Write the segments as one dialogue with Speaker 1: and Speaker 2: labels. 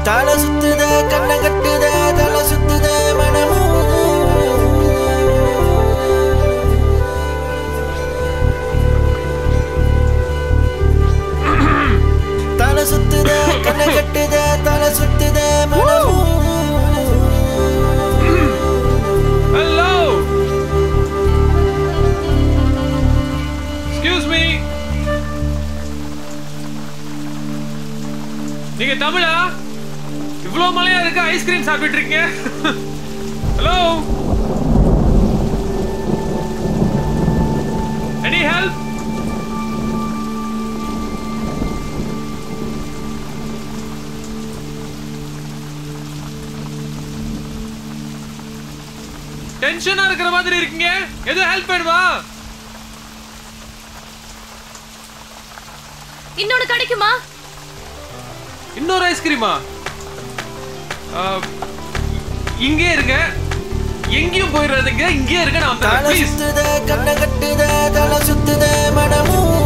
Speaker 1: தலை சுத்துத கண்ணை கட்டுத தலை சுத்துத மனமும் தலை சுத்துத கண்ணை கட்டுத தலை சுத்துத மனமும்
Speaker 2: ஹலோ எக்ஸ்கியூஸ் மீ நீங்க தமிழா இவ்வளவு மழையா இருக்கு ஐஸ்கிரீம் சாப்பிட்டு இருக்கீங்க ஹலோ எனி ஹெல்ப் டென்ஷனா இருக்கிற மாதிரி இருக்கீங்க எதுவும் ஹெல்ப் வேணுமா
Speaker 3: இன்னொன்னு கிடைக்குமா
Speaker 2: இன்னொரு ஐஸ்கிரீமா இங்கே இருங்க எங்கேயும் போயிடாதீங்க இங்கே இருங்க நான் வந்துடுறேன்
Speaker 1: தலை
Speaker 2: ப்ளீஸ்
Speaker 1: சுத்துத கண்ணை கட்டுத தலை சுத்துத மனமும்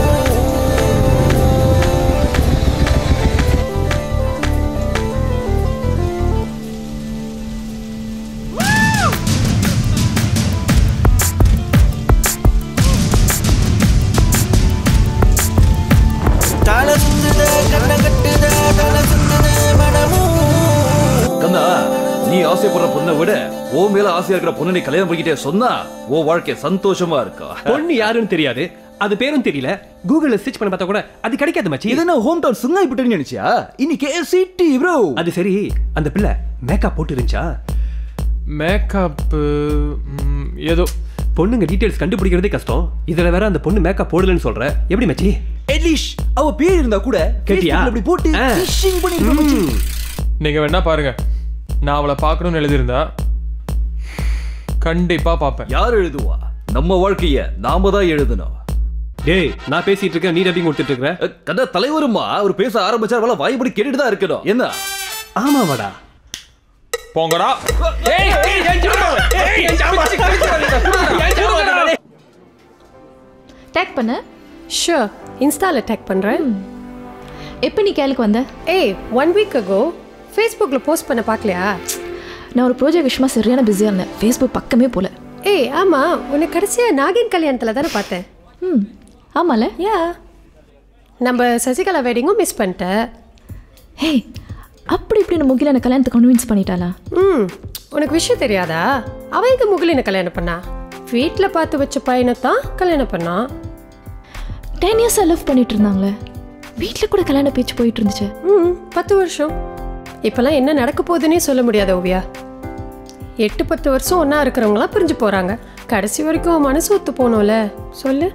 Speaker 1: தலை சுத்துத கண்ணை கட்டுத தலை சுத்துத மனமும்
Speaker 4: கண்ணா நீ ஆசைப்படுற பொண்ணை விட ஓ மேல ஆசையா இருக்கிற பொண்ணை நீ கல்யாணம் பண்ணிக்கிட்டே சொன்னா ஓ வாழ்க்கை சந்தோஷமா இருக்கா
Speaker 5: பொண்ணு யாருன்னு தெரியாது அது பேரும் தெரியல கூகுள்ல சர்ச் பண்ண பார்த்தா கூட அது கிடைக்காது மச்சி
Speaker 4: இது என்ன ஹோம் டவுன் சுங்காய் பிட்டுன்னு நினைச்சியா இன்னைக்கு சிட்டி ப்ரோ
Speaker 5: அது சரி அந்த பிள்ளை மேக்கப் போட்டு இருந்துச்சா
Speaker 2: மேக்கப் ஏதோ
Speaker 5: பொண்ணுங்க டீடைல்ஸ் கண்டுபிடிக்கிறதே கஷ்டம் இதுல வேற அந்த பொண்ணு மேக்கப் போடலன்னு சொல்ற எப்படி மச்சி
Speaker 4: எலிஷ் அவ பேர் இருந்தா கூட
Speaker 5: கேட்டியா?
Speaker 4: Facebookல இப்படி போட்டு
Speaker 5: ஆ.
Speaker 4: ஃபிஷிங் பண்ணிருக்க மச்சி
Speaker 2: நீங்க வேணா பாருங்க நான் அவளை பார்க்கணும்னு எழுதியிருந்தா கண்டிப்பா பார்ப்பேன்
Speaker 4: யார் எழுதுவா நம்ம வாழ்க்கைய நாம தான் எழுதணும்
Speaker 5: டேய் நான் பேசிட்டு இருக்கேன் நீ டப்பிங் கொடுத்துட்டு இருக்க
Speaker 4: அஹ், கண்ணா தலைவருமா அவர் பேச ஆரம்பிச்சா அவள வாய்ப்படி கேட்டுட்டு தான் இருக்கணும் என்ன
Speaker 5: ஆமாவாடா
Speaker 2: போங்கடா ஏய், ஏய், என் ஜாமான். ஏய், என் ஜாமான். என் ஜாமான்.
Speaker 3: டேக் பண்ண
Speaker 6: ஷூர் இன்ஸ்டாவில் டேக் பண்ணுறேன்
Speaker 3: எப்போ நீ கேளுக்கு வந்த
Speaker 6: ஏய் ஒன் வீக் அகோ ஃபேஸ்புக்கில் போஸ்ட் பண்ண பார்க்கலையா
Speaker 3: நான் ஒரு ப்ராஜெக்ட் விஷயமா சரியான பிஸியாக இருந்தேன் ஃபேஸ்புக் பக்கமே போல
Speaker 6: ஏய் ஆமாம் உன்னை கடைசியாக நாகின் கல்யாணத்தில் தானே பார்த்தேன்
Speaker 3: ம் ஆமால
Speaker 6: யா நம்ம சசிகலா வெட்டிங்கும் மிஸ் பண்ணிட்டேன்
Speaker 3: ஹே அப்படி இப்படின்னு முகில என்ன கல்யாணத்தை கன்வின்ஸ் பண்ணிட்டாளா
Speaker 6: ம் உனக்கு விஷயம் தெரியாதா அவ எங்க முகிலினை கல்யாணம் பண்ணா வீட்டில் பார்த்து வச்ச பையனை தான் கல்யாணம் பண்ணா
Speaker 3: டென் இயர்ஸாக லவ் பண்ணிட்டு இருந்தாங்களே வீட்டில் கூட கல்யாண பேச்சு போயிட்டு இருந்துச்சு
Speaker 6: ம் பத்து வருஷம் இப்போல்லாம் என்ன நடக்க போகுதுன்னே சொல்ல முடியாது ஓவியா எட்டு பத்து வருஷம் ஒன்றா இருக்கிறவங்களாம் பிரிஞ்சு போகிறாங்க கடைசி வரைக்கும் மனசு ஒத்து போகணும்ல சொல்லு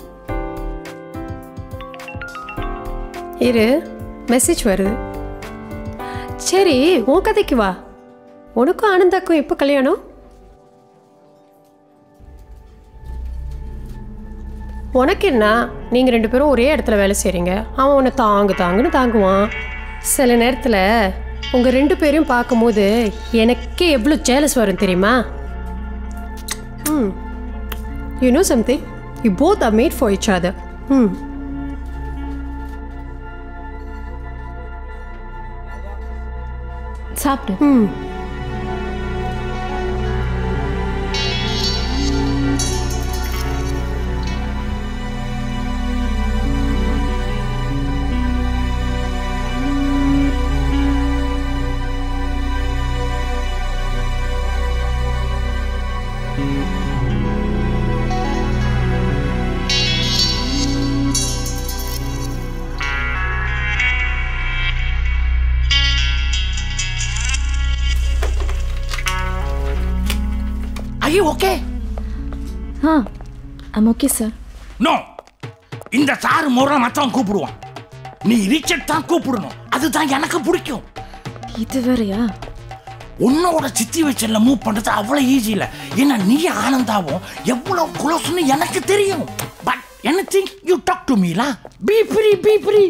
Speaker 6: இரு மெசேஜ் வருது சரி உன் கதைக்கு வா உனக்கும் ஆனந்தாக்கும் எப்போ கல்யாணம் உனக்கு என்ன நீங்கள் ரெண்டு பேரும் ஒரே இடத்துல வேலை செய்கிறீங்க அவன் உன்னை தாங்கு தாங்குன்னு தாங்குவான் சில நேரத்தில் உங்கள் ரெண்டு பேரையும் பார்க்கும்போது எனக்கே எவ்வளோ ஜேலஸ் வரும் தெரியுமா hmm you know something you both are made for each other hmm
Speaker 3: சாப்பிடு
Speaker 6: ம்
Speaker 7: ஐயோ ஓகே
Speaker 3: ஆ ஐம் ஓகே சார்
Speaker 7: நோ இந்த சாரு முறை மத்தவன் கூப்பிடுவான் நீ ரிச்சர்ட் தான் கூப்பிடணும் அதுதான் எனக்கு பிடிக்கும்
Speaker 3: இது வேறயா
Speaker 7: உன்னோட சிச்சுவேஷன்ல மூவ் பண்றது அவ்வளவு ஈஸி இல்ல ஏன்னா நீ ஆனந்தாவும் எவ்வளவு க்ளோஸ்னு எனக்கு தெரியும் பட் என்ன திங் யூ டாக் டு மீலா பி ஃப்ரீ பி ஃப்ரீ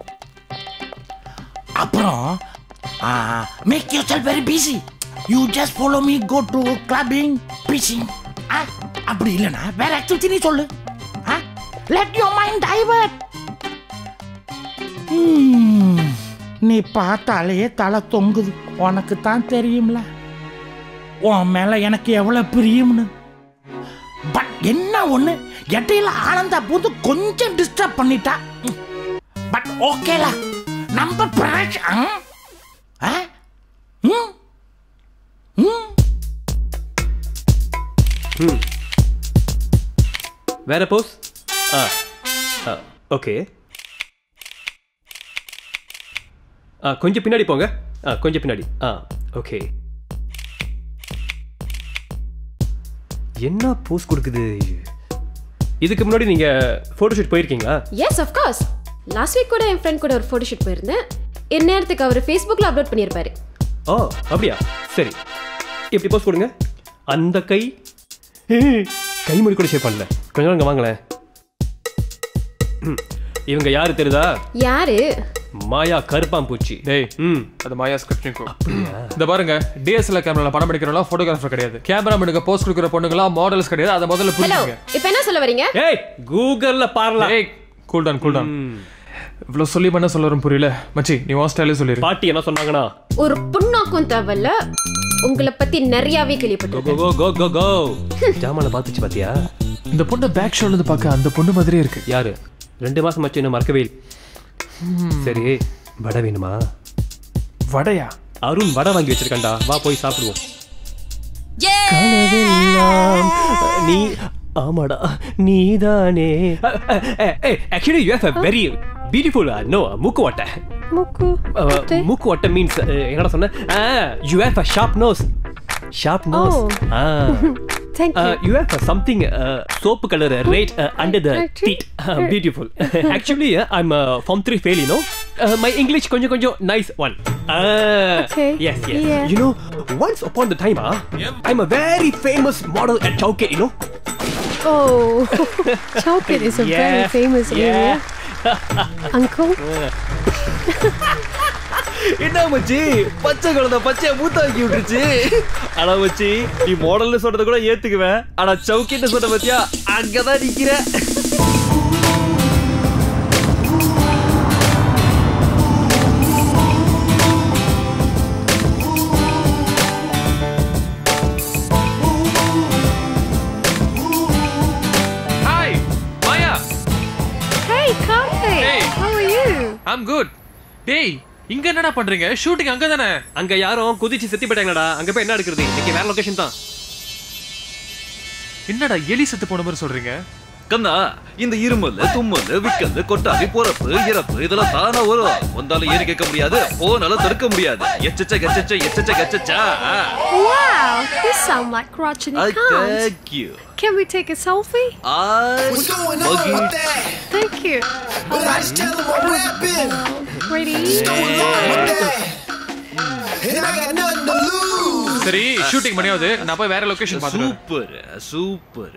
Speaker 7: அப்புறம் make your cell very busy you just follow me go to clubbing பிச்சிங் அப்படி இல்லைன்னா வேற ஆக்டிவிட்டி நீ சொல்லு லெட் யோர் மைண்ட் டைவர்ட் நீ பார்த்தாலே தலை தொங்குது உனக்கு தான் தெரியும்ல உன் மேல எனக்கு எவ்வளவு பிரியம்னு பட் என்ன ஒண்ணு இடையில ஆனந்தா போது கொஞ்சம் டிஸ்டர்ப் பண்ணிட்டா பட் ஓகேல நம்ம பிராஜ்
Speaker 5: வேற போஸ் ஆ ஆ ஓகே ஆ கொஞ்சம் பின்னாடி போங்க ஆ கொஞ்சம் பின்னாடி ஆ ஓகே என்ன போஸ் கொடுக்குது இதுக்கு முன்னாடி நீங்க ஃபோட்டோஷூட் போயிருக்கீங்களா
Speaker 8: எஸ் கோர்ஸ் லாஸ்ட் வீக் கூட என் ஃப்ரெண்ட் கூட ஒரு ஃபோட்டோ ஷூட் போயிருந்தேன் இந்நேரத்துக்கு அவர் ஃபேஸ்புக்கில் அப்லோட் பண்ணியிருப்பாரு
Speaker 5: ஓ அப்படியா சரி இப்படி போஸ் கொடுங்க அந்த கை ஏய், கை முடி கூட ஷேப் பண்ணல கொஞ்ச நேரம் இங்க வாங்களேன் ம், இவங்க யாரு தெரியுதா
Speaker 8: யாரு
Speaker 5: மாயா கருப்பாம்பூச்சி
Speaker 2: டேய்
Speaker 5: ம்
Speaker 2: அது மாயா ஸ்கிரிப்டிங் இந்த பாருங்க டிஎஸ்எல்ஆர் கேமரால படம் எடுக்கிறவங்க போட்டோகிராஃபர் கிடையாது கேமரா எடுக்க போஸ்ட் கொடுக்குற பொண்ணுங்களா மாடல்ஸ் கிடையாது அதை முதல்ல
Speaker 8: ஹலோ
Speaker 2: புரிஞ்சுங்க
Speaker 8: இப்போ என்ன சொல்ல வரீங்க
Speaker 5: ஏய் கூகுள்ல பாரலாம்
Speaker 2: ஏய் கூல் டவுன் கூல் டவுன் இவ்வளோ சொல்லி என்ன சொல்ல வரும் புரியல மச்சி நீ உன் ஸ்டைலே சொல்லிரு
Speaker 5: பாட்டி என்ன சொன்னாங்கன்னா
Speaker 8: ஒரு புண்ணாக்கும் தேவையில்ல உங்களை பத்தி நிறையாவே கேள்விப்பட்டிருக்கேன்
Speaker 5: கோ கோ கோ கோ ஜாமான பாத்துச்சு பாத்தியா
Speaker 2: இந்த பொண்ணு பேக் ஷோல இருந்து பார்க்க அந்த பொண்ணு மாதிரியே இருக்கு
Speaker 5: யாரு ரெண்டு மாசம் ஆச்சு இன்னும் மறக்கவே இல்லை சரி வடை வேணுமா
Speaker 2: வடையா
Speaker 5: அருண் வடை வாங்கி வச்சிருக்கான்டா வா போய் சாப்பிடுவோம் கனவெல்லாம் நீ ஆமாடா நீதானே actually you have a very beautiful no மூக்கு வாட்டை
Speaker 6: மூக்கு
Speaker 5: Uh, மூக்கு வாட்டை மீன்ஸ் என்னடா சொன்ன you have a sharp nose sharp nose
Speaker 6: thank you
Speaker 5: you have something soap colour red under the teeth beautiful actually I'm form three fail you know my English கொஞ்சம் கொஞ்சம் nice one
Speaker 6: Okay.
Speaker 5: Yes yes
Speaker 6: Yeah.
Speaker 5: You know once upon the time I'm a very famous model at Chowkit you know
Speaker 6: oh Chowkit is a very
Speaker 5: Yeah.
Speaker 6: famous
Speaker 5: Yeah.
Speaker 6: area. Uncle?
Speaker 4: என்ன மச்சி பச்சை குழந்தை பச்சைய மூத்தாக்கி விட்டுருச்சு ஆனா மச்சி நீ மாடல்னு சொல்றத கூட ஏத்துக்குவேன் ஆனா சவுக்கின்னு சொன்ன பத்தியா அங்கதான் நிக்கிற
Speaker 2: hi Maya
Speaker 6: Hey, Karthik!
Speaker 2: Hey.
Speaker 6: How are you?
Speaker 2: I'm good டேய் இங்க என்னடா பண்றீங்க ஷூட்டிங் அங்க தானே
Speaker 5: அங்க யாரும் குதிச்சு செத்து போயிட்டாங்கடா அங்க போய் என்ன எடுக்கிறது இன்னைக்கு வேற லொகேஷன் தான்
Speaker 2: என்னடா எலி செத்து போன மாதிரி சொல்றீங்க
Speaker 4: கண்ணா இந்த இருமல் தும்மல் விக்கல் கொட்டாவி பொறப்பு இறப்பு இதெல்லாம் தானா வரும் வந்தாலும் ஏறி கேட்க முடியாது போனாலும் தடுக்க முடியாது எச்சச்ச கச்சச்ச எச்சச்ச கச்சச்சா
Speaker 6: Wow, you sound like Crotch in
Speaker 4: I
Speaker 6: your pants.
Speaker 4: Thank you
Speaker 6: Can we take a selfie?
Speaker 1: What's going on with that?
Speaker 6: Thank you.
Speaker 1: But I just tell them I'm rapping.
Speaker 6: Ready?
Speaker 1: Going on with that? And I got nothing to lose.
Speaker 2: சரி shooting பண்ணியாவது நான் போய் வேற location பாத்துறேன்
Speaker 4: super super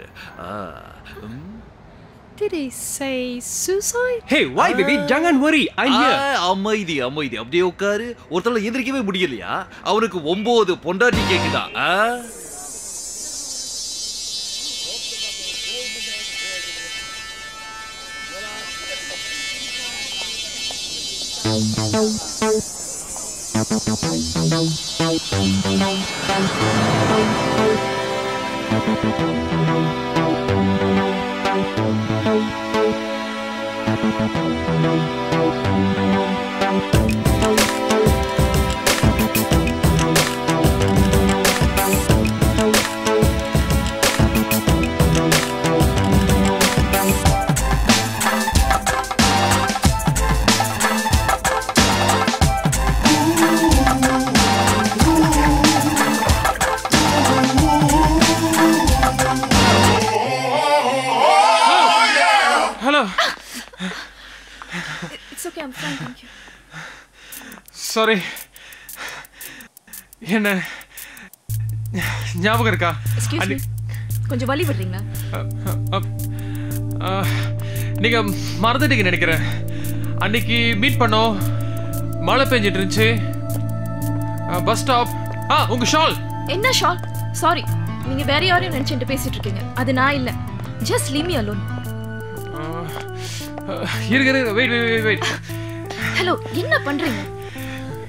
Speaker 6: Did he say suicide?
Speaker 5: Hey why baby jangan worry i'm here
Speaker 4: அமைதி அமைதி அப்படியே உட்காரு ஒருத்தர எந்திரிக்கவே முடியலையா அவனுக்கு ஒன்பது பொண்டாட்டி கேக்குதா ஆ?
Speaker 2: Hello
Speaker 3: it's okay I'm fine thank you
Speaker 2: sorry என்ன ஞாபகம் இருக்கா
Speaker 3: எக்ஸ்கியூஸ் மீ
Speaker 2: அன்னைக்கு-
Speaker 3: கொஞ்சம் வலி விடுறீங்களா
Speaker 2: அப்- ஆ, நீங்க மறந்துட்டீங்க நினைக்கிறேன் அன்னைக்கு மீட் பண்ணோம் மழை பெஞ்சிட்டு இருந்துச்சு பஸ் ஸ்டாப் ஆ உங்க ஷால்
Speaker 3: என்ன ஷால் சாரி நீங்க வேற யாரையும் நினைச்சிட்டு பேசிட்டு இருக்கீங்க அது நான் இல்ல ஜஸ்ட் லீவ் மீ அலோன்
Speaker 2: இருங்க இருங்க வெயிட் வெயிட் வெயிட்
Speaker 3: ஹலோ என்ன பண்றீங்க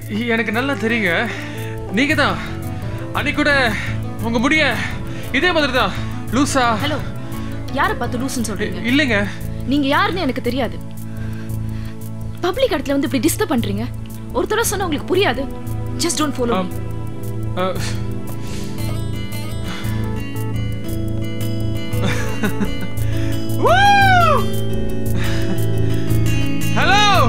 Speaker 2: எனக்கு நல்லா தெரியுங்க நீங்க தான் அன்னைக்கு கூட உங்க முடிய இதே மாதிரி தான் லூசா
Speaker 3: ஹலோ யாரை பார்த்து லூசுன்னு சொல்றீங்க
Speaker 2: இல்லைங்க
Speaker 3: நீங்க யாருன்னு எனக்கு தெரியாது பப்ளிக் இடத்துல வந்து இப்படி டிஸ்டர்ப் பண்றீங்க ஒரு தடவை சொன்னா உங்களுக்கு புரியாது just don't follow
Speaker 2: ah, Woo! Hello!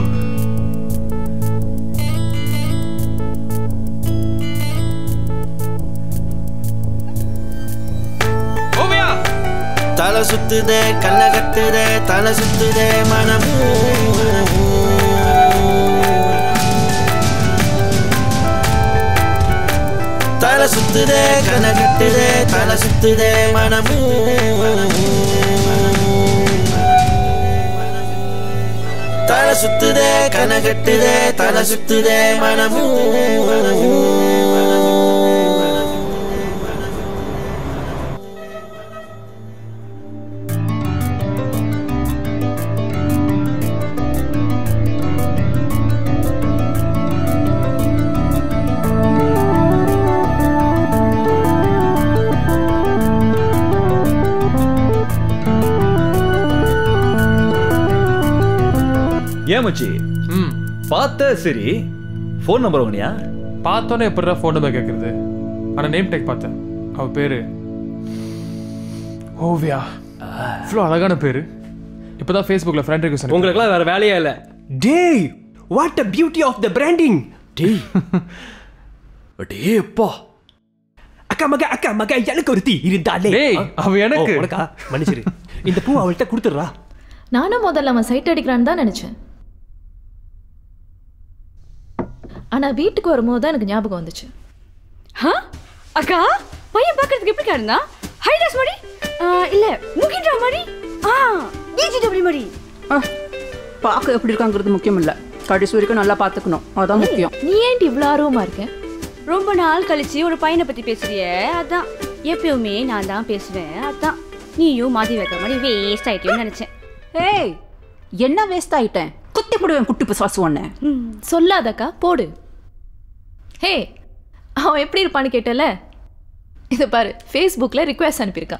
Speaker 2: Oviya
Speaker 1: தலை சுத்துதே கண்ணை கட்டுதே தலை சுத்துதே மனமும் தலை சுத்துதே கண்ணை கட்டுதே தலை சுத்துதே மனமும் தலை சுத்துதே கண்ணை கட்டுதே தலை சுத்துதே மனமும்
Speaker 4: ஏன் மச்சி
Speaker 2: ம்
Speaker 4: பார்த்த சரி ஃபோன் நம்பர் வாங்கினியா
Speaker 2: பார்த்தோன்னே எப்படிடா ஃபோன் நம்பர் கேட்குறது ஆனால் நேம் டேக் பார்த்தேன் அவ பேரு ஓவியா இவ்வளோ அழகான பேரு இப்போதான் ஃபேஸ்புக்கில் ஃப்ரெண்ட் ரிக்வஸ்ட்
Speaker 5: உங்களுக்குலாம் வேற வேலையே இல்ல டேய் what a beauty of the branding
Speaker 4: டேய் டேய் அப்பா
Speaker 5: அக்கா மக அக்கா மக எனக்கு ஒரு தீ இருந்தாலே
Speaker 2: டேய், அவ எனக்கு.
Speaker 5: ஓ, உனக்கா மன்னிச்சிரு இந்த பூ அவள்கிட்ட கொடுத்துடுறா
Speaker 3: நானும் முதல்ல அவன் சைட் அடிக்கிறான்னு தான் நினைச்சேன் ஆனா வீட்டுக்கு வரும்போது தான் எனக்கு ஞாபகம் வந்துச்சு
Speaker 9: ஹா அக்கா பையன் பார்க்கறதுக்கு எப்படி இருந்தா ஹைடாஸ் மாதிரி ஆ, இல்ல முகின்றா மாதிரி ஆ பிஜிடபிள்யூ மாதிரி
Speaker 10: ஆ, பார்க்க எப்படி இருக்காங்கிறது முக்கியம் இல்ல கடைசி வரைக்கும் நல்லா பார்த்துக்கணும் அதான் முக்கியம்
Speaker 3: நீ ஏன்டி இவ்வளோ ஆர்வமா இருக்க
Speaker 9: ரொம்ப நாள் கழிச்சு ஒரு பையனை பத்தி பேசுறியே அதான் எப்பயுமே நான் தான் பேசுவேன் அதான் நீயும் மாதி வைக்கிற மாதிரி வேஸ்ட் ஆயிட்டேன்னு நினைச்சேன்
Speaker 10: ஏய் என்ன வேஸ்ட் ஆயிட்டேன் குத்தி போடுவேன் குட்டி பிசாசு ஒண்ணு
Speaker 3: சொல்லாதக்கா போடு ஹே அவன் எப்படி இருப்பான்னு கேட்டல இதை பாரு ஃபேஸ்புக்ல ரிக்வெஸ்ட் அனுப்பியிருக்கான்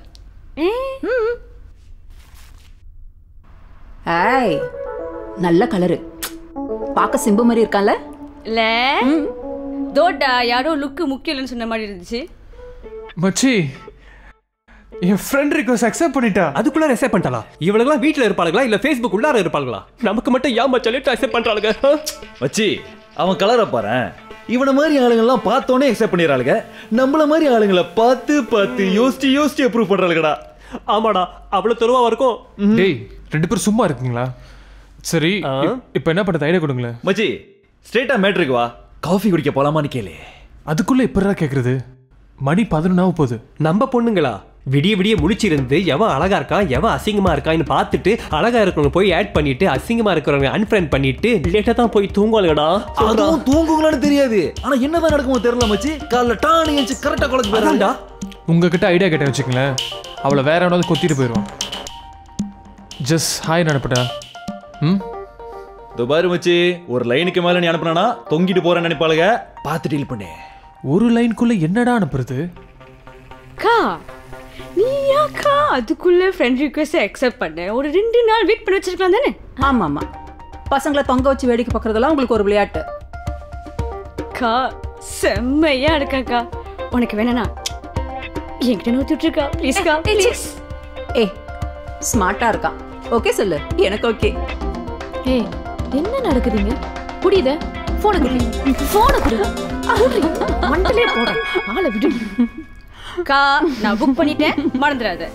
Speaker 10: ஏய் நல்ல கலரு பார்க்க சிம்பு மாதிரி இருக்கான்ல
Speaker 9: இல்ல தோட்டா யாரோ லுக்கு முக்கியம் இல்லைன்னு சொன்ன மாதிரி இருந்துச்சு
Speaker 2: மச்சி என் ஃப்ரெண்ட் ரிக்வஸ்ட் அக்செப்ட் பண்ணிட்டா
Speaker 5: அதுக்குள்ள ரெசைப் பண்ணிட்டாளா இவளுங்களாம் வீட்ல இருப்பாளுங்களா இல்ல ஃபேஸ்புக் உள்ளார இருப்பாளுங்களா நமக்கு மட்டும் ஏன் மச்சாலே அக்செப்ட் பண்றாளுங்க ஆ?
Speaker 4: மச்சி அவன் கலரை பாரு இவன மாதிரி ஆளுங்கெல்லாம் பார்த்தோன்னே அக்செப்ட் பண்ணிடுறாளுங்க நம்மள மாதிரி ஆளுங்களை பார்த்து பார்த்து யோசிச்சு யோசிச்சு அப்ரூவ் பண்றாளுங்கடா
Speaker 5: ஆமாடா அவ்வளவு தெருவா இருக்கும்
Speaker 2: டேய் ரெண்டு பேரும் சும்மா இருக்கீங்களா சரி
Speaker 5: ஆ?
Speaker 2: இப்- இப்போ என்ன பண்ணுறது ஐடியா கொடுங்களேன்
Speaker 4: மச்சி ஸ்ட்ரெயிட்டா மேட்ருக்கு வா காஃபி குடிக்க போலாமான்னு கேளு
Speaker 2: அதுக்குள்ள எப்படிடா கேட்குறது மணி பதினொன்னாக போகுது
Speaker 5: நம்ம பொண்ணுங்களா விடிய விடிய முழிச்சிருந்து எவன் அழகா இருக்கான் எவன் அசிங்கமா இருக்கான்னு பார்த்துட்டு அழகா இருக்கிறவங்க போய் ஆட் பண்ணிட்டு அசிங்கமா இருக்கிறவங்க அன்ஃப்ரெண்ட் பண்ணிட்டு லேட்டா தான் போய் தூங்குவாளுங்கடா
Speaker 4: அதுவும் தூங்குங்களான்னு தெரியாது ஆனா என்னதான் நடக்குமோ தெரியல மச்சி காலைல டானு எழுந்து கரெக்டா காலேஜ் போயிடா
Speaker 2: உங்ககிட்ட ஐடியா கேட்டேன் வச்சுங்களேன் அவளை வேற எவனாவது கொத்திட்டு போயிடுவான் ஜஸ்ட் ஹாய் நடப்பட்டா ம்
Speaker 4: துபாரு மச்சி ஒரு லைனுக்கு மேல நீ அனுப்புனா தொங்கிட்டு போறேன்னு நினைப்பாளுங்க பார்த்து டீல் பண்ணு
Speaker 2: ஒரு லைனுக்குள்ள என்னடா அனுப்புறது
Speaker 9: அக்கா நீ யாக்கா அதுக்குள்ள ஃப்ரெண்ட் ரிக்வெஸ்ட் அக்செப்ட் பண்ண ஒரு ரெண்டு நாள் வெயிட் பண்ணி வச்சிருக்கலாம் தானே
Speaker 10: ஆமா ஆமா பசங்களை தொங்க வச்சு வேடிக்கை பார்க்கறதெல்லாம் உங்களுக்கு ஒரு விளையாட்டு
Speaker 9: அக்கா செம்மையா இருக்காக்கா உனக்கு வேணா என்கிட்ட நூத்திட்டு இருக்கா ப்ளீஸ்க்கா ப்ளீஸ்
Speaker 10: ஏய் ஸ்மார்ட்டா இருக்கான் ஓகே சொல்லு எனக்கு ஓகே
Speaker 3: ஏய் என்ன நடக்குதுங்க புரியுத போனை குடி போனை குடி குடி. மண்டலே போடுறேன் ஆளை விடு
Speaker 9: அக்கா நான் புக் பண்ணிட்டேன் மறந்துடாத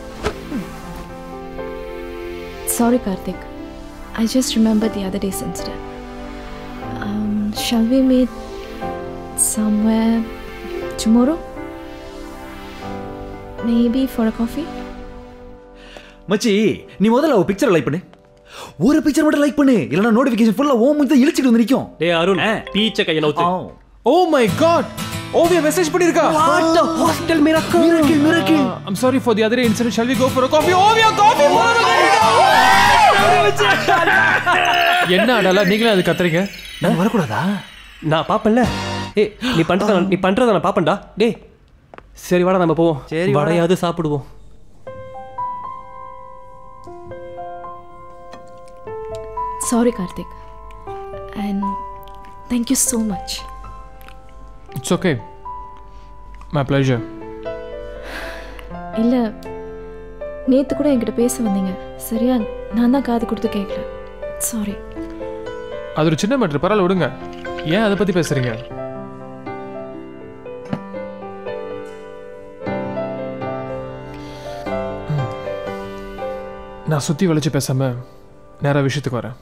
Speaker 3: Sorry, Karthik. I just remembered the other day's incident. Um, shall we meet somewhere tomorrow? Maybe for a coffee?
Speaker 4: மச்சி நீ முதல்ல அவ பிக்சரை லைக் பண்ணு ஒரு பிக்சர் மட்டும் லைக் பண்ணு இல்லனா நோட்டிபிகேஷன் ஃபுல்லா ஓ முஞ்ச இழுச்சிட்டு வந்து நிக்கும்
Speaker 5: டேய் அருண் பீச்ச கைய நவுத்து
Speaker 2: oh my god Oviya message பண்ணிருக்கா
Speaker 5: what the hostel miracle
Speaker 4: miracle miracle
Speaker 2: I'm sorry for the other incident shall we go for a coffee Oviya coffee என்ன அடலா நீங்களே அது கத்துறீங்க
Speaker 4: நான் வரக்கூடாதா
Speaker 5: நான் பார்ப்பேன்ல ஏய் நீ பண்ணுறத நீ பண்ணுறத நான் பார்ப்பேன்டா டேய் சரி வாடா நம்ம போவோம்
Speaker 1: சரி, வாடா.
Speaker 5: வடையாவது சாப்பிடுவோம்
Speaker 3: sorry Karthik and thank you so much
Speaker 2: it's okay my pleasure
Speaker 3: இல்லை நேற்று கூட என்கிட்ட பேச வந்தீங்க சரியா நான் தான் காது கொடுத்து கேட்கல சாரி
Speaker 2: அது ஒரு சின்ன மேட்ரு பரவாயில்ல விடுங்க ஏன் அதை பற்றி பேசுகிறீங்க நான் சுற்றி வளைச்சு பேசாமல் நேராக விஷயத்துக்கு வரேன்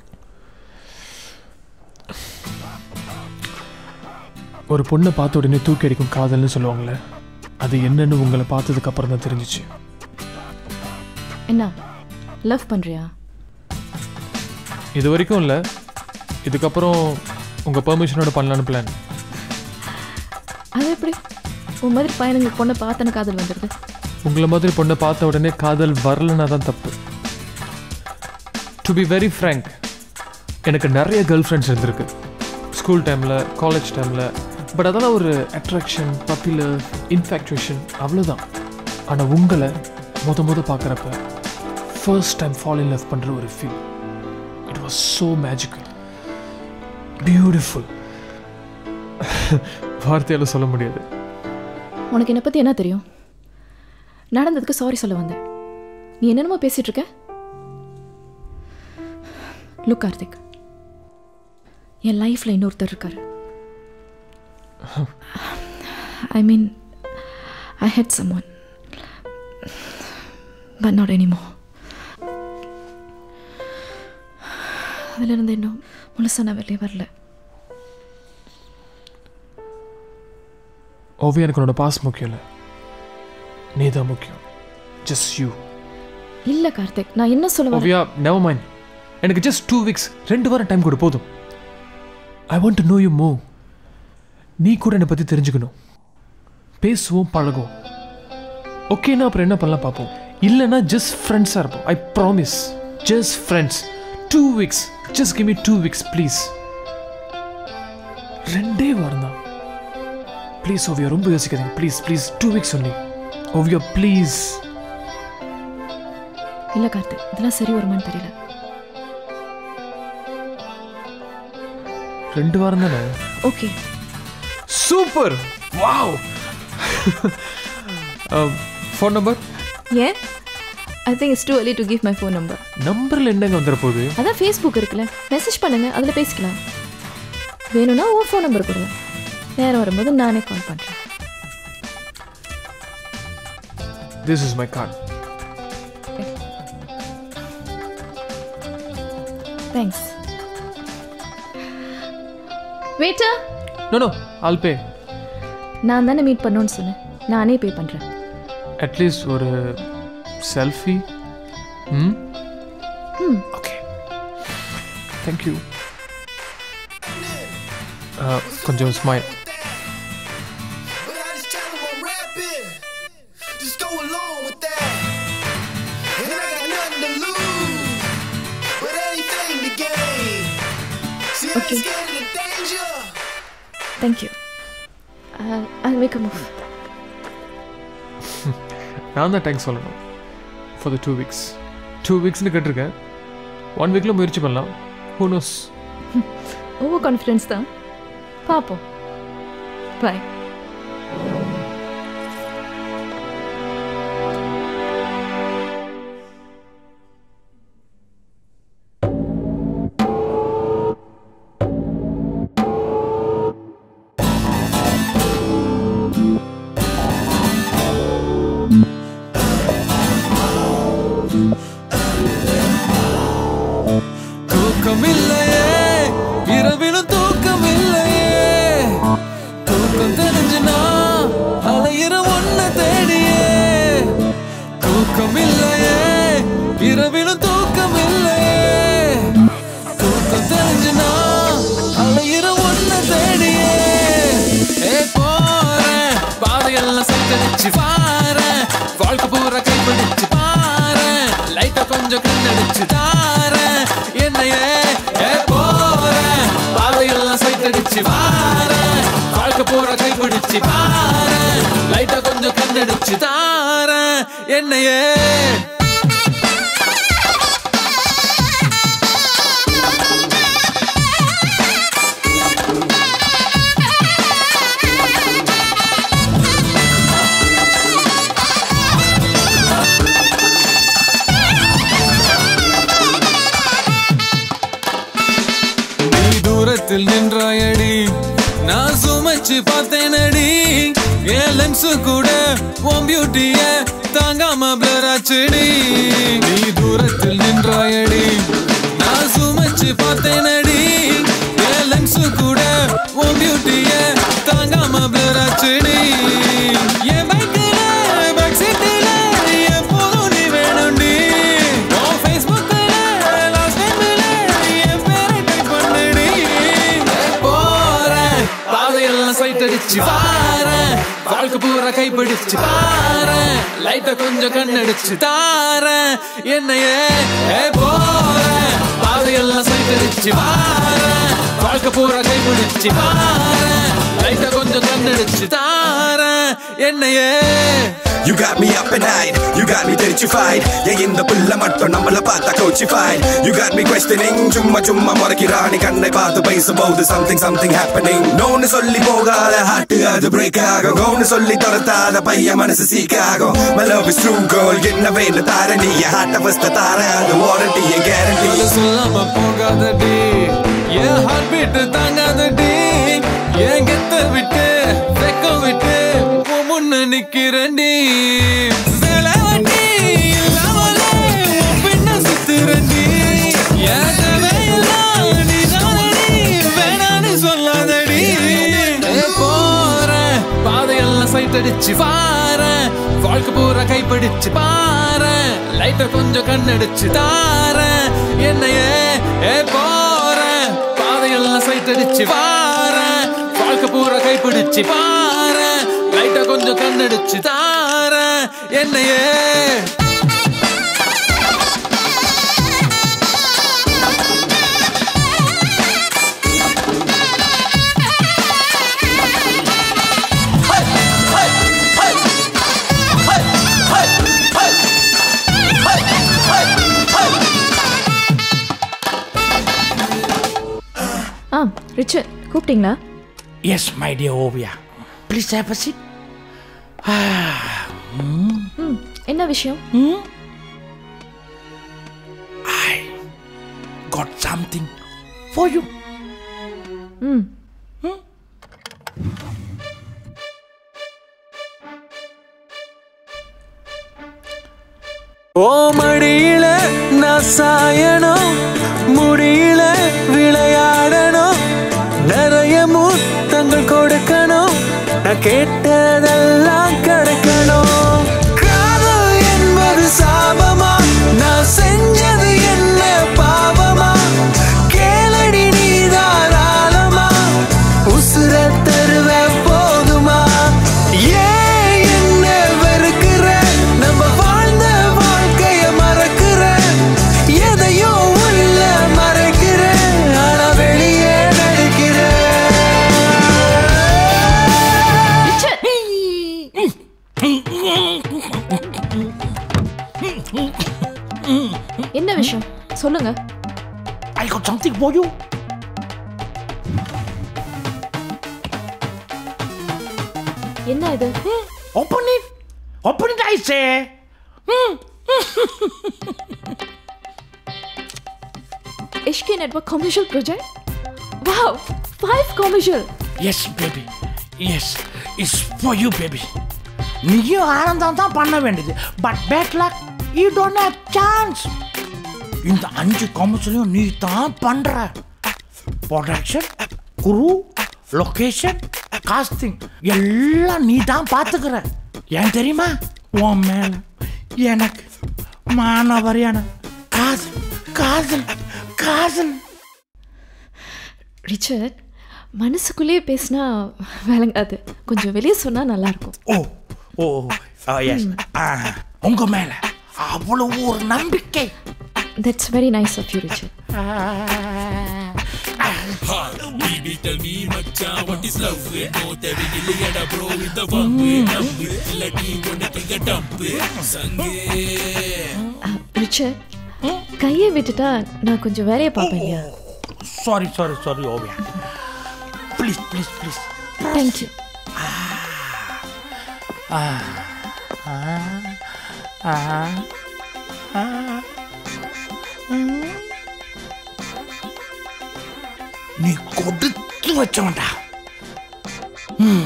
Speaker 2: ஒரு பொண்ணை பார்த்த உடனே தூக்கி அடிக்கும் காதல்னு சொல்லுவாங்களே அது என்னன்னு உங்களை பார்த்ததுக்கு அப்புறம் தான் தெரிஞ்சிச்சு
Speaker 3: என்ன லவ் பண்ணுறியா
Speaker 2: இது வரைக்கும் இல்லை இதுக்கப்புறம் உங்கள் பெர்மிஷனோட பண்ணலான்னு பிளான்
Speaker 3: அது எப்படி உன் மாதிரி பையனுங்களுக்கு பொண்ணை பார்த்தன காதல் வந்துடுது
Speaker 2: உங்களை மாதிரி பொண்ணை பார்த்த உடனே காதல் வரலனா தான் தப்பு டு பி வெரி frank எனக்கு நிறைய கேர்ள் ஃப்ரெண்ட்ஸ் இருந்திருக்கு ஸ்கூல் டைமில் காலேஜ் டைமில் பட் அதெல்லாம் ஒரு அட்ராக்ஷன் பப்பிலர் இன்ஃபேக்சுவேஷன் அவ்வளோதான் ஆனால் உங்களை முத முத பார்க்குறப்ப first time fall in love பண்ணுற ஒரு feel it was so magical beautiful வார்த்தையால் சொல்ல முடியாது
Speaker 3: உனக்கு என்னை பற்றி என்ன தெரியும் நடந்ததுக்கு சாரி சொல்ல வந்தேன் நீ என்னென்னமோ பேசிட்டு இருக்க லுக் கார்த்திக் என் லைஃப்பில் இன்னொருத்தர் இருக்காரு I mean I had someone but not anymore அதிலிருந்து இன்னும் முழுசாக நான் வெளியே வரல
Speaker 2: ஓவியா எனக்கு உன்னோட பாஸ் முக்கியம் இல்லை நீ தான் முக்கியம் ஜஸ்ட் யூ
Speaker 3: இல்லை கார்த்திக் நான் என்ன சொல்ல வரேன்
Speaker 2: ஓவியா நெவர் மைண்ட் எனக்கு ஜஸ்ட் டூ வீக்ஸ் ரெண்டு வாரம் டைம் கொடு போதும் I want to know you move நீ கூட என்னை பற்றி தெரிஞ்சுக்கணும் பேசுவோம் பழகுவோம் ஓகேனா அப்புறம் என்ன பண்ணலாம் பார்ப்போம் இல்லைன்னா ஜஸ்ட் ஃப்ரெண்ட்ஸாக இருப்போம் I promise just friends two weeks just give me two weeks please ரெண்டே வாரம் தான் ப்ளீஸ் ஓவியா ரொம்ப யோசிக்காதீங்க please please two weeks only Oviya please
Speaker 3: இல்லை கார்த்திக் இதெல்லாம் சரி வருமான்னு தெரியல
Speaker 2: ரெண்டு வாரம் தானே
Speaker 3: okay
Speaker 2: super wow phone number
Speaker 3: ஏன் I think it's too early to give my phone number
Speaker 2: நம்பரில் என்னங்க வந்துட போகுது
Speaker 3: அதான் ஃபேஸ்புக் இருக்குல்ல மெசேஜ் பண்ணுங்க அதில் பேசிக்கலாம் வேணும்னா ஓ ஃபோன் நம்பர் கொடுங்க நேரம் வரும்போது நானே கால் பண்ணுறேன்
Speaker 2: this is my card
Speaker 3: thanks வெயிட்டா
Speaker 2: நோ நோ ஆல் பே
Speaker 3: நான் தானே மீட் பண்ணோன்னு சொன்னேன் நானே பே பண்ணுறேன்
Speaker 2: அட்லீஸ்ட் ஒரு செல்ஃபி ம்
Speaker 3: ம்
Speaker 2: ஓகே தேங்க்யூ கொஞ்சம் smile
Speaker 1: Just go along with that. And I got nothing to lose, but anything to gain. See, I ain't scared of the danger.
Speaker 3: Thank you I make a move
Speaker 2: நான் தான் thanks சொல்லணும் for the two weeks two வீக்ஸ்னு கேட்டிருக்கேன் one வீக்கில் முயற்சி பண்ணலாம் who knows
Speaker 3: over confidence தான் பார்ப்போம் பாய்
Speaker 11: தூக்கமில்லையே இரவிலும் தூக்கமில்லையே தூக்கம் தெரிஞ்சுனா அலையிற ஒன்ன தேடியே தூக்கமில்லையே இரவிலும் தூக்கமில்லையே தூக்கம் தெரிஞ்சுனா அலையிற ஒன்ன தேடியே ஏ போறேன் பாதையெல்லாம் சங்கரிச்சு பாறேன் வாழ்க்கை பூரா கைப்பிடிச்சு பாறேன் லைட்டை கொஞ்சம் கண்ணடிச்சு தாரேன் என்னையே ஏ போறேன் பாதையெல்லாம் சைட்டடிச்சு கைப்பிடிச்சு பாரேன் வாழ்க்கை பூரா கைப்பிடிச்சு பாரேன் லைட்டா கொஞ்சம் கண்ணடிச்சு தாரேன் என்னையே நீ தூரத்தில் நின்றாயடி நான் சுமைச்சு பார்த்தேனடி என் லென்ஸ் கூட உன் பியூட்டிய தாங்காம பிளர் ஆச்சுடி நீ தூரத்தில் நின்றாயடி நான் சுமைச்சு பார்த்தேனடி என் லென்ஸ் கூட உன் பியூட்டிய தாங்காம பிளர் ஆச்சுடி என் பைக்கில் பேக் சீட்டில் எப்போதும் நீ வேணும்டி உன் ஃபேஸ்புக்கில் லாஸ்ட் டைமில் என் பேரை டைப் பண்ணுடி போறேன் பாதையெல்லாம் சைட் அடிச்சு பாறேன் வாழ்க்கை பூரா கைப்பிடிச்சு பாறேன் லைட்டை கொஞ்சம் கண்ணடிச்சு தாரேன் என்னையே ஏ போறேன் பாதையெல்லாம் சைட் அடிச்சு பாறேன் வாழ்க்கை பூரா கைப்பிடிச்சு பாறேன் லைட்டை கொஞ்சம் கண்ணடிச்சு தாரேன் என்னையே
Speaker 12: You got me up at night, you got me terrified Yeah, இந்த புள்ள மட்டும் நம்மள பார்த்தா coachified You got me questioning, சும்மா சும்மா முறைக்கிறானி கண்ணை பார்த்து பேசும்போது something something happening நோன்னு சொல்லி போகாத ஹார்ட் அது பிரேக் ஆகும் நோன்னு சொல்லி துரத்தாத பையன் மனசு சீக் ஆகும் My love is true girl, என்ன வேணும் தார நீ ஹார்ட்ட ஃபஸ்ட் தார அது வாரண்டி என் கேரண்டி
Speaker 11: சொல்ல சொல்லாம போகாதடி என் ஹார்ட் பீட் தாங்காதடி என் கெத்த விட்டு வெக்கம் விட்டு உன் முன்ன நிக்கிறண்டி செலவண்டி இல்லாமலே உன் பின்ன சுத்துறண்டி என் தேவையெல்லாம் நீ தானடி வேணான்னு சொல்லாதடி ஏ போறேன் பாதையெல்லாம் சைட் அடிச்சு பாறேன் வாழ்க்கை பூரா கைப்பிடிச்சு பாறேன் லைட்டை கொஞ்சம் கண்ணடிச்சு தாரேன் என்னையே ஏ போறேன் பாதையெல்லாம் சைட் அடிச்சு பாறேன் வாழ்க்கை பூரா கைப்பிடிச்சு பாறேன் லைட்டை கொஞ்சம் கண்ணடிச்சு தாரேன் என்னையே
Speaker 3: ஆ ரிச்சர்ட் கூப்பிட்டீங்களா
Speaker 7: yes my dear Oviya please have a sit
Speaker 3: ம் என்ன விஷயம்
Speaker 7: I got something for you
Speaker 3: ம்
Speaker 11: ஓ மடியில நான் சாயணும் முடியில விளையாடணும் நிறைய முத்தங்கள் கொடுக்கணும் நான் கேட்டதெல்லாம் கிடைக்கணும் காதல் என்பது சாபமா நான் செஞ்சது என்ன பாவமா கேளடி நீ தாராளமா உசுர தருவ போதுமா ஏன் என்ன வெறுக்கிற நம்ம வாழ்ந்த வாழ்க்கைய மறக்கிற எதையோ உள்ள மறைக்கிற ஆனா வெளியே நடிக்கிற
Speaker 3: என்ன விஷயம் சொல்லுங்க
Speaker 7: I got something for you
Speaker 3: என்ன இது
Speaker 7: open it open it I say
Speaker 3: HK Network commercial project? Wow, five commercial.
Speaker 7: Yes baby yes is for you baby நீயும் ஆனந்தம் தான் பண்ண வேண்டியது but bad luck you don't have chance இந்த அஞ்சு காமர்ஸ்லையும் நீ தான் பண்ற ப்ரொடக்ஷன் குரு லொகேஷன் காஸ்டிங் எல்லாம் நீ தான் பார்த்துக்கிற ஏன் தெரியுமா உன் மேல எனக்கு மாணவரியான காதல் காதல் காதல்
Speaker 3: ரிச்சர்ட் மனசுக்குள்ளேயே பேசினா விளங்காது கொஞ்சம் வெளியே சொன்னா நல்லா இருக்கும்
Speaker 7: ஓ ஓ எஸ் உங்க மேல அவ்வளவு ஒரு நம்பிக்கை
Speaker 3: that's very nice of you Richard
Speaker 13: hard. Baby, tell me, macha, what is love? No, there is a bro with the one way. Love it, let me go take a dump. Sange.
Speaker 3: Richard கையை விட்டுட்டா நான் கொஞ்சம் வேலையை பார்ப்பேன் இல்லையா
Speaker 7: sorry sorry sorry Oviya please please please
Speaker 3: thank you
Speaker 7: ஆ ஆ ஆ ஆ ம். நீ கொடுத்து வச்சவன்டா ம்.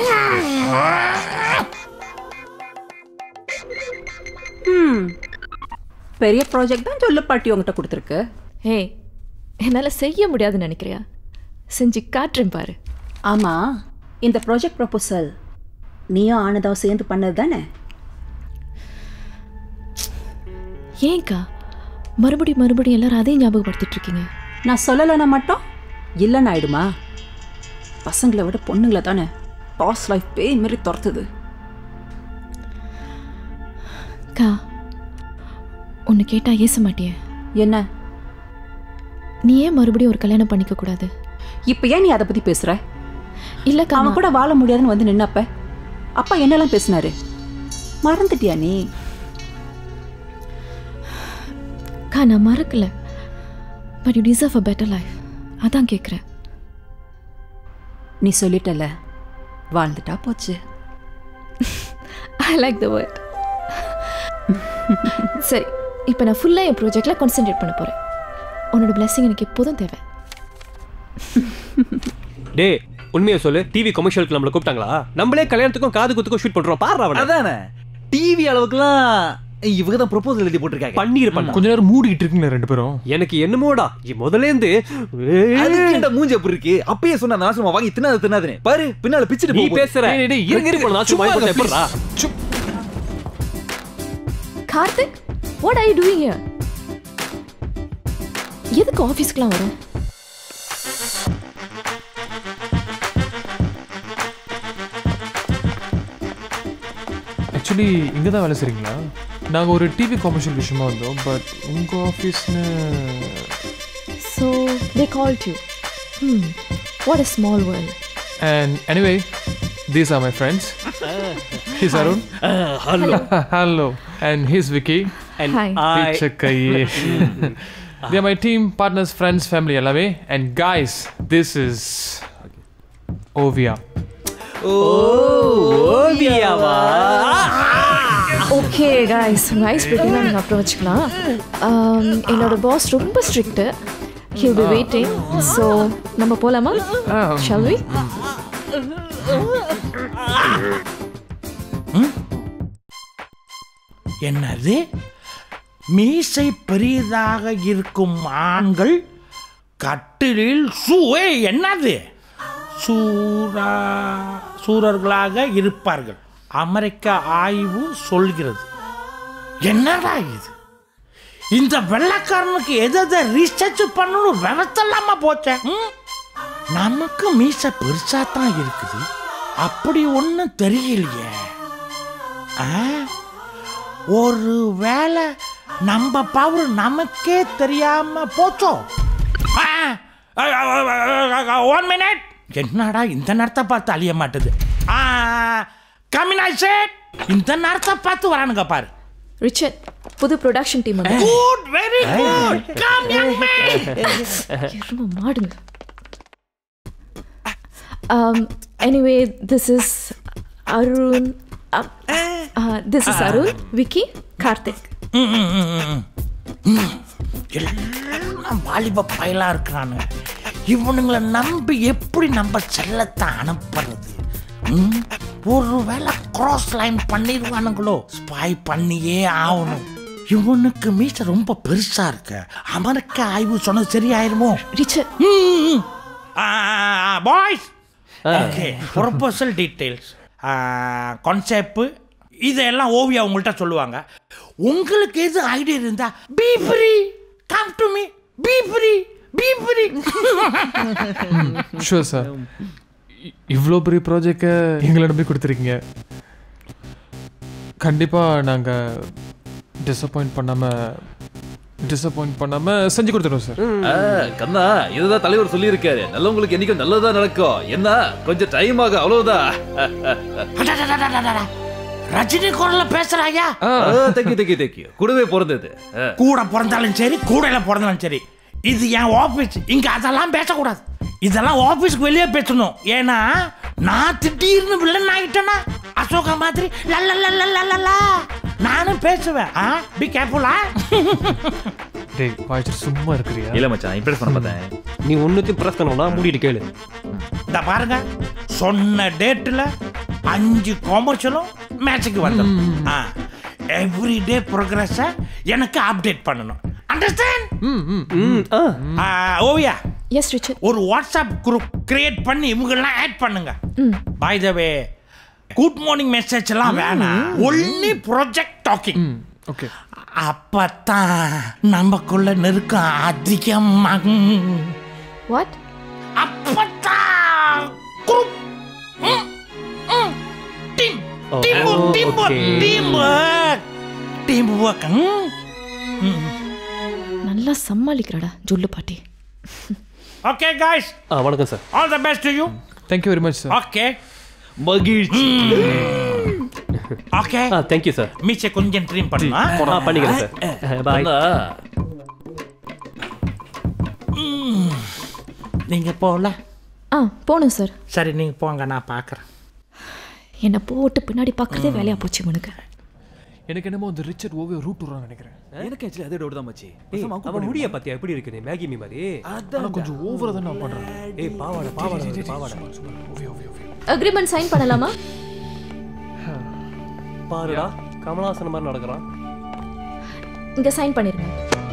Speaker 10: ம் பெரிய ப்ராஜெக்ட் தான் சொல்லு பாட்டி உங்ககிட்ட கொடுத்துருக்கு
Speaker 3: ஹே என்னால் செய்ய முடியாதுன்னு நினைக்கிறியா செஞ்சு காட்டுறேன் பாரு
Speaker 10: ஆமாம் இந்த ப்ராஜெக்ட் ப்ரொபோசல் நீயும் ஆனதாவும் சேர்ந்து பண்ணது தானே
Speaker 3: ஏன்க்கா மறுபடியும் மறுபடியும் எல்லாரும் அதையும் ஞாபகப்படுத்திட்டு இருக்கீங்க
Speaker 10: நான் சொல்லலைன்னா மட்டும் இல்லைன்னு ஆயிடுமா பசங்களை விட பொண்ணுங்களை தானே பாஸ் லைஃப் பேய் மாரி துரத்துது
Speaker 3: அக்கா ஒன்று கேட்டா ஏச மாட்டியே
Speaker 10: என்ன
Speaker 3: நீ ஏன் மறுபடியும் ஒரு கல்யாணம் பண்ணிக்க கூடாது
Speaker 10: இப்போ ஏன் நீ அதை பற்றி பேசுகிற
Speaker 3: இல்லைக்கா
Speaker 10: அவன் கூட வாழ முடியாதுன்னு வந்து நின்னப்ப அப்பா என்னெல்லாம் பேசினாரு மறந்துட்டியா நீ
Speaker 3: அக்கா நான் மறக்கல but you deserve a better life அதான் கேட்குறேன்
Speaker 10: நீ சொல்லிட்டல வாழ்ந்துட்டா போச்சு
Speaker 3: ஐ லைக் த வேர்ட் சரி இப்போ நான் ஃபுல்லாக என் ப்ராஜெக்டில் கான்சென்ட்ரேட் பண்ண போகிறேன் உன்னோட பிளெஸிங் எனக்கு எப்போதும் தேவை
Speaker 5: டே உண்மையை சொல்லு டிவி கமர்ஷியலுக்கு நம்மள கூப்பிட்டாங்களா நம்மளே கல்யாணத்துக்கும் காது குத்துக்கும் ஷூட் பண்றோம் பாரு அவன
Speaker 4: அதானே டிவி அளவுக்குலாம் இவங்க தான் ப்ரொபோசல் எழுதி போட்டிருக்காங்க
Speaker 5: பண்ணிருப்பேன்
Speaker 2: கொஞ்ச நேரம் மூடிக்கிட்டு இருக்கீங்களா ரெண்டு பேரும்
Speaker 5: எனக்கு என்னமோடா இ- முதல்ல இருந்து
Speaker 4: அதுக்கு ஏன்டா மூஞ்சி அப்படி இருக்கு அப்பயே சொன்ன அந்த நாசமா வாங்கி தின்னாத தின்னாதே பாரு பின்னால பிச்சிட்டு
Speaker 5: நீ
Speaker 4: போக போகுது.
Speaker 5: பேசுற.
Speaker 4: டேய், டேய், டேய், இருங்க, இருங்க.
Speaker 5: நாசமா
Speaker 4: சும்மா
Speaker 5: வாங்கி
Speaker 4: இருங்க,
Speaker 5: போட்டா
Speaker 4: please.
Speaker 5: எப்படிடா?
Speaker 3: Karthik what are you doing here எதுக்கு ஆஃபீஸ்க்குலாம் வர
Speaker 2: ஆக்சுவலி இங்கே தான் வேலை செய்கிறீங்களா நாங்கள் ஒரு டிவி கமர்ஷியல் விஷயமா வந்தோம் பட் உங்கள் ஆஃபீஸ்னு
Speaker 3: so they called you hmm what a small world
Speaker 2: And anyway, these are my friends. He's Arun.
Speaker 5: hello.
Speaker 2: hello. And he's Vicky.
Speaker 5: And Hi. I-
Speaker 2: Pichakaye. They're my team, partners, friends, family, எல்லாமே. And guys, this is Ovia.
Speaker 5: ஓவியாவா
Speaker 3: okay guys உங்கள் ice பிரேக்கிங்லாம் நீங்கள் அப்புறம் வச்சுக்கலாம் Um, என்னோட boss ரொம்ப strict he'll be waiting so நம்ம போகலாமா ஷால் வி
Speaker 7: என்னது மீசை பெரியதாக இருக்கும் ஆண்கள் கட்டிலில் சூவே என்னது சூரா சூரர்களாக இருப்பார்கள் அமெரிக்க ஆய்வு சொல்கிறது என்னடா இது இந்த வெள்ளக்காரனுக்கு எதை எதை ரிசர்ச் பண்ணணும் விவத்தல்லாம போச்சே ம்? நமக்கு மீசை பெருசா தான் இருக்குது அப்படி ஒன்றும் தெரியலையே ஆ ஒரு வேளை நம்ம பவர் நமக்கே தெரியாம போச்சோ ஒன் மினிட் என்னடா இந்த நேரத்தை பார்த்து அழிய மாட்டுது கமினாய் சேட் இந்த நேரத்தை பார்த்து வரானுங்க பாரு
Speaker 3: ரிச்சர்ட் புது production team
Speaker 7: good very good come young
Speaker 3: எரும மாடுங்க um, anyway this is arun uh, uh, this is arun vicky karthik
Speaker 7: எல்லாம் வாலிப பயலா இருக்கிறானுங்க இவனுங்களை நம்பி எப்படி நம்ம செல்லத்தை அனுப்புறது ம்? ஒருவேளை கிராஸ் லைன் பண்ணிடுவானுங்களோ ஸ்பை பண்ணியே ஆகணும் இவனுக்கு மீச ரொம்ப பெருசா இருக்கு அமெரிக்க ஆய்வு சொன்னது சரியாயிருமோ
Speaker 3: Richard
Speaker 7: boys okay proposal details concept இதெல்லாம் ஓவியா உங்கள்கிட்ட சொல்லுவாங்க உங்களுக்கு எது ஐடியா இருந்தா be free come to me be free be free
Speaker 2: sure sir இவ்வளோ பெரிய ப்ராஜெக்டை எங்களை நம்பி கொடுத்துருக்கீங்க கண்டிப்பாக நாங்கள் டிசப்பாயிண்ட் பண்ணாமல் டிசப்பாயிண்ட் பண்ணாம செஞ்சு கொடுத்துருவோம் சார்
Speaker 4: ஆ, கண்ணா இதுதான் தலைவர் சொல்லியிருக்காரு நல்லவங்களுக்கு என்னைக்கும் நல்லதா நடக்கும் என்ன கொஞ்சம் டைம் ஆகும் அவ்வளவுதான்
Speaker 7: ரஜினி குரல்ல பேசுறாயா
Speaker 4: தேங்க்யூ தேங்க்யூ தேங்க்யூ கூடவே பிறந்தது ஆ.
Speaker 7: கூட பிறந்தாலும் சரி கூடையில பிறந்தாலும் சரி இது என் ஆபீஸ் இங்க அதெல்லாம் பேசக்கூடாது இதெல்லாம் ஆபீஸ்க்கு வெளியே பேசணும் ஏன்னா நான் திடீர்னு வில்லன் ஆகிட்டேனா அசோகா மாதிரி லல்லல்லல்லல்லல்லா நானும் பேசுவேன் ஆ பி கேர்ஃபுல்லா
Speaker 2: டேய் வாய்ச்சிட்டு சும்மா இருக்கிறியா
Speaker 4: இல்ல மச்சான் இம்ப்ரெஸ் பண்ண பார்த்தேன்
Speaker 5: நீ ஒன்றுத்தையும் ப்ரெஸ் பண்ணணும்னா மூடிட்டு கேளு
Speaker 7: இந்த பாருங்க சொன்ன டேட்டில் அஞ்சு காமர்ஷியலும் மேட்சுக்கு வந்துடும் ஆ எவ்ரி டே ப்ரோக்ரஸை எனக்கு அப்டேட் பண்ணணும் அண்டர்ஸ்டாண்ட் ஓவியா
Speaker 3: எஸ் ரிச்சர்ட்
Speaker 7: ஒரு வாட்ஸ்அப் குரூப் கிரியேட் பண்ணி இவங்கெல்லாம் ஆட் பண்ணுங்க by the way good morning message எல்லாம் வேணாம் ஒன்லி ப்ராஜெக்ட் டாக்கிங்
Speaker 2: ஓகே
Speaker 7: அப்பத்தான் நமக்குள்ள நெருக்கம் அதிகமாகும்
Speaker 3: வாட்
Speaker 7: அப்பத்தான் group team
Speaker 5: Oh,
Speaker 7: team team
Speaker 5: okay.
Speaker 7: Team team work
Speaker 3: நல்லா சமாளிக்கிறடா ஜொல்லு பாட்டி
Speaker 7: ஓகே காய்ஸ்
Speaker 5: ஆ வணக்கம் sir
Speaker 7: all the best to you
Speaker 2: thank you very much sir
Speaker 7: okay
Speaker 4: மகிழ்ச்சி
Speaker 7: ஓகே
Speaker 5: ஆ தேங்க்யூ சார்
Speaker 7: மீச்சை கொஞ்சம் ட்ரீம் பண்ணுமா
Speaker 5: ஆ பண்ணிக்கிறேன் சார் பாய்
Speaker 4: கண்ணா,
Speaker 7: நீங்க போகல
Speaker 3: ஆ போகணும் சார்
Speaker 7: சரி நீங்க போங்க நான் பார்க்குறேன்
Speaker 3: என்னை போட்டு பின்னாடி பார்க்குறதே வேலையாக போச்சு உனக்கு
Speaker 2: எனக்கு என்னமோ அந்த ரிச்சர்ட் ஓவிய ரூட் விடுறான்னு நினைக்கிறேன்
Speaker 4: எனக்கு ஆக்சுவலி அதே டவுட் தான் மச்சி
Speaker 5: ஏய், அவன் முடிய பாத்தியா எப்படி இருக்குது மேகி மீ மாதிரி
Speaker 2: ஆனா கொஞ்சம் ஓவரா தான் நான் பண்றேன்
Speaker 5: ஏய் பாவாடை பாவாடை வருது, பாவாடை
Speaker 2: ஓவிய ஓவிய ஓவிய
Speaker 3: அக்ரிமெண்ட் சைன் பண்ணலாமா
Speaker 5: பாருடா கமலாசன் மாதிரி நடக்கிறான்
Speaker 3: இங்கே சைன் பண்ணிருங்க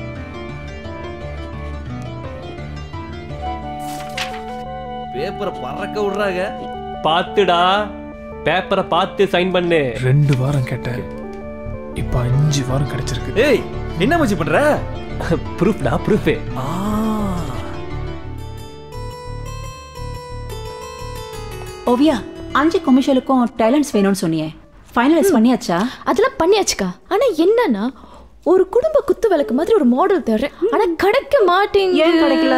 Speaker 4: பேப்பரை பறக்க விடுறாங்க
Speaker 5: பாத்துடா பேப்பரை பார்த்து சைன் பண்ணு
Speaker 2: ரெண்டு வாரம் கேட்டேன் இப்போ அஞ்சு வாரம் கிடைச்சிருக்கு
Speaker 4: ஏய் என்ன மச்சி பண்ற
Speaker 5: ப்ரூஃப்டா ப்ரூஃபே
Speaker 10: ஓவியா அஞ்சு கமர்ஷியலுக்கும் டேலண்ட்ஸ் வேணும்னு சொன்னியே ஃபைனலைஸ் பண்ணியாச்சா
Speaker 3: அதெல்லாம் பண்ணியாச்சுக்கா ஆனா என்னன்னா ஒரு குடும்ப குத்து விளக்கு மாதிரி ஒரு மாடல் தேடுறேன் ஆனா கிடைக்க மாட்டேங்க
Speaker 10: ஏன் கிடைக்கல?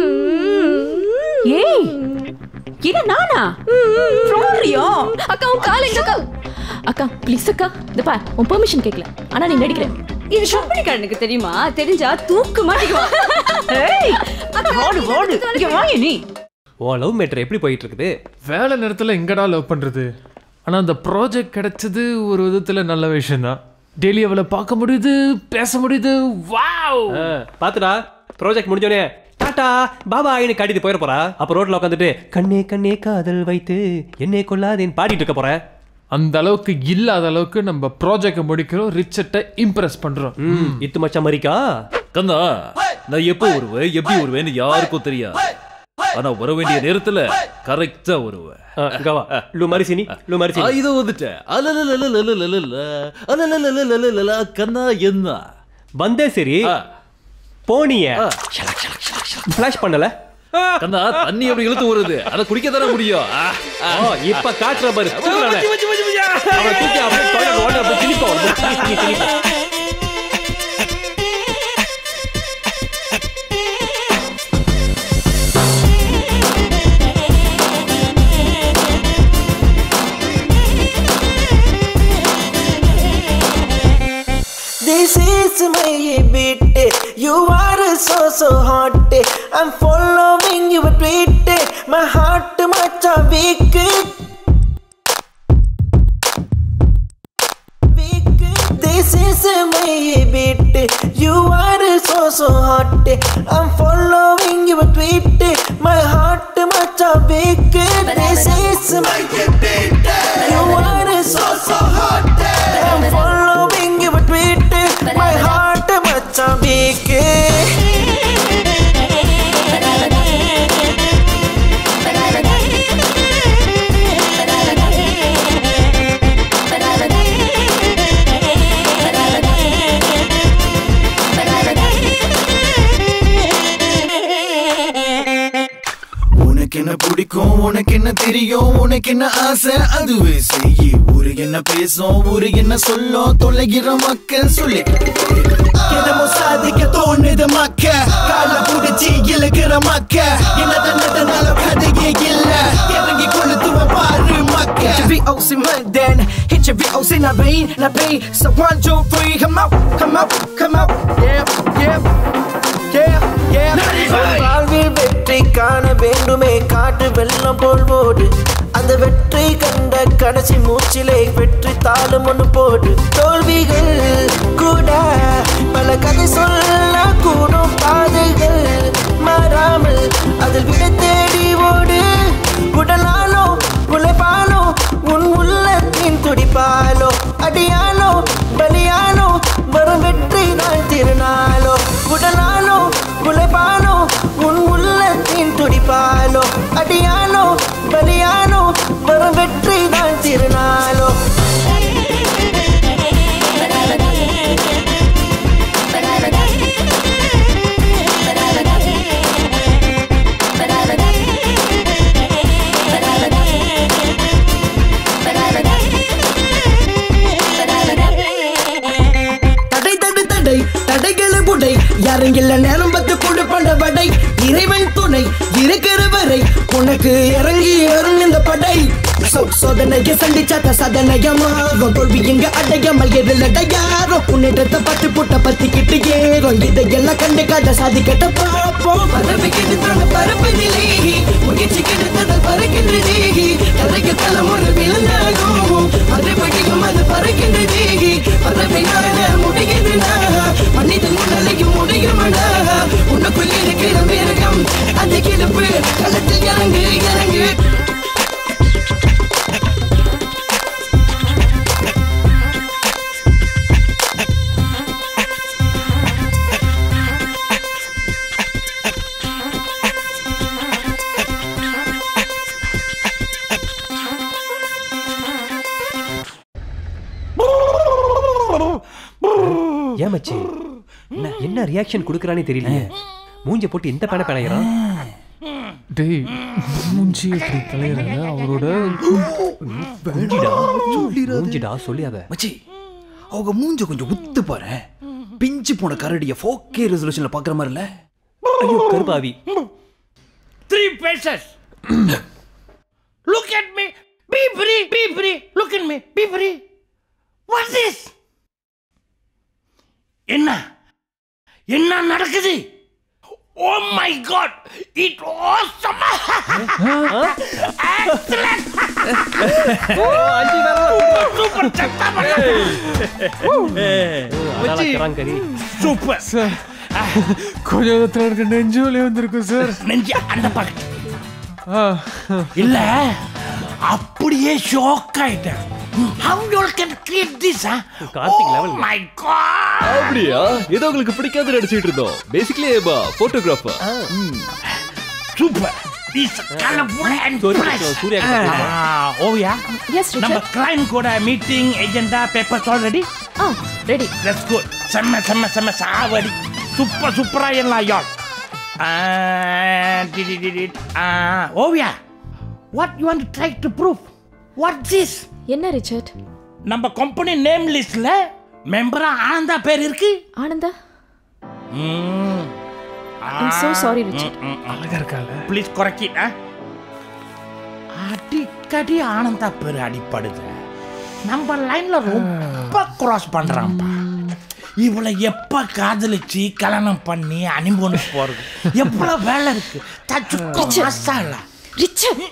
Speaker 10: ஏய் இது நானா ஃப்ளோரியோ
Speaker 3: அக்கா உன் கால் எங்க அக்கா அக்கா ப்ளீஸ் அக்கா இந்த பார் உன் பெர்மிஷன் கேட்கல ஆனா நீ நடிக்கிற
Speaker 9: இது ஷொப்படிக்காரனுக்கு தெரியுமா தெரிஞ்சா தூக்கு மாட்டிக்குவான்
Speaker 10: ஏய் ஓடு ஓடு இங்க வாங்க நீ
Speaker 5: ஓ லவ் மேட்டர் எப்படி போயிட்டு இருக்குது
Speaker 2: வேலை நேரத்துல எங்கடா லவ் பண்றது ஆனா அந்த ப்ராஜெக்ட் கிடைச்சது ஒரு விதத்துல நல்ல விஷயம் தான் டெய்லி அவளை பார்க்க முடியுது பேச முடியுது வாவ்
Speaker 5: ஆ, பாத்துடா ப்ராஜெக்ட் முடிஞ்சோடனே டாடா பாபா ஆயின்னு காட்டிட்டு போயிட போறா அப்ப ரோட்ல உட்காந்துட்டு கண்ணே கண்ணே காதல் வைத்து என்னை கொள்ளாதேன்னு பாடிட்டு இருக்க போறேன்
Speaker 2: அந்த அளவுக்கு இல்லாத அளவுக்கு நம்ம ப்ராஜெக்ட் முடிக்கிறோம் ரிச்சர்ட்டை இம்ப்ரெஸ் பண்றோம்
Speaker 5: ம், இத்து மச்சா மரிக்கா
Speaker 4: கண்ணா நான் எப்போ வருவேன் எப்படி வருவேன்னு யாருக்கும் தெரியாது ஆனா வர வேண்டிய நேரத்துல கரெக்டா வருவேன்
Speaker 5: ஆ, இங்க வா லூ மரிசினி லூ
Speaker 4: ஆ,
Speaker 5: மரிசினி
Speaker 4: இதோ வந்துட்டேன் அலலலலலலலலல, அலலலலலலலல, கண்ணா என்ன
Speaker 5: வந்தே சரி
Speaker 4: ஆ,
Speaker 5: போனிய
Speaker 4: ஆ.
Speaker 5: ஃபிளாஷ் பண்ணல
Speaker 4: கண்ணா தண்ணி எப்படி இழுத்து வருது அதை குடிக்க தானே முடியும் ஆ, ஆ.
Speaker 5: ஓ இப்ப காட்டுற பாரு தூக்குறானே.
Speaker 4: மச்சி, மச்சி, மச்சி, மச்சி.
Speaker 5: அவனை தூக்கி அப்படியே toilet ஓட அப்படியே திணிப்போம். திணி, திணி, திணி.
Speaker 14: This is my beat. You are so so hot. I'm following your tweet. My heart much a weak. This is my beat. You are so so hot. I'm following your tweet. My heart much a weak. This is my beat. You are so so hot. I'm following your tweet. My heart much a weak.
Speaker 1: உனக்கு என்ன பிடிக்கும் உனக்கு என்ன தெரியும் உனக்கு என்ன ஆசை அதுவே செய்யி ஊரு என்ன பேசும் ஊரு என்ன சொல்லும் தொலைகிற மக்கள் சொல்லி
Speaker 14: என்னமோ சாதிக்க தோணுது மக்க கால புடிச்சு இழுக்கிற மக்க என்ன தன்னதனால கதையே இல்ல இறங்கி கொளுத்துவ பாரு மக்க
Speaker 15: Hit your VOC London, hit your VOC na pain, na pain. So one, two, three, come out, come out, come out. Yeah, yeah, yeah, yeah.
Speaker 14: வாழ்வில் வெற்றி காண வேண்டுமே காட்டு வெள்ளம் போல் ஓடு அந்த வெற்றி கண்ட கடைசி மூச்சிலே வெற்றி தாளும் ஒன்று போடு தோல்விகள் கூட பல கதை சொல்ல கூடும் பாதைகள் மாறாமல் அதில் விட தேடி ஓடு உடலாலோ உழைப்பாலோ உன் உள்ளத்தின் துடிப்பாலோ அடியாலோ பலியாலோ வரும் வெற்றி நாள் திருநாளோ உடலாலோ உழைப்பாலோ உன் உள்ளத்தின் துடிப்பாலோ அடியாலோ பலியாலோ வரும் வெற்றி நாள் திருநாளோ
Speaker 15: தடை தடை தடை தடைகளை புடை யாருங்கில்ல நேரம் பத்து கொடுப்பண்ட வடை இறைவன் துணை இருக்கிற வரை உனக்கு இறங்கி வரும் இந்த படை சோ- சோதனைய சந்திச்சாத்த சதனையமாகும் தோல்வி இங்க அடையாமல் எதிலடையாரோ உன்னிடத்தை பட்டு புட்ட பத்திக்கிட்டு ஏறும் இதையெல்லாம் கண்டுக்காத சாதிக்கட்ட பார்ப்போம் பறவை கெடுத்தான பரப்பு நிலை முயற்சி கெடுத்ததால் பறக்கின்றதே தரைக்கு தலைமுறை விழுந்தாலும் மறுபடியும் அது பறக்கின்றதே பறவை நாட முடியுதுனா மனிதன் உடலையும் முடியுமடா உனக்குள் இருக்கிற மிருகம் அந்த கிழப்பு களத்தில் இறங்கு இறங்கு
Speaker 5: ஏன் மச்சி என்ன ரியாக்ஷன் கொடுக்குறானே தெரியலையே மூஞ்ச போட்டு எந்த பேன பேனைகிறான்
Speaker 2: டேய் மூஞ்சி எப்படி தலையிறாங்க அவரோட
Speaker 5: மூஞ்சிடா மூஞ்சிடா சொல்லியாத
Speaker 4: மச்சி அவங்க மூஞ்ச கொஞ்சம் உத்து பாரு பிஞ்சு போன கரடிய 4K ரெசல்யூஷன்ல பாக்குற மாதிரி இல்ல
Speaker 5: ஐயோ கருப்பாவி
Speaker 7: Three faces. Look at me. Be free. Be free. Look at me. Be free. What's this? என்ன என்ன நடக்குது oh my god it awesome super super
Speaker 2: sir கொஞ்ச நேரத்தில் எனக்கு நெஞ்சு வலி வந்திருக்கும் சார்
Speaker 7: நெஞ்சு அந்த பக்கம் இல்ல அப்படியே ஷாக் ஆயிட்டேன் How you all can create this, huh?
Speaker 5: Karthik
Speaker 7: Oh
Speaker 5: level.
Speaker 7: my god!
Speaker 4: அப்படியா ஏதோ உங்களுக்கு பிடிக்காது நடிச்சிட்டு இருந்தோம் பேசிக்கலி ஏபா photographer
Speaker 7: Super. This colorful and
Speaker 5: Sorry,
Speaker 7: fresh.
Speaker 5: Surya கிட்ட பேசுறேன்.
Speaker 7: Ah, oh yeah.
Speaker 3: Yes, Richard.
Speaker 7: நம்ம client கூட meeting agenda papers already.
Speaker 3: Oh, ready.
Speaker 7: That's good. செம்ம செம்ம செம்ம சாவடி சூப்பர் சூப்பரா எல்லாம் யார் Oviya what you want try to prove what this
Speaker 3: என்ன ரிச்சர்ட்
Speaker 7: நம்ம கம்பெனி நேம் லிஸ்ட்ல மெம்பரா ஆனந்தா பேர் இருக்கு
Speaker 3: ஆனந்தா
Speaker 7: ம்.
Speaker 3: I'm so sorry, Richard.
Speaker 7: அழகா இருக்கால ப்ளீஸ் குறைக்கி அடிக்கடி ஆனந்தா பேர் அடிப்படுது நம்ம லைன்ல ரொம்ப கிராஸ் பண்றான்ப்பா இவளை எப்ப காதலிச்சு கல்யாணம் பண்ணி அனுபவம் போறது எவ்வளவு வேலை இருக்கு தச்சுக்கோ masala
Speaker 3: Richard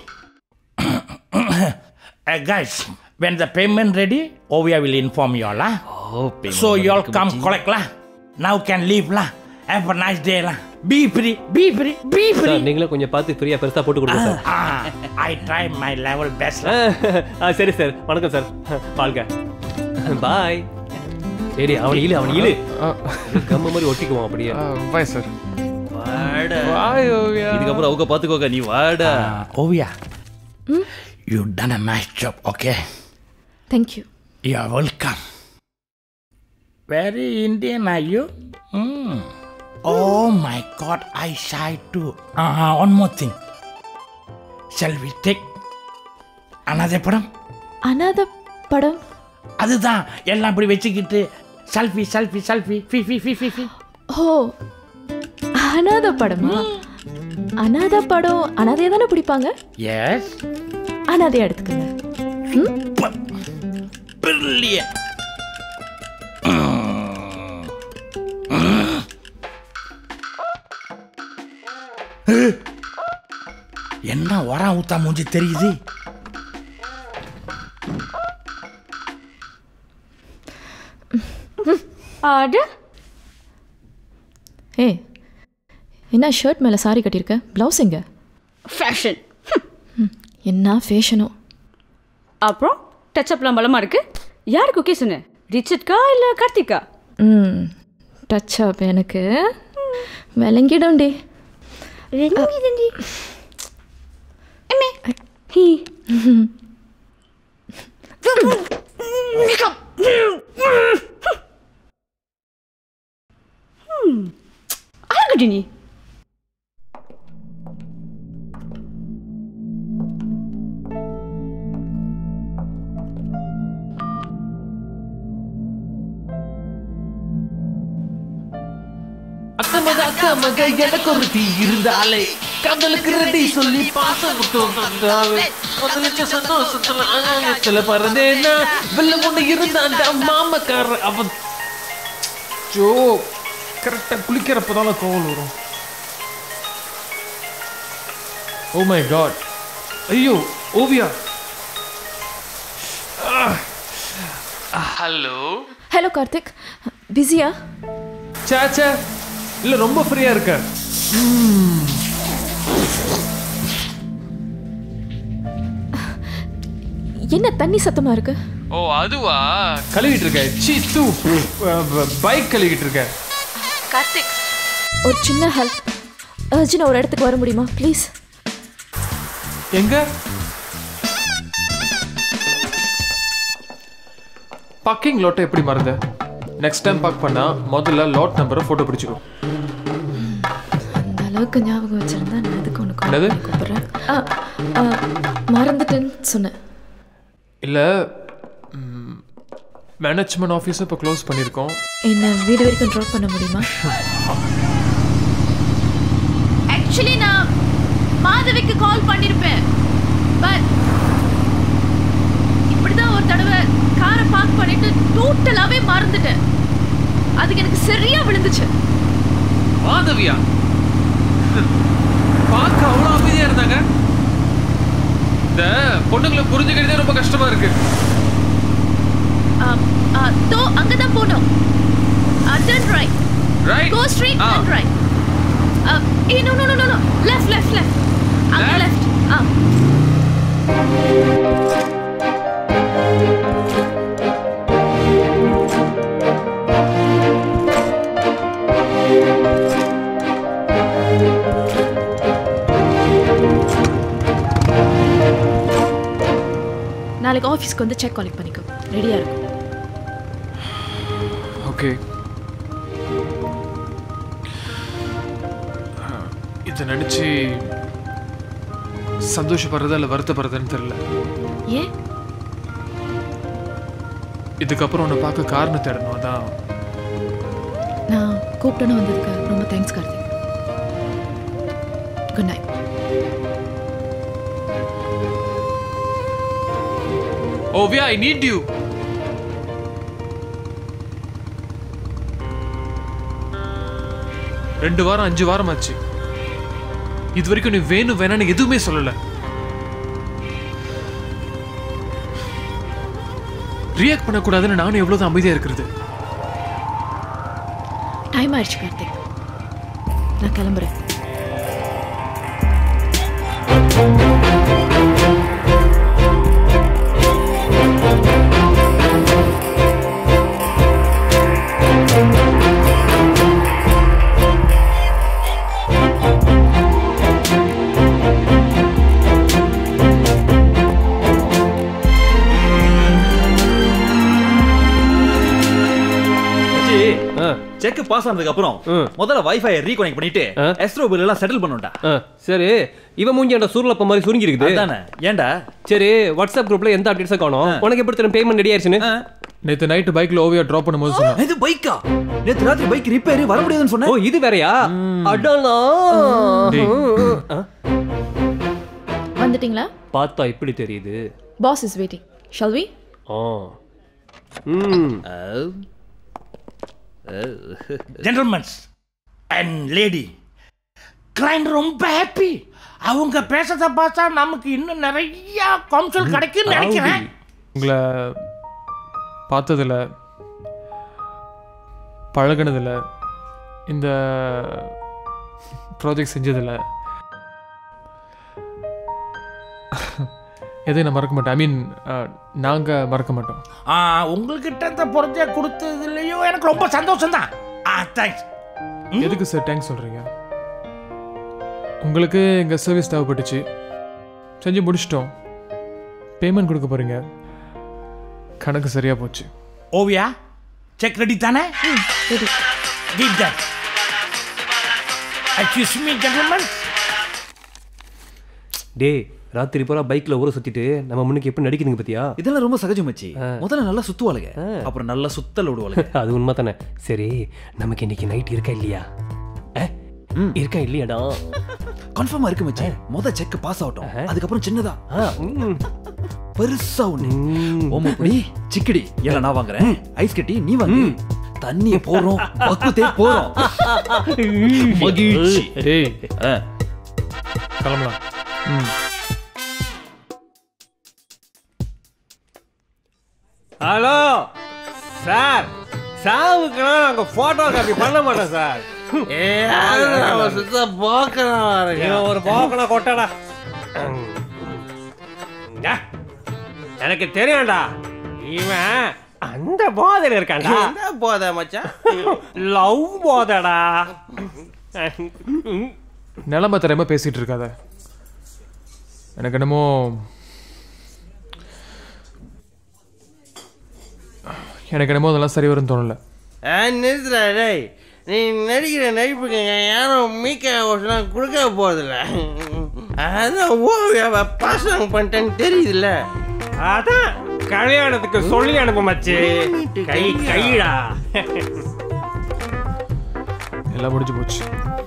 Speaker 7: guys when the payment ready Ovia will inform you all ah. so you all come collect lah now can leave lah have a nice day lah be free be free be free
Speaker 5: sir நீங்களும் கொஞ்சம் பார்த்து ஃப்ரீயா பெருசா போட்டு கொடுங்க sir
Speaker 7: Ah, I try my level best. lah.
Speaker 5: ஆ சரி sir வணக்கம் சார் வாழ்க பாய் சரி அவன் இழு அவன் இழு கம்ம மாதிரி ஒட்டிக்குவான் அப்படியே
Speaker 2: பாய் சார்
Speaker 4: வாடா
Speaker 2: பாய் ஓவியா
Speaker 4: இதுக்கப்புறம் அவங்க பாத்துக்கோங்க நீ வாடா
Speaker 7: Ovia, you done a nice job, okay?
Speaker 3: Thank you.
Speaker 7: You are welcome. Very Indian are you? Mm. Oh my god, I shy too. Uh, one more thing. Shall we take another படம்
Speaker 3: அனாத படம்
Speaker 7: அதுதான் எல்லாம் இப்படி வச்சுக்கிட்டு selfie selfie selfie ஃபி ஃபி ஃபி ஃபி ஃபி
Speaker 3: ஓ அனாத படமா அனாத படம் அனாதையை தானே பிடிப்பாங்க
Speaker 7: எஸ்
Speaker 3: அனாதையா எடுத்துக்கங்க
Speaker 7: பிரில்லியன் என்ன உரம் ஊத்தா மூஞ்சி தெரியுது
Speaker 9: அட
Speaker 3: ஏய் என்ன ஷர்ட் மேலே சாரி கட்டியிருக்க ப்ளவுஸ் எங்க
Speaker 9: ஃபேஷன்
Speaker 3: என்ன ஃபேஷனோ
Speaker 9: அப்புறம் டச் அப்லாம் பலமா இருக்கு யாருக்கு ஓகே சொன்ன ரிச்சர்ட்கா இல்ல கார்த்திகா
Speaker 3: ம் டச் அப் எனக்கு விளங்கிடும்டி
Speaker 9: விளங்கிடும்டி. அம்மே. ஹீ. ஹம். அழகுடி நீ
Speaker 11: அக்க மக அக்க மக எனக்கு ஒரு தீ இருந்தாலே காதலுக்கு ரெடி சொல்லி பாசம் விட்டோம் தந்தாவே முதலுக்கு சந்தோஷத்துல ஆகாயத்துல பறந்தேன்னா வெள்ள ஒண்ணு இருந்தாண்ட மாமக்கார அவன்
Speaker 2: ஜோ கரெக்டாக குளிக்கிறப்ப தான் கோவல் வரும் ஓ மை காட் ஐயோ ஓவியா
Speaker 11: ஹலோ
Speaker 3: ஹலோ கார்த்திக் பிஸியா
Speaker 2: சே சே இல்லை ரொம்ப ஃப்ரீயாக இருக்கேன்
Speaker 3: என்ன தண்ணி சத்தமா இருக்கு
Speaker 2: ஓ அதுவா கழுவிட்டு இருக்கேன் சி தூ பைக் கழுவிட்டு இருக்கேன்
Speaker 3: கார்த்திக் ஒரு சின்ன ஹெல்ப் அர்ஜுன் ஒரு இடத்துக்கு வர முடியுமா ப்ளீஸ்
Speaker 2: எங்க பார்க்கிங் லாட்டை எப்படி மறந்த நெக்ஸ்ட் டைம் பார்க் பண்ணா முதல்ல லாட் நம்பரை ஃபோட்டோ பிடிச்சிக்கோ
Speaker 3: அந்த அளவுக்கு ஞாபகம் வச்சிருந்தா நான் எதுக்கு உனக்கு call
Speaker 2: என்னது?
Speaker 3: பண்ணி கூப்பிடுறேன் ஆ, ஆ, மறந்துட்டேன்னு சொன்னேன்
Speaker 2: இல்லை மேனேஜ்மெண்ட் ஆஃபீஸை இப்போ க்ளோஸ் பண்ணியிருக்கோம்
Speaker 3: என்ன வீடு வரைக்கும் ட்ராப் பண்ண முடியுமா
Speaker 16: ஆக்சுவலி நான் மாதவிக்கு கால் பண்ணிருப்பேன் பட் இப்படிதான் ஒரு தடவை காரை பார்க் பண்ணிட்டு டோட்டலாவே மறந்துட்டேன் அதுக்கு எனக்கு சரியா விழுந்துச்சு
Speaker 11: மாதவியா பார்க்க அவ்வளோ அமைதியா இருந்தாங்க
Speaker 2: இந்த பொண்ணுங்களை புரிஞ்சுக்கிறதே ரொம்ப கஷ்டமா இருக்கு
Speaker 16: தோ அங்கதான் போனோம் turn right
Speaker 11: right
Speaker 16: go straight turn right ஏ no no no no left left left அங்க லெஃப்ட் ஆ
Speaker 3: நாளைக்கு ஆஃபீஸ்க்கு வந்து செக் கலெக்ட் பண்ணிக்கோ ரெடியா இருக்கும்
Speaker 2: ஓகே இதை நினச்சி சந்தோஷப்படுறதா இல்லை வருத்தப்படுறதுன்னு தெரியல
Speaker 3: ஏன்
Speaker 2: இதுக்கப்புறம் உன்னை பார்க்க காரணம் தேடணும் அதான்
Speaker 3: நான் கூப்பிட்டேன்னு வந்ததுக்கு ரொம்ப thanks Karthik good night
Speaker 2: Oviya I need you ரெண்டு வாரம் அஞ்சு வாரம் ஆச்சு இது வரைக்கும் நீ வேணும் வேணான்னு எதுவுமே சொல்லல ரியாக்ட் பண்ணக்கூடாதுன்னு நானும் எவ்வளவு அமைதியா இருக்கிறது
Speaker 3: டைம் ஆயிடுச்சு கார்த்திக் நான் கிளம்புறேன்
Speaker 4: செக் பாஸ் ஆனதுக்கு அப்புறம் முதல்ல வைஃபை ரீகனெக்ட் பண்ணிட்டு எஸ்ட்ரோ பில் எல்லாம் செட்டில் பண்ணுடா
Speaker 5: ஆ, சரி இவன் மூஞ்சி அந்த சூர்லப்ப மாதிரி சுருங்கி இருக்குது
Speaker 4: அதானே ஏன்டா
Speaker 5: சரி வாட்ஸ்அப் குரூப்ல எந்த அப்டேட்ஸும் காணோம் உனக்கு எப்படி தெரியும் பேமெண்ட் ரெடி ஆயிடுச்சுன்னு
Speaker 2: நேற்று நைட்டு பைக்கில் ஓவியா ட்ராப் பண்ணும்போது சொன்னான்
Speaker 4: இது பைக்கா நேத்து ராத்திரி பைக் ரிப்பேர் வர முடியாதுன்னு சொன்னேன்
Speaker 5: ஓ இது வேறயா அடலாம்
Speaker 2: டேய்.
Speaker 3: வந்துட்டீங்களா
Speaker 5: பார்த்தா இப்படி தெரியுது
Speaker 3: boss is waiting shall we
Speaker 5: ஆ ம்
Speaker 7: ஜென்டல்மன்ஸ் அண்ட் லேடி கிளைண்ட் ரொம்ப ஹாப்பி அவங்க பேசுறத பார்த்தா நமக்கு இன்னும் நிறைய கவுன்சில் கிடைக்கும்னு நினைக்கிறேன்
Speaker 2: உங்களை பார்த்ததில் பழகுனதில் இந்த ப்ராஜெக்ட் செஞ்சதில் எதையும் நான் மறக்க மாட்டேன் ஐ மீன் நாங்கள் மறக்க மாட்டோம்
Speaker 7: ஆ, உங்ககிட்ட இந்த ப்ராஜெக்ட் கொடுத்ததுலயும் எனக்கு ரொம்ப சந்தோஷம் தான் ஆ தேங்க்ஸ்
Speaker 2: எதுக்கு சார் தேங்க்ஸ் சொல்கிறீங்க உங்களுக்கு எங்கள் சர்வீஸ் தேவைப்பட்டுச்சு செஞ்சு முடிச்சிட்டோம் பேமெண்ட் கொடுக்க போகிறீங்க கணக்கு சரியாக போச்சு
Speaker 7: ஓவியா செக் ரெடி தானே
Speaker 3: ready
Speaker 7: Give that. Excuse me, gentlemen.
Speaker 5: டேய் ராத்திரி பூரா பைக்ல ஊரை சுத்திட்டு நம்ம முன்னுக்கு எப்படி நடிக்குதுங்க பத்தியா
Speaker 4: இதெல்லாம் ரொம்ப சகஜம் மச்சி முதல்ல நல்லா சுத்துவாளுங்க அப்புறம் நல்லா சுத்தல் விடுவாளுங்க
Speaker 5: அது உண்மை தானே சரி நமக்கு இன்னைக்கு நைட் இருக்கா இல்லையா அஹ்? இருக்கா இல்லையாடா
Speaker 4: கன்ஃபார்மா இருக்கு மச்சி முத செக் பாஸ் ஆகட்டும் அதுக்கப்புறம் சின்னதா
Speaker 5: ஆ, ம்.
Speaker 4: பெருசா ஒண்ணு ஓமப்படி சிக்கடி எல்லாம் நான் வாங்குறேன் ஐஸ் கட்டி நீ வாங்கு தண்ணிய போறோம் பக்குத்தே போறோம் மகிழ்ச்சி
Speaker 2: டேய்
Speaker 4: ஆ.
Speaker 2: கிளம்பலாம் ம்
Speaker 5: ஹலோ சார் சாவுக்குலாம் நாங்க போட்டோ காப்பி பண்ண மாட்டோம் சார் இவன் ஒரு போக்கனா கொட்டடா டா, எனக்கு தெரியும்டா இவன் அந்த போதையில இருக்கான்டா
Speaker 17: என்ன போத மச்சான்
Speaker 5: லவ் போதடா
Speaker 2: நிலமை தெரியாம பேசிட்டு இருக்காத எனக்கு என்னமோ எனக்கு என்னமோ அதெல்லாம் சரி வரும்னு தோணல
Speaker 17: ஆ, நிறுத்துடா டேய் நீ நடிக்கிற நடிப்புக்கு யாரும் மீக்க ஓசலாம் கொடுக்க போறதில்ல அதான் ஓவியாவை பாசம் பண்ணிட்டேன்னு தெரியுதுல்ல
Speaker 5: அதான் கல்யாணத்துக்கு சொல்லி அனுப்ப மச்சி கை கைடா
Speaker 2: எல்லாம் முடிஞ்சு போச்சு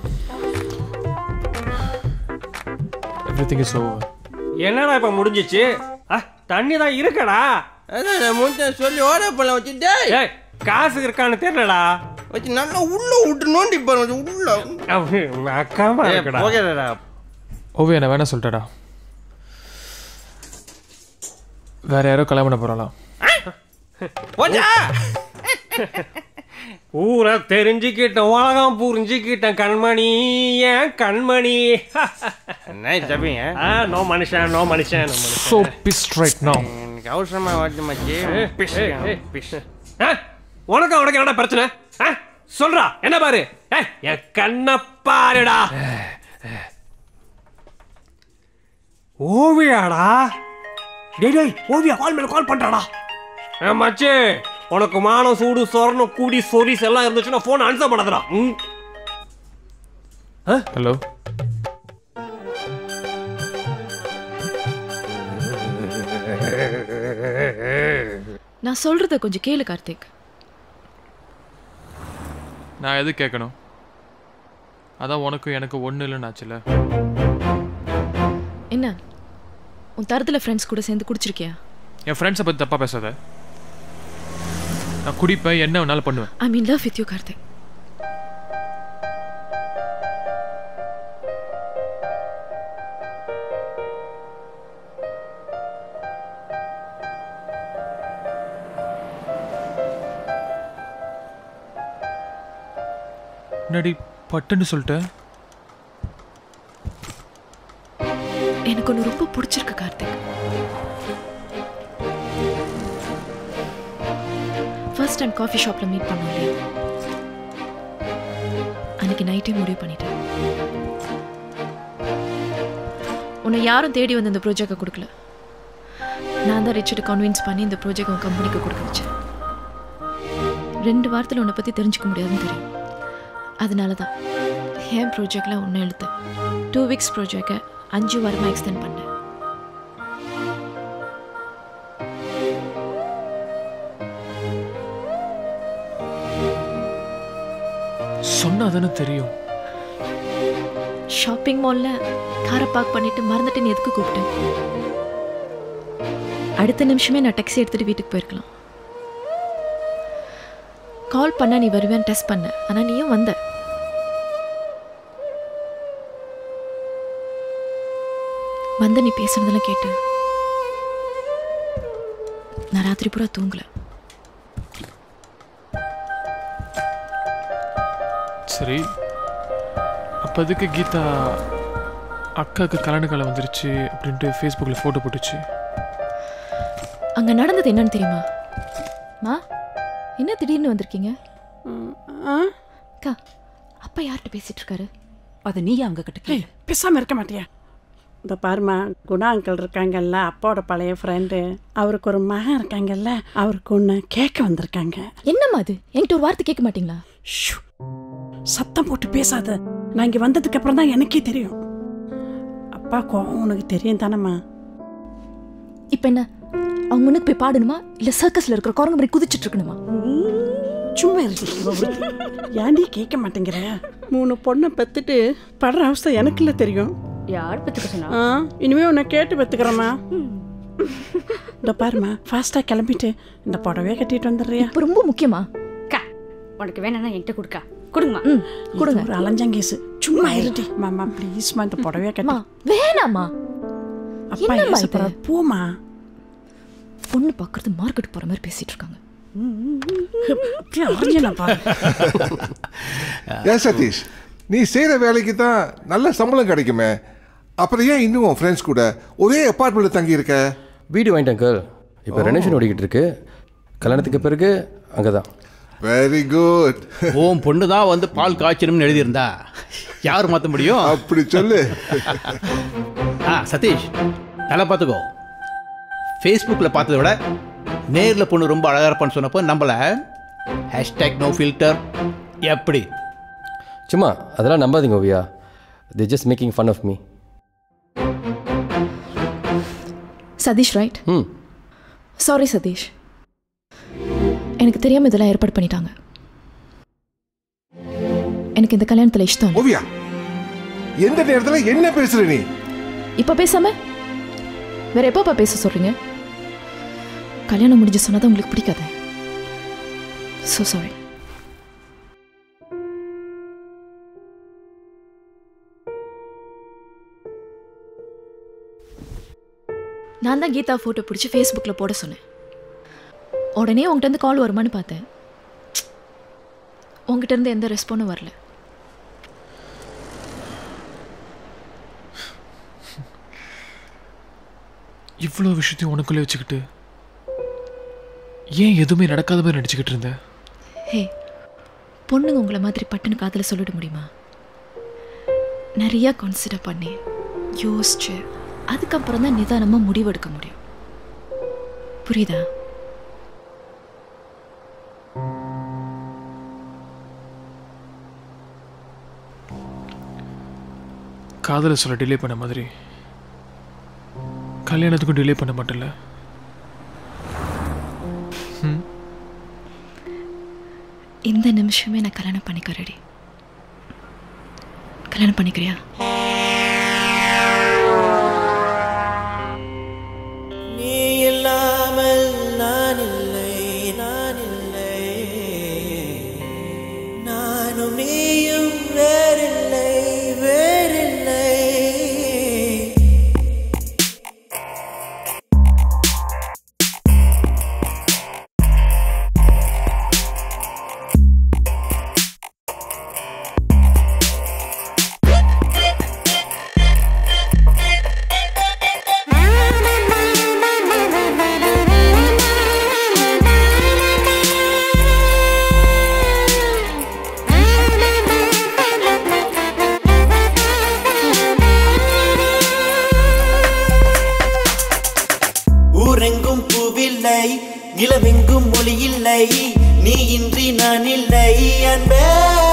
Speaker 2: எவ்ரி திங் இஸ் ஓவர்
Speaker 5: என்னடா இப்ப முடிஞ்சிச்சு தண்ணி தான் இருக்கடா
Speaker 17: அதான் நான் முன்ன சொல்லி ஓட பண்ண வச்சு டேய்
Speaker 5: ஏய், காசு இருக்கான்னு தெரியலடா
Speaker 17: வச்சு நல்லா உள்ள விட்டு நோண்டி பாரு உள்ள
Speaker 5: அக்காமா
Speaker 17: ஏய்,
Speaker 5: இருக்கடா
Speaker 17: போகிறடா
Speaker 2: ஓவியா நான் வேணா சொல்லிட்டடா வேற யாரோ கல்யாணம் பண்ண போறாளாம்
Speaker 17: போச்சா
Speaker 5: ஊரை தெரிஞ்சுக்கிட்டேன் உலகம் புரிஞ்சுக்கிட்டேன் கண்மணி ஏன் கண்மணி
Speaker 17: என்ன தப்பிங்க
Speaker 5: ஆ நோ மனுஷன் நோ மனுஷன் நோ மனுஷன்
Speaker 2: So pissed right now.
Speaker 17: எனக்கு அவசரமா வருது மச்சி
Speaker 5: ஏய்,
Speaker 17: பிஷ்
Speaker 5: ஏய், ஏய்.
Speaker 17: பிஷ்
Speaker 5: ஆ? உனக்கு அவனுக்கு என்னடா பிரச்சனை ஆ? சொல்றா என்ன பாரு ஏய், என் கண்ண பாருடா ஓவியாடா டேய் டேய் ஓவியா கால் மேல கால் பண்றாடா ஏ மச்சி உனக்கு மானம் சூடு சொரணம் கூடி சொரிஸ் எல்லாம் இருந்துச்சுன்னா போன் ஆன்சர் பண்ணாதடா ம்.
Speaker 2: ஹலோ
Speaker 3: நான் சொல்றத கொஞ்சம் கேளு கார்த்திக்
Speaker 2: நான் எது கேட்கணும் அதான் உனக்கும் எனக்கு ஒன்று இல்லைன்னு ஆச்சுல
Speaker 3: என்ன உன் தரத்துல ஃப்ரெண்ட்ஸ் கூட சேர்ந்து குடிச்சிருக்கியா
Speaker 2: என் ஃப்ரெண்ட்ஸை பற்றி தப்பாக பேசாத நான் குடிப்பேன் என்ன வேணாலும் பண்ணுவேன்
Speaker 3: I mean love with you Karthik
Speaker 2: என்னடி பட்டுன்னு சொல்லிட்டேன்
Speaker 3: எனக்கு ஒன்று ரொம்ப பிடிச்சிருக்கு கார்த்திக் ஃபர்ஸ்ட் டைம் காஃபி ஷாப்ல மீட் பண்ணோம் இல்லையா அன்னைக்கு நைட்டே முடிவு பண்ணிட்டேன் உன்னை யாரும் தேடி வந்து இந்த ப்ராஜெக்டை கொடுக்கல நான் தான் ரிச்சர்ட் கன்வின்ஸ் பண்ணி இந்த ப்ராஜெக்ட் உன் கம்பெனிக்கு கொடுக்க வச்சேன் ரெண்டு வாரத்தில் உன்னை பற்றி தெரிஞ்சுக்க முடியாதுன்னு தெரியும் அதனால தான் என் ப்ராஜெக்டில் ஒன்று எழுத்தேன் டூ வீக்ஸ் ப்ராஜெக்டை அஞ்சு வாரமாக எக்ஸ்டெண்ட் பண்ணேன்
Speaker 2: சொன்னாதானே தெரியும்
Speaker 3: ஷாப்பிங் மால்ல காரை பார்க் பண்ணிட்டு மறந்துட்டு நீ எதுக்கு கூப்பிட்டேன் அடுத்த நிமிஷமே நான் டாக்ஸி எடுத்துட்டு வீட்டுக்கு போயிருக்கலாம் கால் பண்ணா நீ வருவேன்னு டெஸ்ட் பண்ண ஆனா நீயும் வந்த வந்து நீ பேசுனதெல்லாம் கேட்டு நான் ராத்திரி பூரா தூங்கல
Speaker 2: சரி அப்போ அதுக்கு கீதா அக்காவுக்கு கல்யாண காலம் வந்துருச்சு அப்படின்ட்டு ஃபேஸ்புக்கில் ஃபோட்டோ போட்டுச்சு
Speaker 3: அங்க நடந்தது என்னன்னு தெரியுமா மா என்ன திடீர்னு வந்திருக்கீங்க அக்கா அப்பா யார்கிட்ட பேசிட்டு இருக்காரு
Speaker 10: அது நீ அவங்க கிட்ட
Speaker 18: ஏய் பேசாமல் இருக்க மாட்டியா இந்த பாருமா குணா அங்கிள் இருக்காங்கல்ல அப்பாவோட பழைய ஃப்ரெண்டு அவருக்கு ஒரு மகன் இருக்காங்கல்ல அவருக்கு ஒன்று கேட்க வந்திருக்காங்க
Speaker 3: என்னம்மா அது என்கிட்ட ஒரு வார்த்தை கேட்க மாட்டீங்களா
Speaker 18: சத்தம் போட்டு பேசாத நான் இங்கே வந்ததுக்கு அப்புறம் தான் எனக்கே தெரியும் அப்பா கோவம் உனக்கு தெரியும் தானம்மா
Speaker 3: இப்போ என்ன அவங்க முன்னுக்கு போய் பாடணுமா இல்ல சர்க்கஸ்ல இருக்கிற குரங்கு மாதிரி குதிச்சிட்டு இருக்கணுமா
Speaker 18: சும்மா இருக்கு ஏன்டி கேட்க மாட்டேங்கிற மூணு பொண்ணை பெத்துட்டு படுற அவஸ்தை எனக்கு இல்லை தெரியும்
Speaker 9: யார் பெற்றுக்க சொன்னா
Speaker 18: ஆ இனிமே உன்னை கேட்டு பெத்துக்கிறேம்மா இந்த பாருமா ஃபாஸ்ட்டாக கிளம்பிட்டு இந்த புடவையே கட்டிட்டு வந்துடுறியா
Speaker 3: இப்போ ரொம்ப முக்கியமா
Speaker 9: அக்கா உனக்கு வேணும்னா என்கிட்ட கொடுக்கா கொடுங்கம்மா
Speaker 18: கொடுங்க ஒரு அலஞ்சங்கேசு சும்மா இருடி மாமா ப்ளீஸ்மா இந்த புடவையே கட்டி
Speaker 3: வேணாமா
Speaker 18: அப்பா
Speaker 3: என்னம்மா
Speaker 18: ஏசப்படுறாரு போமா
Speaker 3: பொண்ணு பார்க்கறது மார்க்கெட் போற மாதிரி பேசிட்டு இருக்காங்க
Speaker 18: அப்படியே அரைஞ்சனப்பா
Speaker 19: ஏன் சதீஷ் நீ செய்கிற வேலைக்கு தான் நல்ல சம்பளம் கிடைக்குமே அப்புறம் ஏன் இன்னும் உன் ஃப்ரெண்ட்ஸ் கூட ஒரே அப்பார்ட்மெண்ட்டில் தங்கி இருக்க
Speaker 5: வீடு வாங்கிட்டேன் அங்கிள் இப்போ
Speaker 19: ஓ.
Speaker 5: ரெனோவேஷன் ஓடிக்கிட்டு இருக்கு கல்யாணத்துக்கு பிறகு அங்கே தான்
Speaker 19: வெரி குட்
Speaker 20: உன் பொண்ணு தான் வந்து பால் காய்ச்சணும்னு எழுதியிருந்தா யார் மாற்ற முடியும்
Speaker 19: அப்படி சொல்லு
Speaker 20: ஆ சதீஷ் நல்லா பார்த்துக்கோ ஃபேஸ்புக்கில் பார்த்ததை விட நேரில் பொண்ணு ரொம்ப அழகாக இருப்பான்னு சொன்னப்போ நம்மள ஹேஷ்டேக் நோ ஃபில்டர் எப்படி
Speaker 5: சும்மா அதெல்லாம் நம்பாதீங்க Oviya the just making fun of me
Speaker 3: Satish right
Speaker 5: ம்
Speaker 3: சாரி சதீஷ் எனக்கு தெரியாம இதெல்லாம் ஏற்பாடு பண்ணிட்டாங்க எனக்கு இந்த கல்யாணத்துல இஷ்டம் இல்லை.
Speaker 19: ஓவியா எந்த நேரத்தில் என்ன பேசுற நீ
Speaker 3: இப்ப பேசாம வேற எப்பப்பா பேச சொல்றீங்க கல்யாணம் முடிஞ்சு சொன்னதான் உங்களுக்கு பிடிக்காது ஸோ சாரி நான் தான் கீதா ஃபோட்டோ பிடிச்சி ஃபேஸ்புக்கில் போட சொன்னேன் உடனே உங்ககிட்ட இருந்து கால் வருமான்னு பார்த்தேன் உங்ககிட்ட இருந்து எந்த ரெஸ்பாண்டும் வரல
Speaker 2: இவ்வளோ விஷயத்தையும் உனக்குள்ளே வச்சுக்கிட்டு ஏன் எதுவுமே நடக்காத மாதிரி நடிச்சுக்கிட்டு இருந்த
Speaker 3: ஹே பொண்ணுங்க உங்களை மாதிரி பட்டுன்னு காதில் சொல்லிட முடியுமா நிறையா கன்சிடர் பண்ணி யோசிச்சு அதுக்கப்புறம் தான் நிதானமாக முடிவெடுக்க முடியும் புரியுதா
Speaker 2: காதலை சொல்ல டிலே பண்ண மாதிரி கல்யாணத்துக்கும் டிலே பண்ண மாட்டேன்ல ம்
Speaker 3: இந்த நிமிஷமே நான் கல்யாணம் பண்ணிக்க ரெடி கல்யாணம் பண்ணிக்கிறியா
Speaker 14: நீ இல்லாமல் நான் இல்லை நான் இல்லை நானும் நீயும் வேறில்லை வேறில்லை ஊரெங்கும் பூவில்லை நிலவெங்கும் மொழி இல்லை நீ இன்றி நான் இல்லை அன்பே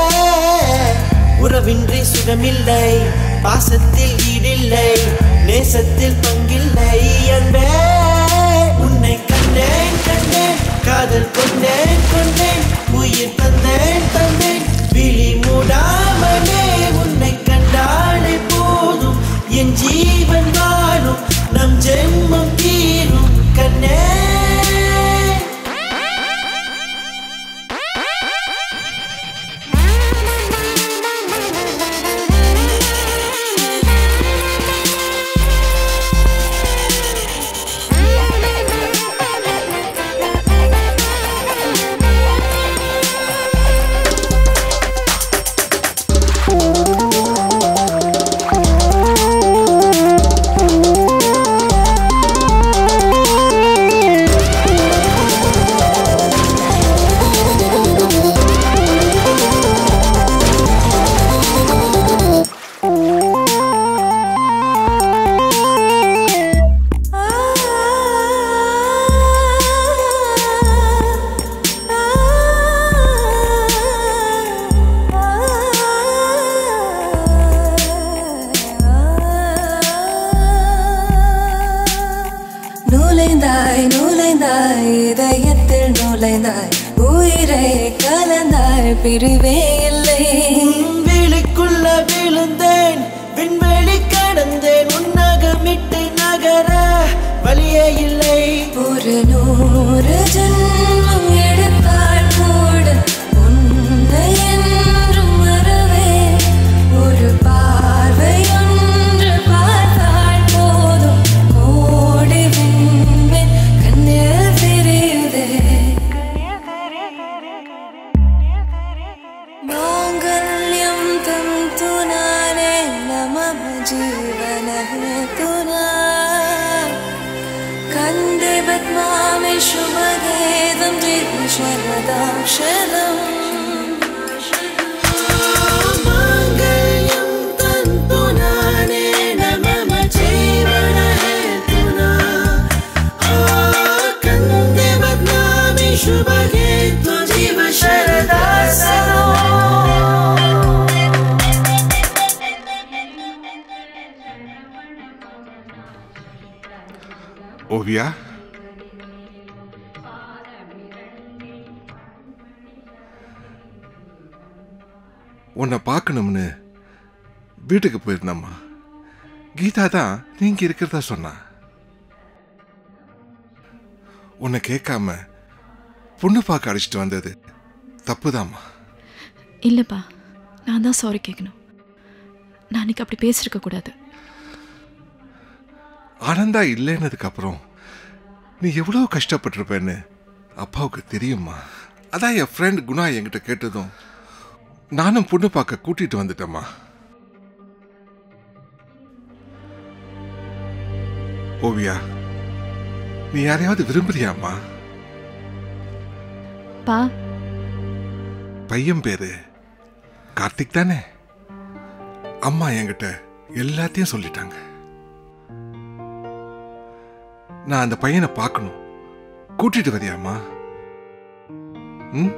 Speaker 14: உறவின்றி சுகமில்லை பாசத்தில் ஈடில்லை நேசத்தில் பங்கில்லை அன்பே உன்னை கண்டேன் கண்டேன் காதல் கொண்டேன் கொண்டேன் உயிர் தந்தேன் தந்தேன் விழி மூடா
Speaker 21: நுழைந்தாய் நுழைந்தாய் இதயத்தில் நுழைந்தாய் உயிரை கலந்தாய் பிரிவே இல்லை
Speaker 14: வீலுக்குள்ள விழுந்தேன் விண்வெளி கடந்தேன் உன்னகமிட்டு நகர வழியே இல்லை
Speaker 21: ஒரு நூறு ஜென்மம் எடுத்தால் கூட உன்னை என்றும் மறவே ஒரு பார்வை ஒன்று பார்த்தால் போதும் கோடி விண்மீன் கண்ணில் தெரியுதே माङ्गल्यं तं तु नानेन मम जीवनहेतुना कन्दे बद्मामि शुभगेदं शरदाक्षरम्
Speaker 14: माङ्गल्यं तन्तु नानेन मम जीवनहेतुना कन्दे बध्नामि शुभगे त्वजीव शरदा
Speaker 19: ஓவியா உன்னை பார்க்கணும்னு வீட்டுக்கு போயிருந்தம்மா கீதா தான் நீங்க இருக்கிறதா சொன்னா உன்னை கேட்காம பொண்ணு பார்க்க அடிச்சிட்டு வந்தது தப்புதாம்மா
Speaker 3: இல்லைப்பா நான் தான் சாரி கேட்கணும் நான் அன்னைக்கு அப்படி பேசியிருக்க கூடாது
Speaker 19: ஆனந்தா இல்லைன்னதுக்கு அப்புறம் நீ எவ்வளவு கஷ்டப்பட்டிருப்பேன்னு அப்பாவுக்கு தெரியுமா அதான் என் ஃப்ரெண்ட் குணா என்கிட்ட கேட்டதும் நானும் பொண்ணு பார்க்க கூட்டிட்டு வந்துட்டேம்மா ஓவியா நீ யாரையாவது விரும்புறியாம்மா
Speaker 3: பா
Speaker 19: பையன் பேரு கார்த்திக் தானே அம்மா என்கிட்ட எல்லாத்தையும் சொல்லிட்டாங்க நான் அந்த பையனை பார்க்கணும் கூட்டிட்டு வரியாம்மா ம்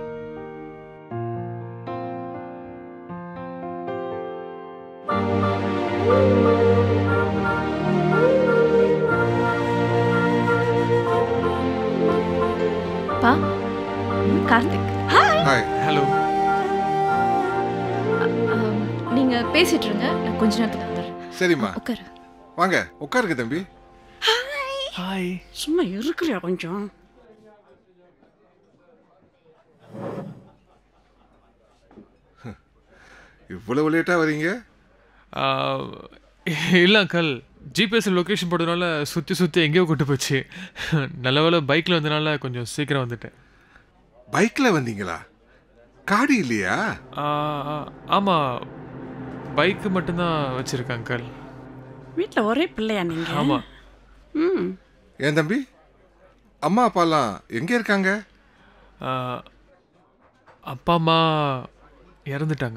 Speaker 3: பா கார்த்திக்
Speaker 19: ஹாய்
Speaker 2: ஹலோ
Speaker 3: நீங்க பேசிட்டு இருங்க நான் கொஞ்ச நேரத்துல வந்துடுறேன்
Speaker 19: சரிம்மா
Speaker 3: உட்காரு
Speaker 19: வாங்க உட்காருங்க தம்பி
Speaker 2: ஹாய்
Speaker 18: சும்மா இருக்கிறியா கொஞ்சம்
Speaker 19: இவ்வளவு லேட்டா வரீங்க
Speaker 2: இல்லை அங்கிள் ஜிபிஎஸ் லொக்கேஷன் போட்டதுனால சுற்றி சுற்றி எங்கேயோ கூட்டு போச்சு நல்ல வேளை பைக்கில் வந்தனால கொஞ்சம் சீக்கிரம் வந்துட்டேன்
Speaker 19: பைக்ல வந்தீங்களா காடி இல்லையா
Speaker 2: ஆமாம் பைக்கு மட்டும்தான் வச்சுருக்கேன் அங்கிள்
Speaker 18: வீட்டில் ஒரே பிள்ளையா நீங்க
Speaker 2: ஆமாம்
Speaker 18: ம்
Speaker 19: ஏன் தம்பி அம்மா அப்பாலாம் எங்க இருக்காங்க
Speaker 2: அப்பா அம்மா இறந்துட்டாங்க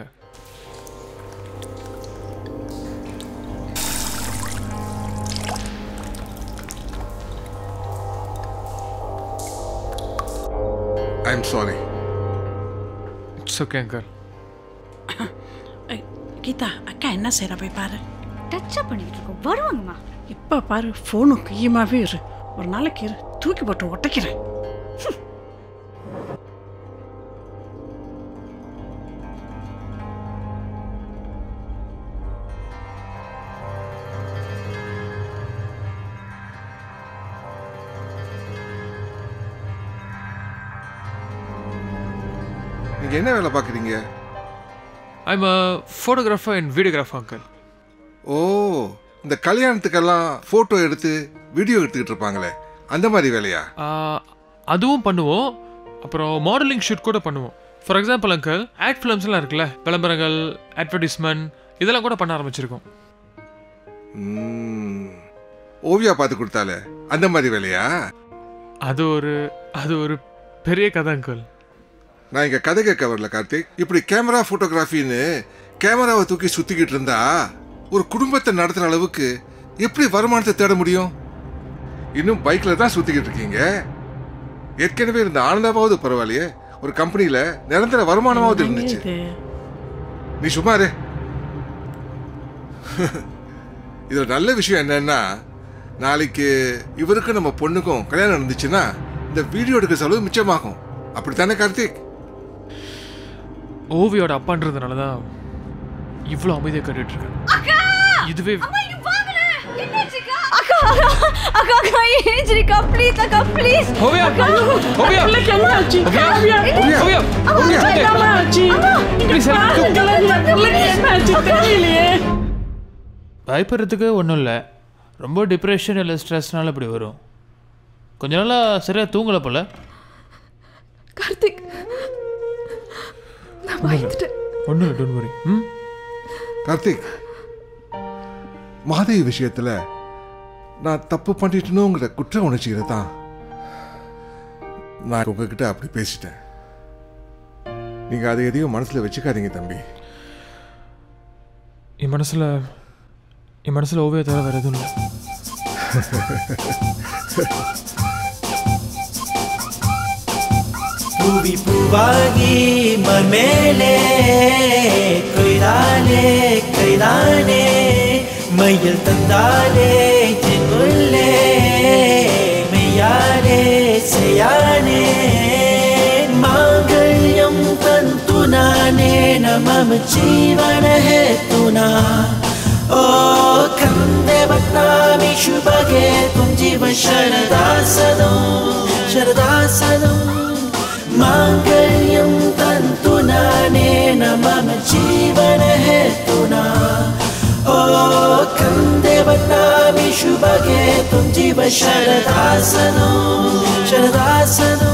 Speaker 19: I am sorry
Speaker 2: it's okay uncle
Speaker 18: ஏய், கீதா அக்கா என்ன செய்யற போய் பாரு
Speaker 9: டச்சப் பண்ணிக்கிட்டு இருக்கோம் வருவாங்கம்மா
Speaker 18: இப்போ பாரு ஃபோனும் கையுமாவே இரு ஒரு நாளைக்கு இரு தூக்கி போட்டு ஒட்டைக்கிறேன்
Speaker 19: நீங்க என்ன வேலை பார்க்குறீங்க
Speaker 2: I'm a photographer and videographer uncle
Speaker 19: ஓ இந்த கல்யாணத்துக்கெல்லாம் ஃபோட்டோ எடுத்து வீடியோ எடுத்துக்கிட்டு இருப்பாங்களே அந்த மாதிரி வேலையா
Speaker 2: அதுவும் பண்ணுவோம் அப்புறம் மாடலிங் ஷூட் கூட பண்ணுவோம் ஃபார் எக்ஸாம்பிள் அங்கிள் ஆட் ஃபிலிம்ஸ்லாம் இருக்குல்ல விளம்பரங்கள் அட்வர்டைஸ்மெண்ட் இதெல்லாம் கூட பண்ண ஆரம்பிச்சிருக்கோம்
Speaker 19: ம், ஓவியா பார்த்து கொடுத்தாலே அந்த மாதிரி வேலையா
Speaker 2: அது ஒரு அது ஒரு பெரிய கதை அங்கிள்
Speaker 19: நான் இங்க கதை கேட்க வரல கார்த்திக் இப்படி கேமரா போட்டோகிராஃபின்னு கேமராவை தூக்கி சுத்திக்கிட்டு இருந்தா ஒரு குடும்பத்தை நடத்துற அளவுக்கு எப்படி வருமானத்தை தேட முடியும் இன்னும் பைக்ல தான் சுத்திக்கிட்டு இருக்கீங்க ஏற்கனவே இருந்த ஆனந்தாவாவது பரவாயில்லையே ஒரு கம்பெனில நிரந்தர வருமானமாவது இருந்துச்சு நீ சும்மா இரு. இதுல நல்ல விஷயம் என்னன்னா நாளைக்கு இவருக்கும் நம்ம பொண்ணுக்கும் கல்யாணம் நடந்துச்சுன்னா இந்த வீடியோ எடுக்க செலவு மிச்சமாகும் அப்படித்தானே கார்த்திக்
Speaker 2: ஓவியோட அப்பான்றதுனால தான் இவ்வளோ அமைதியாக கேட்டுட்டு இருக்கேன் இதுவே
Speaker 9: அக்கா அக்கா அக்கா ஏஞ்சிரிக்கா ப்ளீஸ் அக்கா ப்ளீஸ்
Speaker 2: ஓவியா ஓவியா
Speaker 18: பிள்ளைக்கு என்ன ஆச்சு
Speaker 2: ஓவியா
Speaker 18: ஓவியா
Speaker 2: ஓவியா ஓவியா
Speaker 18: என்னம்மா ஆச்சு
Speaker 2: Please, help.
Speaker 18: பாருங்களேன், என் பிள்ளைக்கு என்ன ஆச்சு தெரியலையே
Speaker 2: பயப்படுறதுக்கு ஒன்றும் இல்லை ரொம்ப டிப்ரெஷன் இல்லை ஸ்ட்ரெஸ்னால இப்படி வரும் கொஞ்ச நாளாக சரியாக தூங்கலை போல
Speaker 3: கார்த்திக் நான் பயந்துட்டேன்
Speaker 2: ஒன்றும் இல்லை டோன்ட் வரி ம்
Speaker 19: கார்த்திக் மாதவி விஷயத்துல நான் தப்பு பண்ணிட்டேனுங்கிற குற்ற உணர்ச்சிகளை தான் நான் உங்ககிட்ட அப்படி பேசிட்டேன் நீங்க அதை எதையும் மனசுல வச்சுக்காதீங்க தம்பி
Speaker 2: என் மனசில் என் மனசில் ஓவியா தவிர வேறு எதுவும் இல்லை
Speaker 14: பூவி பூவாகி மர்மேலே கொய்தாலே கைதானே மையில் தந்தாலே தென்னுள்ளே மெய்யாலே செய்யானே மாங்கல்யம் தந்து நானே நமம ஜீவன हेतुना ओ कंदे बदनामी शुभगे तुम जीव शरदा सदो शरदा सदो माङ्गल्यं तन्तु नानेन मम जीवन हेतुना ओ कन्दे बदनामि शुभगे तुं जीव शरदासनो शरदासनो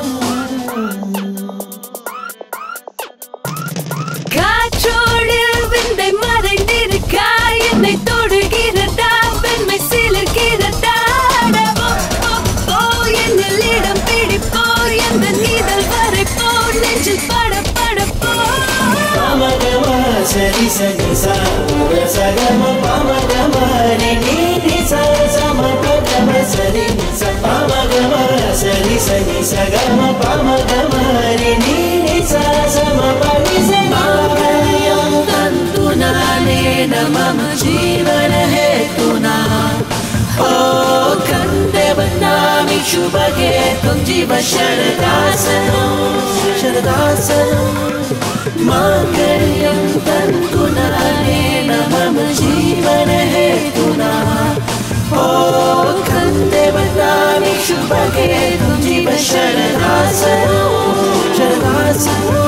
Speaker 21: காற்றோடு விந்தை மறைந்திருக்கா என்னை தொடுகிறதா வெண்மை சிலிர்கிறதா ஓ, ஓ, ஓ, என்னில் இடம் பிடிப்போ எந்த நீதல் வரைப்போ நெஞ்சில் பட படப்போ
Speaker 14: பாமகமா சரி சரி சா சகம பாமகமா ரி நீ ரி சா சம பகம சரி நி ச பாமகமா சரி சரி சகம பாமகமா ரி நீ ரி சா சம பனி ச மாங்கல்யம் தந்து நானேன மம ஜீவன हेतुना ओ कन्दे बदनामि शुभगे त्वं जीव शरदासनो शरदासनो माङ्गल्यं तन्तु नानेन मम जीवन हेतुना ओ कन्दे बदनामि शुभगे त्वं जीव शरदासनो शरदासनो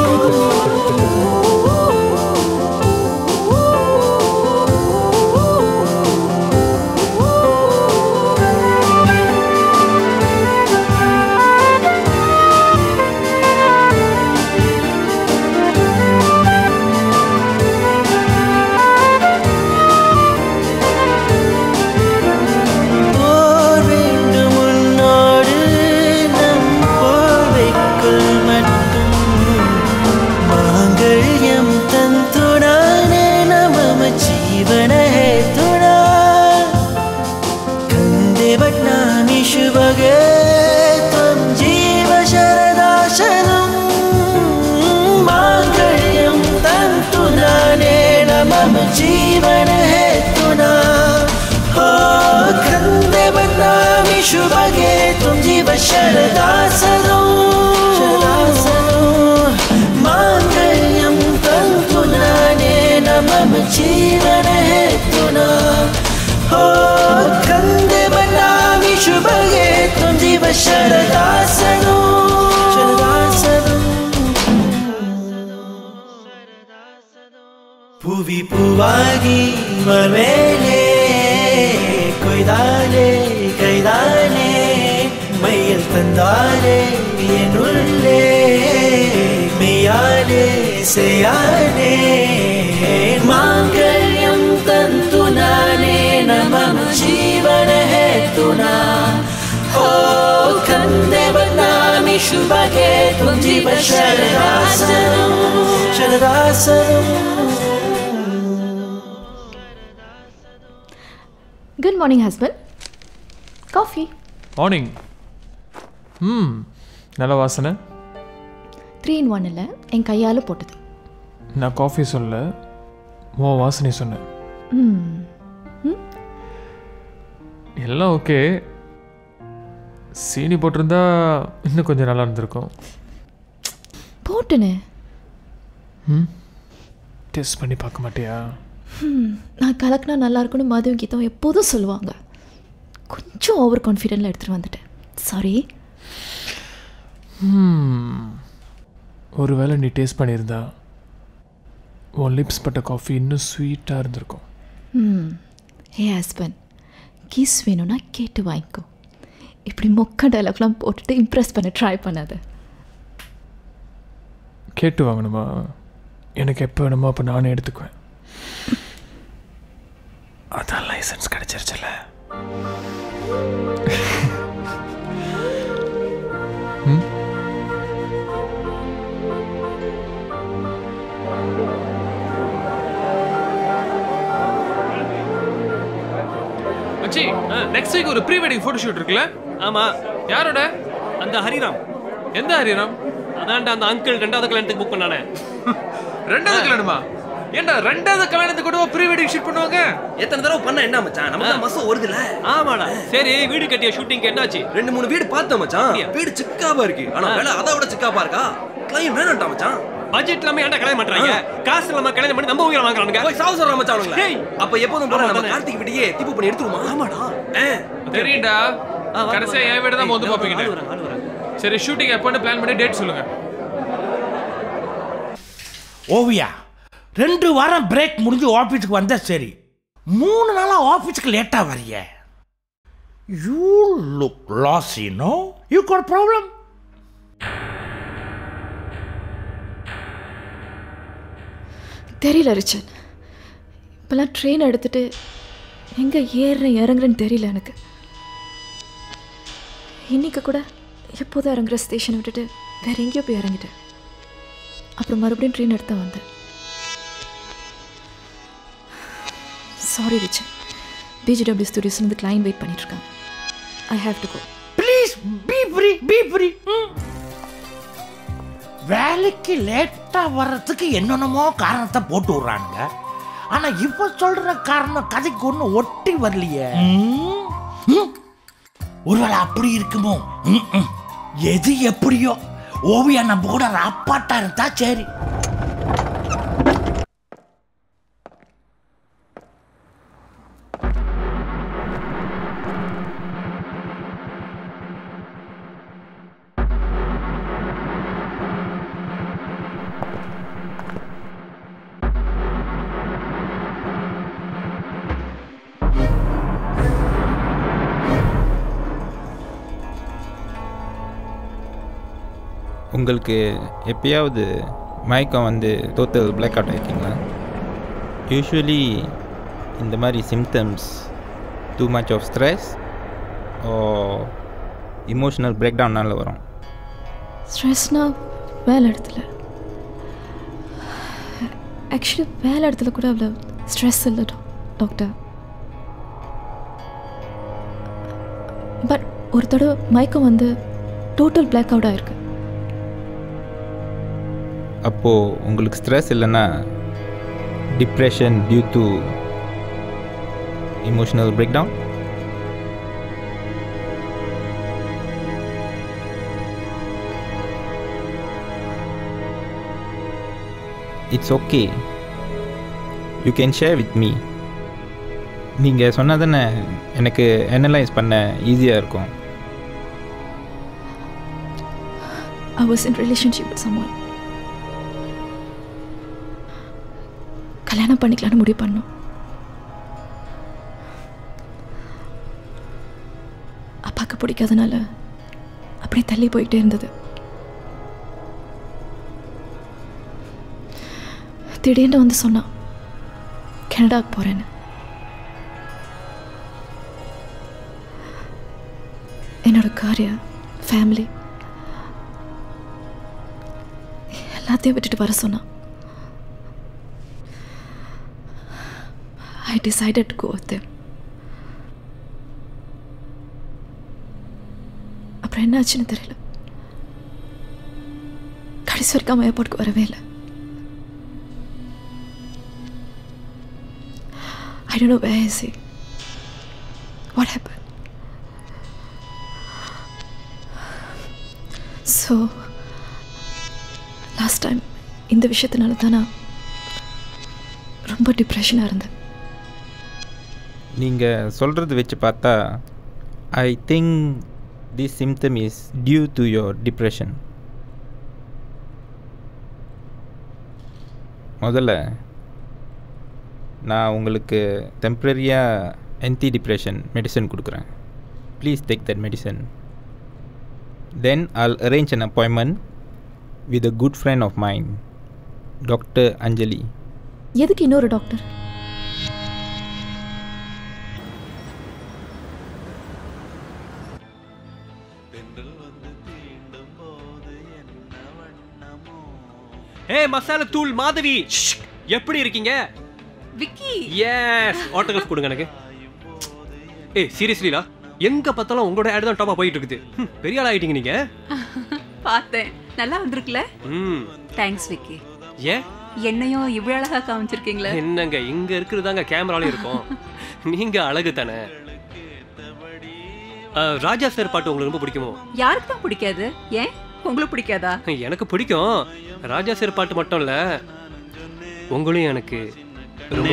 Speaker 14: போர் வேண்டும் உன்னோடு நம் போர்வைக்குள் மட்டும் மாங்கல்யம் தந்துனானே நமம ஜீவன हेतुना கந்தே பட்னாமி शुभगे त्वं जीव शरदाशनम् माङ्गल्यं तन्तुनानेन मम जीवन हेतुना हो कन्दे बदनामि शुभगे त्वं जीव शरदासनो शरदासनो माङ्गल्यं तन्तुनानेन मम जीवन हेतुना हो कन्दे बदनामि शुभगे त्वं जीव शरदासनो शरदासनो பூவி பூவாகி மர்மேலே கொய்தாலே கைதானே மையில் தந்தாலே என் உள்ளே மெய்யாலே செய்யானே மாங்கல்யம் தந்து நானே நமம் ஜீவன हेतुना ओ कन्दे बदनामि शुभगे त्वं जीव शरदासनं शरदासनम्
Speaker 3: good morning husband coffee
Speaker 2: morning ம் நல்ல வாசனை
Speaker 3: த்ரீ இன் ஒன் இல்லை என் கையால் போட்டது
Speaker 2: நான் காஃபி சொல்ல உன் வாசனை சொன்னேன்
Speaker 3: ம் ம்
Speaker 2: எல்லாம் ஓகே சீனி போட்டிருந்தா இன்னும் கொஞ்சம் நல்லா இருந்திருக்கும்
Speaker 3: போட்டுனே
Speaker 2: ம் டெஸ்ட் பண்ணி பார்க்க மாட்டியா
Speaker 3: ஹம், நான் கலக்கினா நல்லா இருக்கும்னு மாதவி கீதம் எப்போதும் சொல்லுவாங்க கொஞ்சம் ஓவர் கான்ஃபிடென்ட்ல எடுத்துகிட்டு வந்துட்டேன் சாரி
Speaker 2: ம் ஒருவேளை நீ டேஸ்ட் பண்ணியிருந்தா உன் லிப்ஸ் பட்ட காஃபி இன்னும் ஸ்வீட்டாக இருந்திருக்கும்
Speaker 3: ம் ஏ ஹஸ்பண்ட் கிஸ் வேணும்னா கேட்டு வாங்கிக்கோ இப்படி மொக்க டைலாக்லாம் போட்டுட்டு இம்ப்ரெஸ் பண்ண ட்ரை பண்ணாத
Speaker 2: கேட்டு வாங்கணுமா எனக்கு எப்போ வேணுமோ அப்போ நானே எடுத்துக்குவேன் அதான் லைசன்ஸ் கிடைச்சிருச்சுல ம் மச்சி நெக்ஸ்ட் வீக் ஒரு ப்ரீ வெட்டிங் ஃபோட்டோ ஷூட் இருக்குல்ல
Speaker 5: ஆமா
Speaker 2: யாரோட
Speaker 5: அந்த ஹரிராம்
Speaker 2: எந்த ஹரிராம்
Speaker 5: அதான்டா அந்த அங்கிள் ரெண்டாவது கல்யாணத்துக்கு புக் பண்ணானே
Speaker 2: ரெண்டாவது கல்யாணமா ஏன்டா ரெண்டாவது கல்யாணத்துக்கு கூட ப்ரீ வெட்டிங் ஷூட் பண்ணுவாங்க
Speaker 8: எத்தனை தடவை பண்ண என்ன மச்சான் நம்ம தான் மசம் வருதுல
Speaker 5: ஆமாடா சரி வீடு கட்டிய ஷூட்டிங் என்னாச்சு
Speaker 8: ரெண்டு மூணு வீடு பார்த்தேன் மச்சான் வீடு சிக்காபா இருக்கு ஆனா வேலை அதை விட சிக்காபா இருக்கா கிளைம் வேணாம்டா மச்சான்
Speaker 5: பட்ஜெட் இல்லாம ஏன்டா கல்யாணம் பண்றாங்க காசு இல்லாம கல்யாணம் பண்ணி நம்ம உயிரை வாங்குறானுங்க
Speaker 8: போய் சாவு சொல்ற மச்சான் அவனுங்கள
Speaker 5: டேய்.
Speaker 8: அப்ப எப்போதும் போல
Speaker 5: ஆமா,
Speaker 8: நம்ம
Speaker 5: தானே.
Speaker 8: கார்த்திக் வீட்டையே திப்பு பண்ணி எடுத்துருமா ஆமாடா
Speaker 2: தெரியும்டா கடைசியா என் வீடு தான் வந்து
Speaker 8: ஆள்
Speaker 2: பார்ப்பீங்க
Speaker 8: வராங்க, ஆள் வராங்க.
Speaker 2: சரி ஷூட்டிங் எப்போன்னு பிளான் பண்ணி டேட் சொல்லுங்க
Speaker 7: ஓவியா ரெண்டு வாரம் பிரேக் முடிஞ்சு ஆஃபீஸுக்கு வந்தா சரி மூணு நாளாக ஆஃபீஸுக்கு லேட்டாக வரிய you look lost you know you got problem
Speaker 3: தெரியல ரிச்சன் இப்போல்லாம் ட்ரெயின் எடுத்துட்டு எங்கே ஏறுறேன் இறங்குறேன்னு தெரியல எனக்கு இன்னைக்கு கூட எப்போதும் இறங்குற ஸ்டேஷனை விட்டுட்டு வேற எங்கேயோ போய் இறங்கிட்டேன் அப்புறம் மறுபடியும் ட்ரெயின் எடுத்து தான் வந்தேன் சாரி ரிச்சன் பிஜிடபிள்யூ ஸ்டுடியோஸ்லேருந்து கிளைண்ட் வெயிட் பண்ணிட்டு இருக்காங்க I have to go
Speaker 7: please be free be free வேலைக்கு லேட்டாக வர்றதுக்கு என்னென்னமோ காரணத்தை போட்டு விட்றானுங்க ஆனால் இப்போ சொல்கிற காரணம் கதைக்கு ஒன்றும் ஒட்டி வரலையே ம்? ம்? ஒருவேளை அப்படி இருக்குமோ ம், ம். எது எப்படியோ ஓவியா நம்ம கூட அப்பாட்டா இருந்தா சரி
Speaker 22: உங்களுக்கு எப்பயாவது மயக்கம் வந்து டோட்டல் பிளாக் அவுட் ஆகிருக்கீங்களா யூஸ்வலி இந்த மாதிரி symptoms too much of stress or emotional break டவுன்னால வரும்
Speaker 3: ஸ்ட்ரெஸ்னா வேலை இடத்துல ஆக்சுவலி வேலை இடத்துல கூட அவ்வளோ ஸ்ட்ரெஸ் இல்லை டாக்- டாக்டர் பட் ஒரு தடவை மயக்கம் வந்து டோட்டல் பிளாக் அவுட் ஆயிருக்கு
Speaker 22: அப்போது உங்களுக்கு ஸ்ட்ரெஸ் இல்லைன்னா depression due to emotional breakdown it's okay you can share with me நீங்கள் சொன்னதானே எனக்கு அனலைஸ் பண்ண ஈஸியாக இருக்கும்
Speaker 3: I was in relationship with someone. கல்யாணம் பண்ணிக்கலாம்னு முடிவு பண்ணோம் அப்பாவுக்கு பிடிக்காதனால அப்படியே தள்ளி போயிட்டே இருந்தது திடீர்னு வந்து சொன்னான் கனடாவுக்கு போகிறேன்னு என்னோட காரியம் ஃபேமிலி எல்லாத்தையும் விட்டுட்டு வர சொன்னான் I decided to go with அப்புறம் என்ன ஆச்சுன்னு தெரியல கடைசி வரைக்கும் அவன் ஏர்போர்ட்டுக்கு வரவே இல்லை I don't know where is he what happen so last time இந்த விஷயத்தினால தான் நான் ரொம்ப டிப்ரெஷனாக இருந்தேன்
Speaker 22: நீங்கள் சொல்கிறது வச்சு பார்த்தா I think this symptom is due to your depression முதல்ல நான் உங்களுக்கு டெம்ப்ரரியாக ஆன்டி டிப்ரெஷன் மெடிசன் கொடுக்குறேன் please take that medicine then I'll arrange an appointment with a good friend of mine doctor Anjali
Speaker 3: எதுக்கு இன்னொரு டாக்டர்
Speaker 5: ஏ மசாலா தூள் மாதவி ஷ், எப்படி இருக்கீங்க
Speaker 6: விக்கி
Speaker 5: எஸ் ஆட்டோகிராஃப் கொடுங்க எனக்கு ஏய் சீரியஸ்லிலா எங்க பார்த்தாலும் உங்களோட ஆட் தான் டாப்பா போயிட்டு இருக்குது ஹம், பெரிய ஆள் ஆயிட்டீங்க நீங்க
Speaker 6: பார்த்தேன் நல்லா வந்திருக்குல்ல
Speaker 5: ம்
Speaker 6: தேங்க்ஸ் விக்கி
Speaker 5: ஏன்
Speaker 6: என்னையும் இவ்வளவு அழகா காமிச்சிருக்கீங்களே
Speaker 5: என்னங்க இங்க இருக்கிறதாங்க கேமராலே இருக்கும் நீங்க அழகு தானே அஹ், ராஜா சார் பாட்டு உங்களுக்கு ரொம்ப பிடிக்குமோ
Speaker 6: யாருக்கு தான் பிடிக்காது ஏன் உங்களுக்கு பிடிக்காதா
Speaker 5: எனக்கு பிடிக்கும் ராஜா சார் பாட்டு மட்டும் இல்ல உங்களையும் எனக்கு ரொம்ப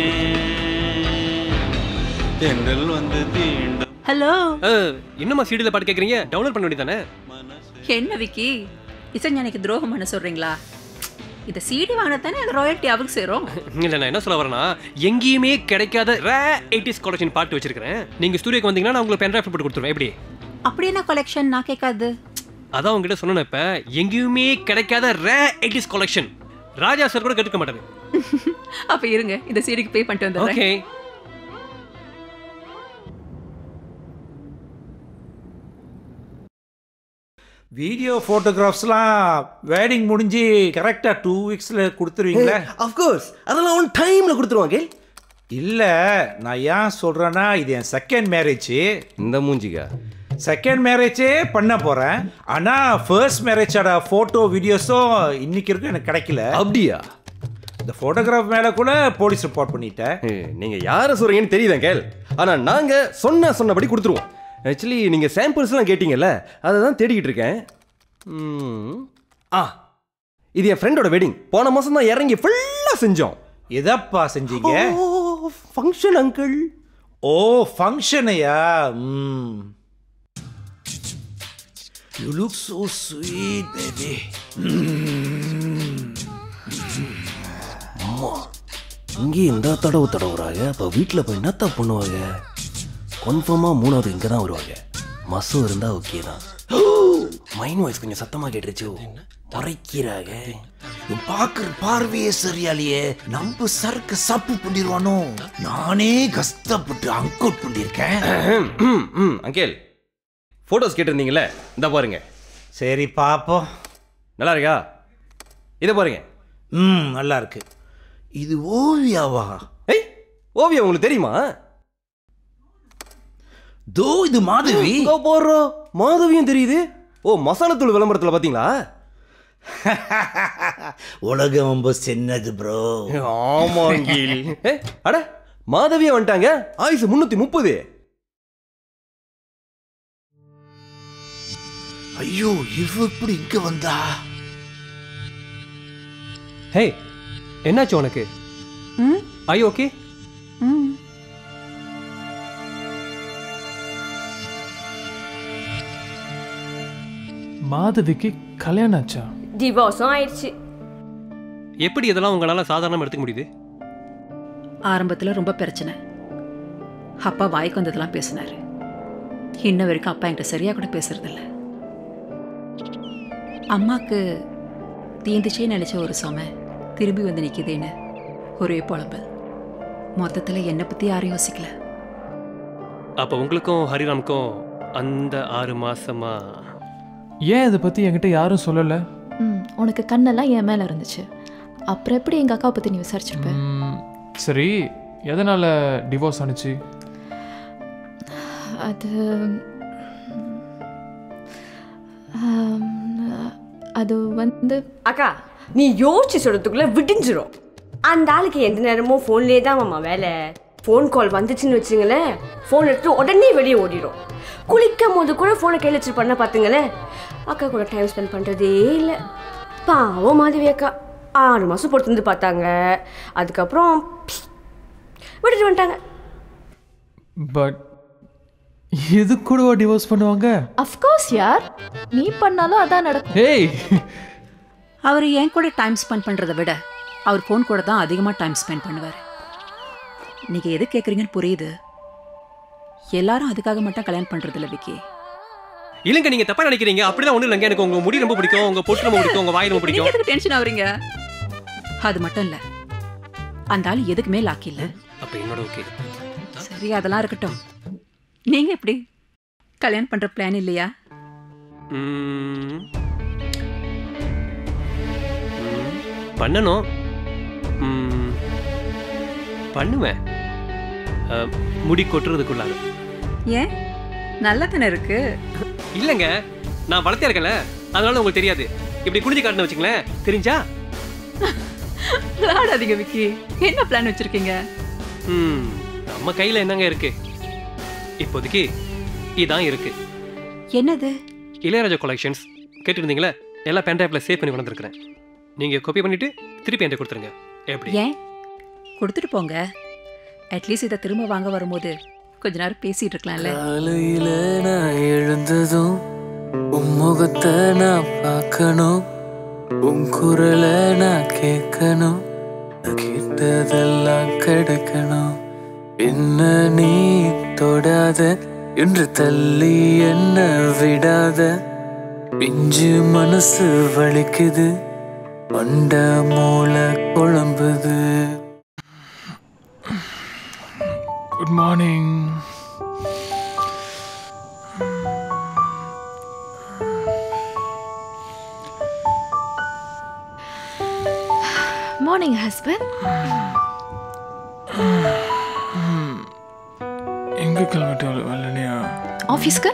Speaker 12: வந்து தீண்டும்
Speaker 6: ஹலோ
Speaker 5: இன்னுமா சீடியில் பாட்டு கேட்குறீங்க டவுன்லோட் பண்ண வேண்டியதானே
Speaker 6: என்ன விக்கி இசைஞானிக்கு துரோகம் பண்ண சொல்றீங்களா இதை சிடி வாங்கினா தானே அது ராயல்ட்டி அவருக்கு சேரும்
Speaker 5: இல்லை நான் என்ன சொல்ல வரேன்னா எங்கேயுமே கிடைக்காத ரே எயிட்டிஸ் கலெக்ஷன் பாட்டு வச்சிருக்கிறேன் நீங்கள் ஸ்டூடியோக்கு வந்தீங்கன்னா நான் உங்களுக்கு பென்ட்ரைவ் போட்டு கொடுத்துருவேன் எப்படி
Speaker 6: அப்படி என்ன கலெக்ஷன் நான் கேட்காது
Speaker 5: அதான் உங்ககிட்ட சொன்னேன் இப்போ எங்கேயுமே கிடைக்காத rare eighties collection Raja sir கூட கேட்டுக்க மாட்டாரு
Speaker 6: அப்ப இருங்க இந்த சீடிக்கு பே பண்ணிட்டு வந்துடுறேன்
Speaker 5: ஓகே
Speaker 23: வீடியோ ஃபோட்டோகிராஃப்ஸ்லாம் வெட்டிங் முடிஞ்சு கரெக்டாக டூ வீக்ஸில் கொடுத்துருவீங்களா
Speaker 17: அஃப்கோர்ஸ் அதெல்லாம் ஒன் டைமில் கொடுத்துருவாங்க
Speaker 23: இல்லை நான் ஏன் சொல்கிறேன்னா இது என் செகண்ட் மேரேஜ்
Speaker 17: இந்த மூஞ்சிக்கா
Speaker 23: செகண்ட் மேரேஜே பண்ண போகிறேன் ஆனால் ஃபர்ஸ்ட் மேரேஜோட ஃபோட்டோ வீடியோஸும் இன்னைக்கு இருக்கும் எனக்கு கிடைக்கல
Speaker 17: அப்படியா
Speaker 23: இந்த ஃபோட்டோகிராஃப் மேலே கூட போலீஸ் ரிப்போர்ட் பண்ணிட்டேன்
Speaker 17: நீங்கள் யாரை சொல்கிறீங்கன்னு தெரியுதா கேள் ஆனால் நாங்கள் சொன்ன சொன்னபடி கொடுத்துருவோம் ஆக்சுவலி நீங்கள் சாம்பிள்ஸ்லாம் கேட்டீங்கல்ல அதை தான் தேடிக்கிட்டு இருக்கேன் ம். ஆ இது என் ஃப்ரெண்டோட வெட்டிங் போன மாதம் தான் இறங்கி ஃபுல்லாக செஞ்சோம்
Speaker 23: எதப்பா செஞ்சீங்க
Speaker 17: ஃபங்க்ஷன் அங்கிள்
Speaker 23: ஓ ஃபங்க்ஷனையா ம்
Speaker 7: You look so sweet, baby.
Speaker 17: அம்மா இங்கே இந்த தடவை தடவுறாங்க அப்போ வீட்டில் போய் என்னத்த பண்ணுவாங்க கன்ஃபார்மாக மூணாவது இங்கே தான் வருவாங்க மசம் இருந்தால் ஓகே தான் மைண்ட் வாய்ஸ் கொஞ்சம் சத்தமாக கேட்டுருச்சு உரைக்கிறாங்க
Speaker 7: இவன் பார்க்குற பார்வையே சரியாலையே நம்ம சரக்கு சப்பு பண்ணிடுவானோ நானே கஷ்டப்பட்டு அங்கவுட் பண்ணியிருக்கேன்
Speaker 17: அங்கேல் ஃபோட்டோஸ் கேட்டிருந்தீங்களே இந்த பாருங்க
Speaker 23: சரி பாப்போம்
Speaker 17: நல்லா இருக்கா இதை பாருங்க
Speaker 23: ம் நல்லா இருக்கு
Speaker 7: இது ஓவியாவா
Speaker 17: ஏய் ஓவியா உங்களுக்கு தெரியுமா
Speaker 7: தோ இது மாதவி
Speaker 17: இதோ போடுறோம் மாதவியும் தெரியுது ஓ மசாலாத்தூள் விளம்பரத்தில் பார்த்தீங்களா
Speaker 7: உலகம் ரொம்ப சின்னது ப்ரோ
Speaker 17: ஆமாங்கில் ஏ, அட மாதவியா வந்துட்டாங்க ஆயுசு முன்னூத்தி முப்பது
Speaker 7: ஐயோ இவ இப்படி இங்க வந்தா
Speaker 5: ஹே என்னாச்சு உனக்கு
Speaker 6: ம்
Speaker 5: ஐ ஓகே
Speaker 6: ம்
Speaker 2: மாதவிக்கு கல்யாணம் ஆச்சா
Speaker 9: டிவோர்ஸும் ஆயிடுச்சு
Speaker 5: எப்படி இதெல்லாம் உங்களால் சாதாரணமாக எடுத்துக்க முடியுது
Speaker 6: ஆரம்பத்தில் ரொம்ப பிரச்சனை அப்பா வாய்க்கு வந்ததெல்லாம் பேசினாரு இன்ன வரைக்கும் அப்பா என்கிட்ட சரியா கூட பேசுறதில்ல அம்மாக்கு தீந்துச்சே நினைச்ச ஒரு சுமை திரும்பி வந்து நிக்குதேன்னு ஒரே புலம்பல் மொத்தத்தில் என்னை பற்றி யாரும் யோசிக்கல
Speaker 5: அப்போ உங்களுக்கும் ஹரிராமுக்கும் அந்த ஆறு மாசமா
Speaker 2: ஏன் இதை பற்றி என்கிட்ட யாரும் சொல்லலை
Speaker 3: ம் உனக்கு கண்ணெல்லாம் என் மேலே இருந்துச்சு அப்புறம் எப்படி எங்கள் அக்காவை பற்றி நீ விசாரிச்சிருப்ப
Speaker 2: ம், சரி எதனால் டிவோர்ஸ் ஆனுச்சு
Speaker 3: அது ஆம், அது வந்து
Speaker 9: அக்கா நீ யோசிச்சு சொல்றதுக்குள்ள விடிஞ்சிரும் அந்த ஆளுக்கு எந்த நேரமும் ஃபோன்லேயே தான் மாமா வேலை ஃபோன் கால் வந்துச்சுன்னு வச்சுங்களேன் ஃபோன் எடுத்து உடனே வெளியே ஓடிடும் குளிக்கும் போது கூட ஃபோனை கையில் வச்சு பண்ண பார்த்துங்களேன் அக்கா கூட டைம் ஸ்பெண்ட் பண்ணுறதே இல்லை பாவம் மாதவி அக்கா ஆறு மாதம் பொறுத்து வந்து பார்த்தாங்க அதுக்கப்புறம் விட்டுட்டு வந்துட்டாங்க
Speaker 2: பட் இது கூடவா டிவோர்ஸ் பண்ணுவாங்க
Speaker 3: அஃப்கோர்ஸ் யார் நீ பண்ணாலும் அதான் நடக்கும்
Speaker 2: ஏய்
Speaker 6: அவர் என் கூட டைம் ஸ்பெண்ட் பண்ணுறதை விட அவர் ஃபோன் கூட தான் அதிகமாக டைம் ஸ்பெண்ட் பண்ணுவார் நீங்கள் எது கேட்குறீங்கன்னு புரியுது எல்லாரும் அதுக்காக மட்டும் கல்யாணம் பண்ணுறது இல்லை விக்கி
Speaker 5: இல்லைங்க நீங்க தப்பா நினைக்கிறீங்க அப்படிலாம் ஒண்ணும் இல்லைங்க எனக்கு உங்க முடி ரொம்ப பிடிக்கும் உங்க பொட்டு ரொம்ப பிடிக்கும் உங்க வாய் ரொம்ப
Speaker 6: நீங்க
Speaker 5: பிடிக்கும்
Speaker 6: எதுக்கு டென்ஷன் ஆகுறீங்க அது மட்டும் இல்ல அந்த ஆள் எதுக்குமே லாக்கி இல்ல
Speaker 5: அப்ப என்னோட ஓகே
Speaker 6: சரி அதெல்லாம் இருக்கட்டும் நீங்க எப்படி கல்யாணம் பண்ற பிளான் இல்லையா
Speaker 5: ம். ம். பண்ணணும் ம். பண்ணுவேன் அஹ், முடி கொட்டுறதுக்குள்ளாக
Speaker 6: ஏன் நல்லா தானே இருக்கு
Speaker 5: இல்லைங்க நான் வளர்த்தியா இருக்கேன்ல அதனால உங்களுக்கு தெரியாது இப்படி குடிஞ்சு காட்டுன்னு வச்சுங்களேன் தெரிஞ்சா
Speaker 6: விளையாடாதீங்க விக்கி என்ன பிளான் வச்சிருக்கீங்க
Speaker 5: ம் நம்ம கையில் என்னங்க இருக்கு இப்போதைக்கு இதான் இருக்கு
Speaker 6: என்னது
Speaker 5: இளையராஜா கொலெக்ஷன்ஸ் கேட்டிருந்தீங்களே எல்லாம் பென்ட்ரைவில் சேவ் பண்ணி வந்திருக்கிறேன் நீங்கள் காப்பி பண்ணிட்டு திருப்பி என்கிட்ட கொடுத்துருங்க எப்படி
Speaker 6: ஏன் கொடுத்துட்டு போங்க அட்லீஸ்ட் இதை திரும்ப வாங்க வரும்போது கொஞ்ச நேரம் பேசிட்டு இருக்கலாம்ல
Speaker 11: காலையில நான் எழுந்ததும் உன் முகத்தை நான் பார்க்கணும் உன் குரலை நான் கேட்கணும் கேட்டதெல்லாம் கிடைக்கணும் என்ன நீ தொடாத என்று தள்ளி என்ன விடாத பிஞ்சு மனசு வலிக்குது மண்ட மூளை குழம்புது
Speaker 2: குட் மார்னிங்
Speaker 3: மார்னிங் ஹஸ்பண்ட்
Speaker 2: எங்க கிளம்பிட்டு வரலையா
Speaker 3: ஆஃபீஸ்க்கு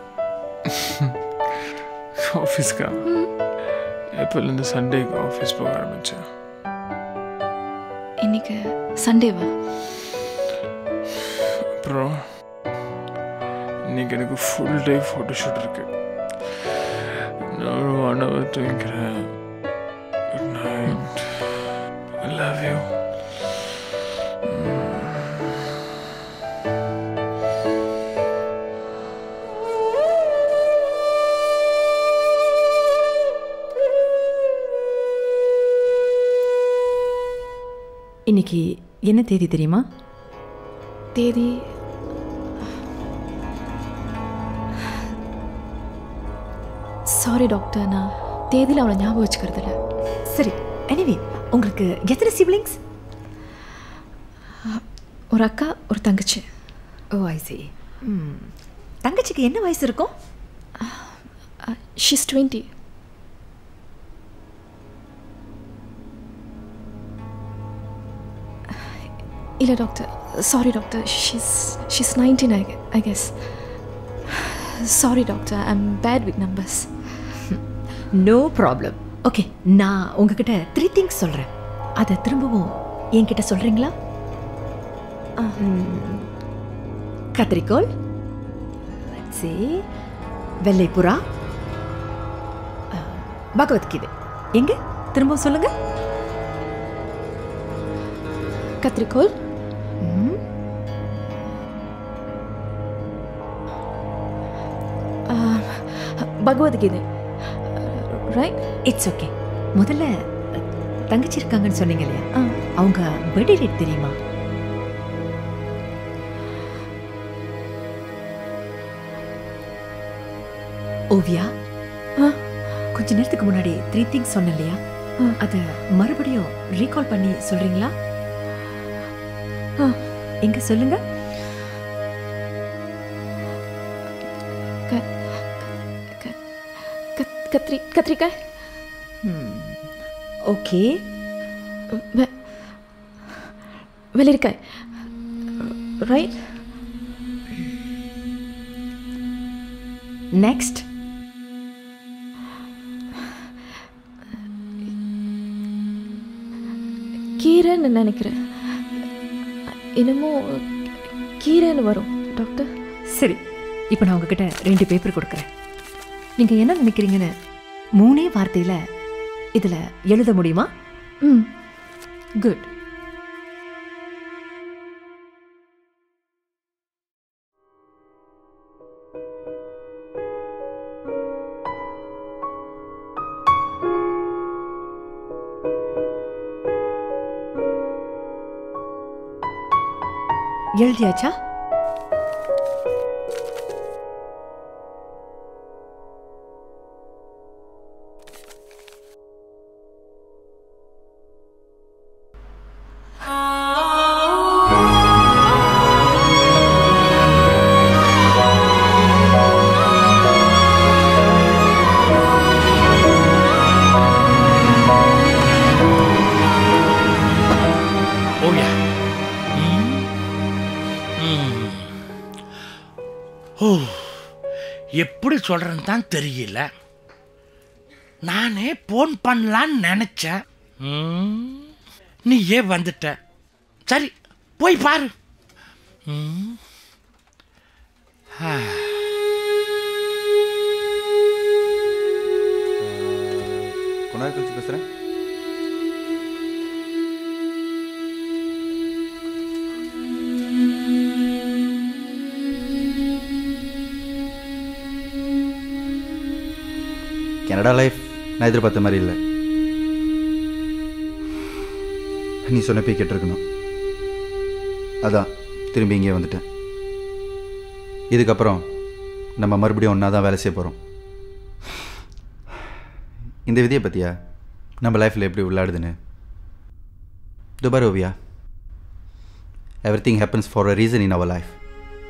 Speaker 2: ஆஃபீஸ்க்கா எப்போலேருந்து சண்டேக்கு ஆஃபீஸ் போக ஆரம்பிச்சேன்
Speaker 3: இன்னைக்கு சண்டேவா
Speaker 2: அப்புறம் இன்னைக்கு எனக்கு ஃபுல் டே ஃபோட்டோஷூட் இருக்கு நான் ஒன் ஹவர் தூங்கிக்கிறேன் good night I love you
Speaker 1: இன்னைக்கு என்ன தேதி தெரியுமா
Speaker 3: தேதி சாரி டாக்டர் நான் தேதியில் அவளை ஞாபகம் வச்சுக்கிறது இல்லை
Speaker 1: சரி எனிவே உங்களுக்கு எத்தனை சிப்ளிங்ஸ்
Speaker 3: ஒரு அக்கா ஒரு தங்கச்சி
Speaker 1: ஓ ஐ சி தங்கச்சிக்கு என்ன வயசு இருக்கும்
Speaker 3: ஷிஸ் டுவெண்ட்டி இல்லை doctor sorry doctor she's she's nineteen I I guess sorry doctor I am bad with numbers
Speaker 1: no problem okay நான் உங்ககிட்ட த்ரீ திங்ஸ் சொல்கிறேன் அதை திரும்பவும் என்கிட்ட சொல்கிறீங்களா கத்திரிக்கோல் சரி வெள்ளைப்புறா அஹ், பகவத்கீதை எங்க திரும்பவும் சொல்லுங்க
Speaker 3: கத்திரிக்கோல் பகவத்கீதை ரைட்
Speaker 1: இட்ஸ் ஓகே முதல்ல தங்கச்சி இருக்காங்கன்னு சொன்னீங்க இல்லையா அவங்க பர்த்டே டேட் தெரியுமா ஓவியா கொஞ்ச நேரத்துக்கு முன்னாடி த்ரீ திங்ஸ் சொன்னேன் இல்லையா அதை மறுபடியும் ரீகால் பண்ணி சொல்றீங்களா எங்க சொல்லுங்க
Speaker 3: கத்திரி கத்திரிக்காய்
Speaker 1: ஓகே
Speaker 3: வெ- வெள்ளரிக்காய் ரைட்
Speaker 1: நெக்ஸ்ட்
Speaker 3: கீரைன்னு நினைக்கிறேன் என்னமோ கீரைன்னு வரும் டாக்டர்
Speaker 1: சரி இப்போ நான் உங்ககிட்ட ரெண்டு பேப்பர் கொடுக்குறேன் நீங்க என்ன நினைக்கிறீங்கன்னு மூணே வார்த்தையில இதுல எழுத முடியுமா
Speaker 3: ம்
Speaker 1: குட் எழுதியாச்சா
Speaker 7: ஓயா ஓ எப்படி சொல்றேன்னு தான் தெரியல நானே போன் பண்ணலான்னு நினைச்சேன் ம், நீ ஏன் வந்துட்ட சரி போய் பாரு ம். ஆ.
Speaker 17: கொஞ்ச நேரம் கழிச்சு பேசுகிறேன் கனடா லைஃப் நான் எதிர்பார்த்த மாதிரி இல்லை நீ சொன்னப்பே கேட்டிருக்கணும் அதான் திரும்பி இங்கே வந்துட்டேன் இதுக்கப்புறம் நம்ம மறுபடியும் ஒன்றா தான் வேலை செய்ய போகிறோம் இந்த விதியை பற்றியா நம்ம லைஃப்பில் எப்படி விளையாடுதுன்னு துபார் Oviya everything happens for a reason in our life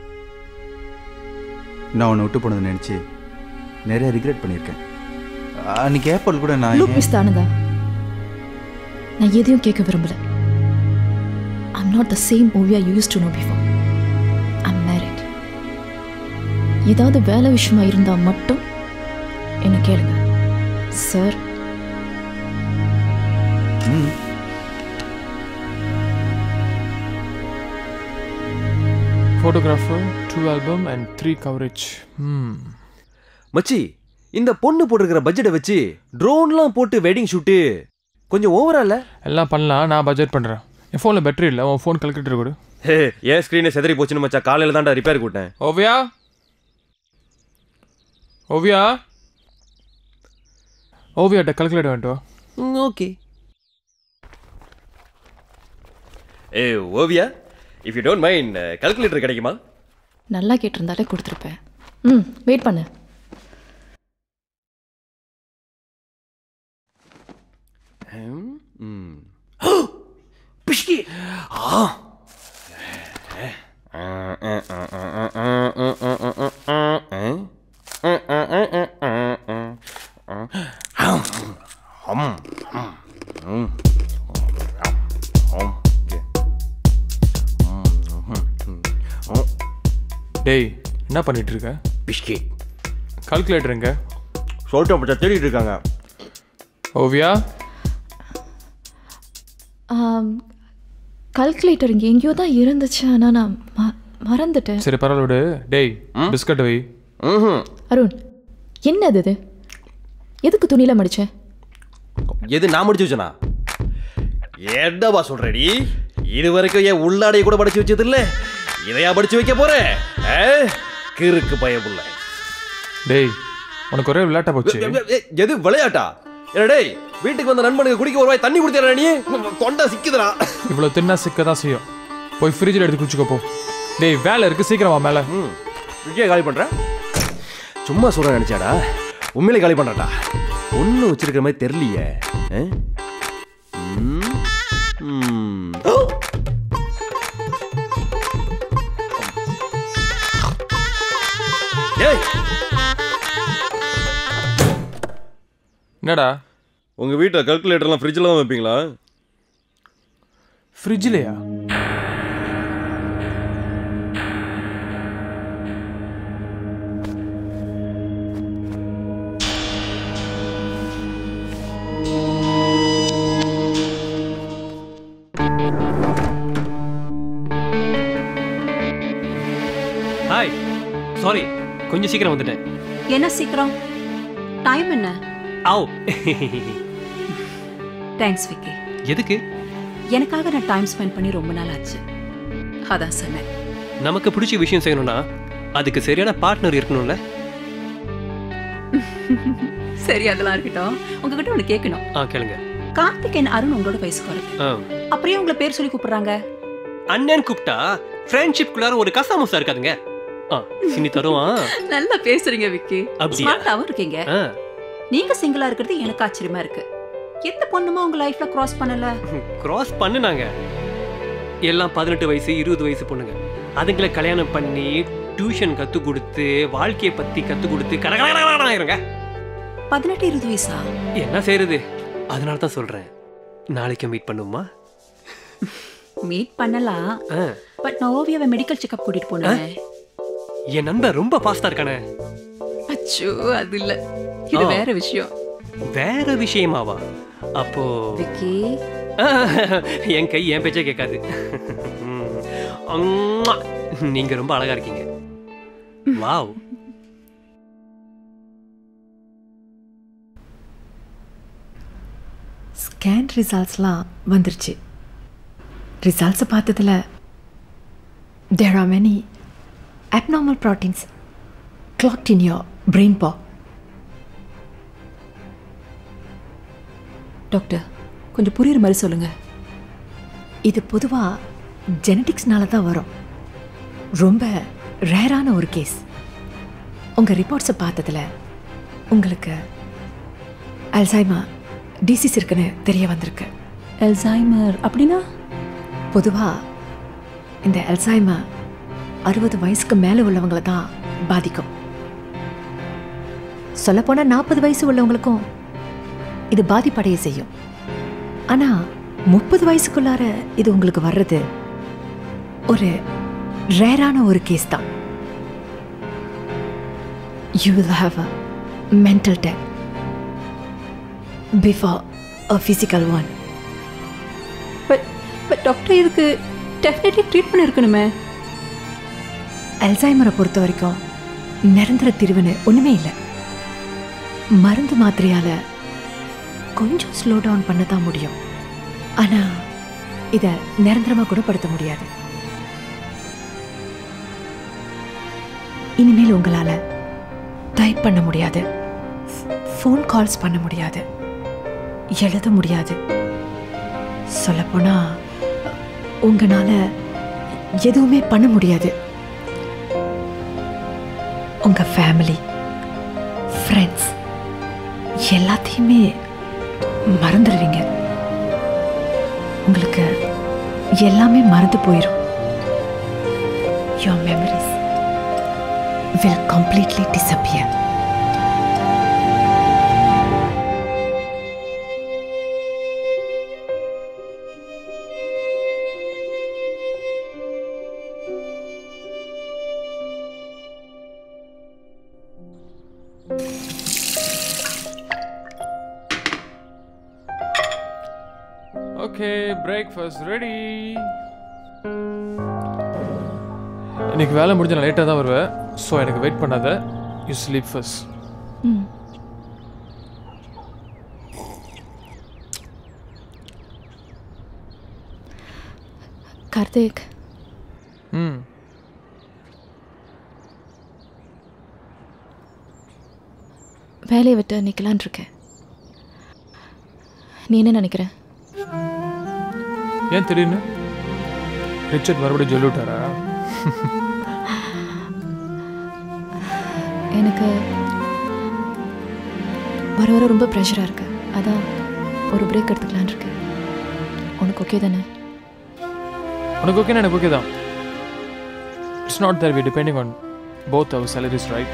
Speaker 17: நான் உன்னை விட்டு போனதை நினச்சி நிறைய ரிக்ரெட் பண்ணியிருக்கேன் அன்றைக்கி ஏர்போர்ட் கூட நான்
Speaker 3: லூக் மிஸ் தானதா நான் எதையும் கேட்க விரும்பல I'm not the same Oviya you used to know before I'm married ஏதாவது வேலை விஷயமா இருந்தா மட்டும் என்ன கேளுங்க சார்
Speaker 17: ம்
Speaker 2: photographer two album and three coverage ம்
Speaker 17: மச்சி இந்த பொண்ணு போட்டிருக்கிற பட்ஜெட்டை வச்சு ட்ரோன்லாம் போட்டு வெட்டிங் ஷூட்டு கொஞ்சம் ஓவரா இல்ல
Speaker 2: எல்லாம் பண்ணலாம் நான் பட்ஜெட் பண்ணுறேன் என் ஃபோனில் பேட்டரி இல்லை உன் ஃபோன் கல்குலேட்டர் கொடு
Speaker 17: ஹே ஏன் ஸ்க்ரீனை செதறி போச்சுன்னு மச்சா காலையில் தான்டா ரிப்பேர் கூட்டேன்
Speaker 2: ஓவியா ஓவியா ஓவியாட்ட கல்குலேட்டர் வேண்டாம்
Speaker 17: ஓகே ஏ Oviya if you don't mind calculator கிடைக்குமா
Speaker 3: நல்லா கேட்டிருந்தாலே கொடுத்துருப்பேன் ம் வெயிட் பண்ணு
Speaker 17: ம்
Speaker 7: பிஷ்கி
Speaker 17: ஆ
Speaker 2: டேய் என்ன பண்ணிட்டு இருக்க
Speaker 17: பிஸ்கெட்
Speaker 2: கால்குலேட்டர் எங்க
Speaker 17: சொல்லிட்டு பச்சா தேடிட்டு இருக்காங்க
Speaker 2: ஓவியா
Speaker 3: கல்குலேட்டர் இங்கே எங்கேயோ தான் இருந்துச்சு ஆனால் நான் ம- மறந்துட்டேன்
Speaker 2: சரி பரவாயில்ல விடு டேய் பிஸ்கட் வை
Speaker 3: அருண் என்னது இது எதுக்கு துணியில மடிச்சேன்
Speaker 17: எது நான் முடிச்சு வச்சனா என்னவா சொல்றடி இது வரைக்கும் என் உள்ளாடைய கூட படிச்சு வச்சது இல்ல இதையா படிச்சு வைக்க போற ஆ? கிறுக்கு பயமுள்ள
Speaker 2: டேய் உனக்கு ஒரே விளையாட்டா போச்சு
Speaker 17: எது விளையாட்டா என்ன டேய் வீட்டுக்கு வந்த நண்பனுக்கு குடிக்க ஒரு வாய் தண்ணி குடித்தா நீ தொண்டை சிக்குதுடா
Speaker 2: இவ்வளோ தின்னா சிக்க தான் செய்யும் போய் ஃப்ரிட்ஜில் எடுத்து குடிச்சுக்கோ போ டேய் வேலை இருக்கு சீக்கிரம் வா மேலே
Speaker 17: ஃப்ரிட்ஜே காலி பண்ற சும்மா சொல்ற நினைச்சாடா உண்மையிலே காலி பண்றடா ஒன்றும் வச்சிருக்கிற மாதிரி தெரியலையே ஆ? ம், ம். ஏய்
Speaker 2: என்னடா
Speaker 17: உங்க வீட்டில் கல்குலேட்டர்லாம் ஃப்ரிட்ஜில் தான் வைப்பீங்களா
Speaker 2: ஃப்ரிட்ஜ்லையா
Speaker 5: சாரி கொஞ்சம் சீக்கிரம் வந்துட்டேன்
Speaker 6: என்ன சீக்கிரம் டைம் என்ன
Speaker 5: ஆவ்
Speaker 6: தேங்க்ஸ் விக்கி
Speaker 5: எதுக்கு
Speaker 6: எனக்காக நான் டைம் ஸ்பெண்ட் பண்ணி ரொம்ப நாள் ஆச்சு அதான் சொன்னேன்
Speaker 5: நமக்கு பிடிச்ச விஷயம் செய்யணும்னா அதுக்கு சரியான பார்ட்னர் இருக்கணும்ல
Speaker 6: சரி அதெல்லாம் இருக்கட்டும் உங்ககிட்ட ஒன்று கேட்கணும்
Speaker 5: ஆ கேளுங்க
Speaker 6: கார்த்திகேயன் அருண் உங்களோட வயசுக்கு வருது
Speaker 5: ஆ
Speaker 6: அப்படியே உங்களை பேர் சொல்லி கூப்பிடுறாங்க
Speaker 5: அண்ணன் கூப்பிட்டா ஃப்ரெண்ட்ஷிப்குள்ளார ஒரு கசாமுசா இருக்காதுங்க ஆ சினி தருவான்
Speaker 6: நல்லா பேசுறீங்க விக்கி
Speaker 5: அப்படியா?
Speaker 6: ஸ்மார்ட்டாவும் இருக்கீங்க
Speaker 5: ஆ
Speaker 6: நீங்க சிங்கிளா இருக்கிறது எனக்கு ஆச்சரியமா இருக்கு எந்த பொண்ணுமா உங்க லைஃப்ல கிராஸ் பண்ணல
Speaker 5: கிராஸ் பண்ணுனாங்க எல்லாம் பதினெட்டு வயசு இருபது வயசு பொண்ணுங்க அதுங்களை கல்யாணம் பண்ணி டியூஷன் கற்றுக் கொடுத்து வாழ்க்கையை பற்றி கற்றுக் கொடுத்து கடகடகடகடகடங்க
Speaker 6: பதினெட்டு இருபது வயசா
Speaker 5: என்ன செய்யறது அதனால தான் சொல்கிறேன் நாளைக்கு மீட் பண்ணுமா
Speaker 6: மீட் பண்ணலாம்
Speaker 5: ஆ
Speaker 6: பட் நான் ஓவியாவை மெடிக்கல் செக்அப் கூட்டிட்டு போனேன்
Speaker 5: என் நண்பன் ரொம்ப ஃபாஸ்ட்டாக இருக்கானே
Speaker 6: அச்சோ அது இல்ல இது
Speaker 5: ஆ.
Speaker 6: வேற விஷயம்
Speaker 5: வேற விஷயமாவா அப்போ
Speaker 6: விக்கி
Speaker 5: என் கை என் பேச்சே கேட்காது ம். அம்மா. நீங்க ரொம்ப அழகா இருக்கீங்க வாவ்
Speaker 1: ஸ்கேன் ரிசல்ட்ஸ்லாம் வந்துருச்சு ரிசல்ட்ஸை பார்த்ததுல there are many abnormal proteins clogged in your brain paw
Speaker 6: doctor கொஞ்சம் புரியுற மாதிரி சொல்லுங்க
Speaker 1: இது பொதுவாக ஜெனட்டிக்ஸ்னால தான் வரும் ரொம்ப ரேரான ஒரு கேஸ் உங்கள் ரிப்போர்ட்ஸை பார்த்ததுல உங்களுக்கு அல்சைமா டிசீஸ் இருக்குன்னு தெரிய வந்திருக்கு
Speaker 6: அல்சைமர் அப்படின்னா
Speaker 1: பொதுவாக இந்த அல்சைமா அறுபது வயசுக்கு மேலே உள்ளவங்களை தான் பாதிக்கும் சொல்லப்போனால் நாற்பது வயசு உள்ளவங்களுக்கும் இது பாதிப்படைய செய்யும் ஆனால் முப்பது வயசுக்குள்ளார இது உங்களுக்கு வர்றது ஒரு ரேரான ஒரு கேஸ் தான் you will have a mental death before a physical one
Speaker 6: but but doctor இதுக்கு டெஃபினெட்லி ட்ரீட்மெண்ட் இருக்கணுமே
Speaker 1: அல்சைமரை பொறுத்த வரைக்கும் நிரந்தர தீர்வுன்னு ஒன்றுமே இல்லை மருந்து மாத்திரையால் கொஞ்சம் ஸ்லோ டவுன் பண்ண தான் முடியும் ஆனால் இதை நிரந்தரமாக குணப்படுத்த முடியாது இனிமேல் உங்களால் டைப் பண்ண முடியாது ஃபோன் கால்ஸ் பண்ண முடியாது எழுத முடியாது சொல்லப்போனால் உங்களால் எதுவுமே பண்ண முடியாது உங்க ஃபேமிலி ஃப்ரெண்ட்ஸ் எல்லாத்தையுமே மறந்துடுவீங்க உங்களுக்கு எல்லாமே மறந்து போயிடும் your memories will completely disappear
Speaker 2: okay breakfast ready இன்னைக்கு வேலை முடிஞ்ச நான் லேட்டாக தான் வருவேன் ஸோ எனக்கு வெயிட் பண்ணாத யூ ஸ்லீப் ஃபர்ஸ்ட்
Speaker 3: ம் கார்த்திக்
Speaker 2: ம்
Speaker 3: வேலையை விட்டு நிற்கலான் இருக்கேன் நீ என்ன நினைக்கிற
Speaker 2: ஏன் திடீர்னு ரிச்சர்ட் மறுபடியும் சொல்லிவிட்டாரா
Speaker 3: எனக்கு வர வர ரொம்ப ப்ரெஷராக இருக்கு அதான் ஒரு பிரேக் எடுத்துக்கலான் இருக்கேன் உனக்கு ஓகே தானே
Speaker 2: உனக்கு ஓகே எனக்கு ஓகே தான் it's not that we depending on both our salaries right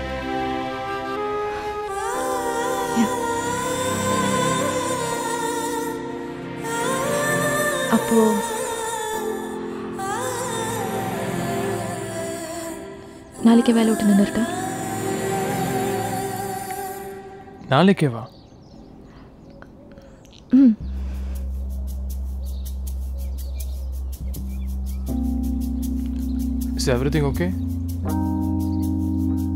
Speaker 3: அப்போ நாளைக்கு வேலை விட்டு நின்றுட்டா
Speaker 2: நாளைக்கே வா
Speaker 3: ம்
Speaker 2: இஸ் எவ்ரி திங் ஓகே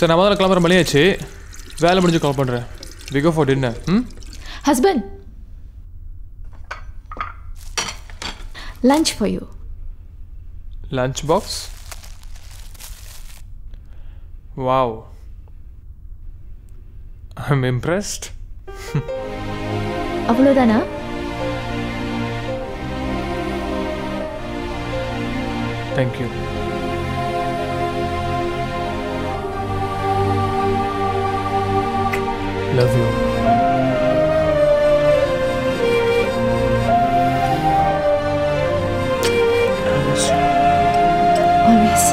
Speaker 2: சரி நான் முதல்ல கிளம்புற மணியாச்சு வேலை முடிஞ்சு கால் பண்ணுறேன் விகோ ஃபார் டின்னர் ம்
Speaker 3: husband lunch for you
Speaker 2: lunch box wow I'm impressed
Speaker 3: அவ்வளோதானா
Speaker 2: thank you love you
Speaker 3: always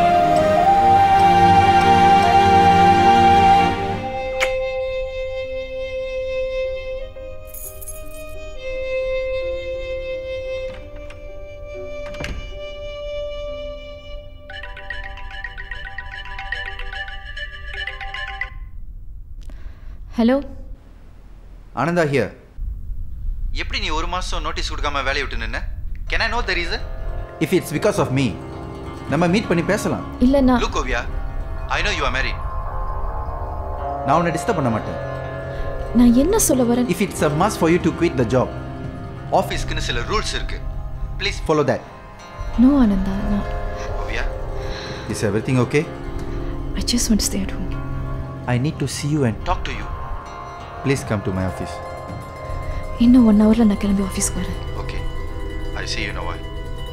Speaker 3: hello
Speaker 13: Ananda here எப்படி நீ ஒரு மாதம் நோட்டீஸ் கொடுக்காம வேலையை விட்டு நின்ன can I know the reason if it's because of me நம்ம மீட் பண்ணி பேசலாம்
Speaker 3: இல்லை நான்
Speaker 13: look Oviya I know you are married நான் உன்னை டிஸ்டர்ப் பண்ண மாட்டேன்
Speaker 3: நான் என்ன சொல்ல வரேன்
Speaker 13: if it's a must for you to quit the job ஆஃபீஸ்க்குன்னு சில ரூல்ஸ் இருக்கு please follow that
Speaker 3: no Ananda நான்
Speaker 13: Oviya is everything okay
Speaker 3: I just want stay at home
Speaker 13: I need to see you and talk to you please come to my office
Speaker 3: இன்னும் one ஹவரில் நான் கிளம்பி ஆஃபீஸ்க்கு வரேன்
Speaker 13: okay I see you in a while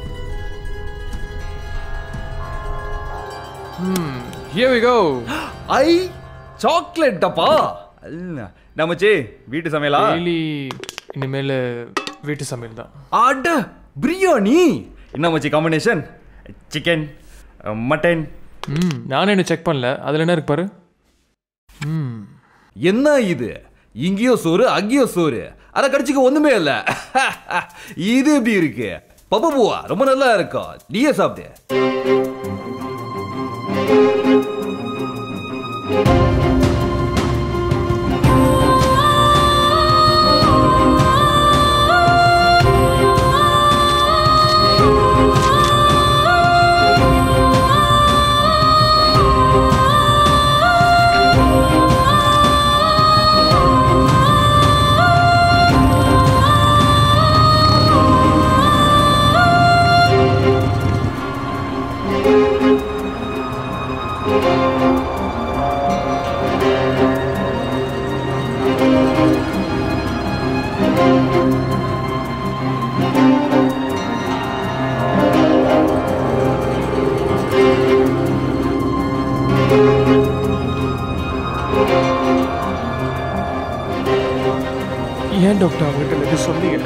Speaker 2: ம் here we go
Speaker 4: I chocolate டப்பா நமச்சே வீட்டு சமையலா
Speaker 2: டெய்லி இனிமேல் வீட்டு சமையல் தான்
Speaker 4: அட பிரியாணி என்ன மச்சி காம்பினேஷன் சிக்கன் மட்டன்
Speaker 2: ம் நானே என்ன செக் பண்ணல அதில் என்ன இருக்கு பாரு ம்
Speaker 4: என்ன இது இங்கேயோ சோறு அங்கேயோ சோறு அதை கடிச்சுக்க ஒண்ணுமே இல்ல இது எப்படி இருக்கு பப்பா பூவா ரொம்ப நல்லா இருக்கும் நீயே சாப்பிடு
Speaker 2: ஏன் டாக்டர் அவங்ககிட்ட இது சொன்னீங்க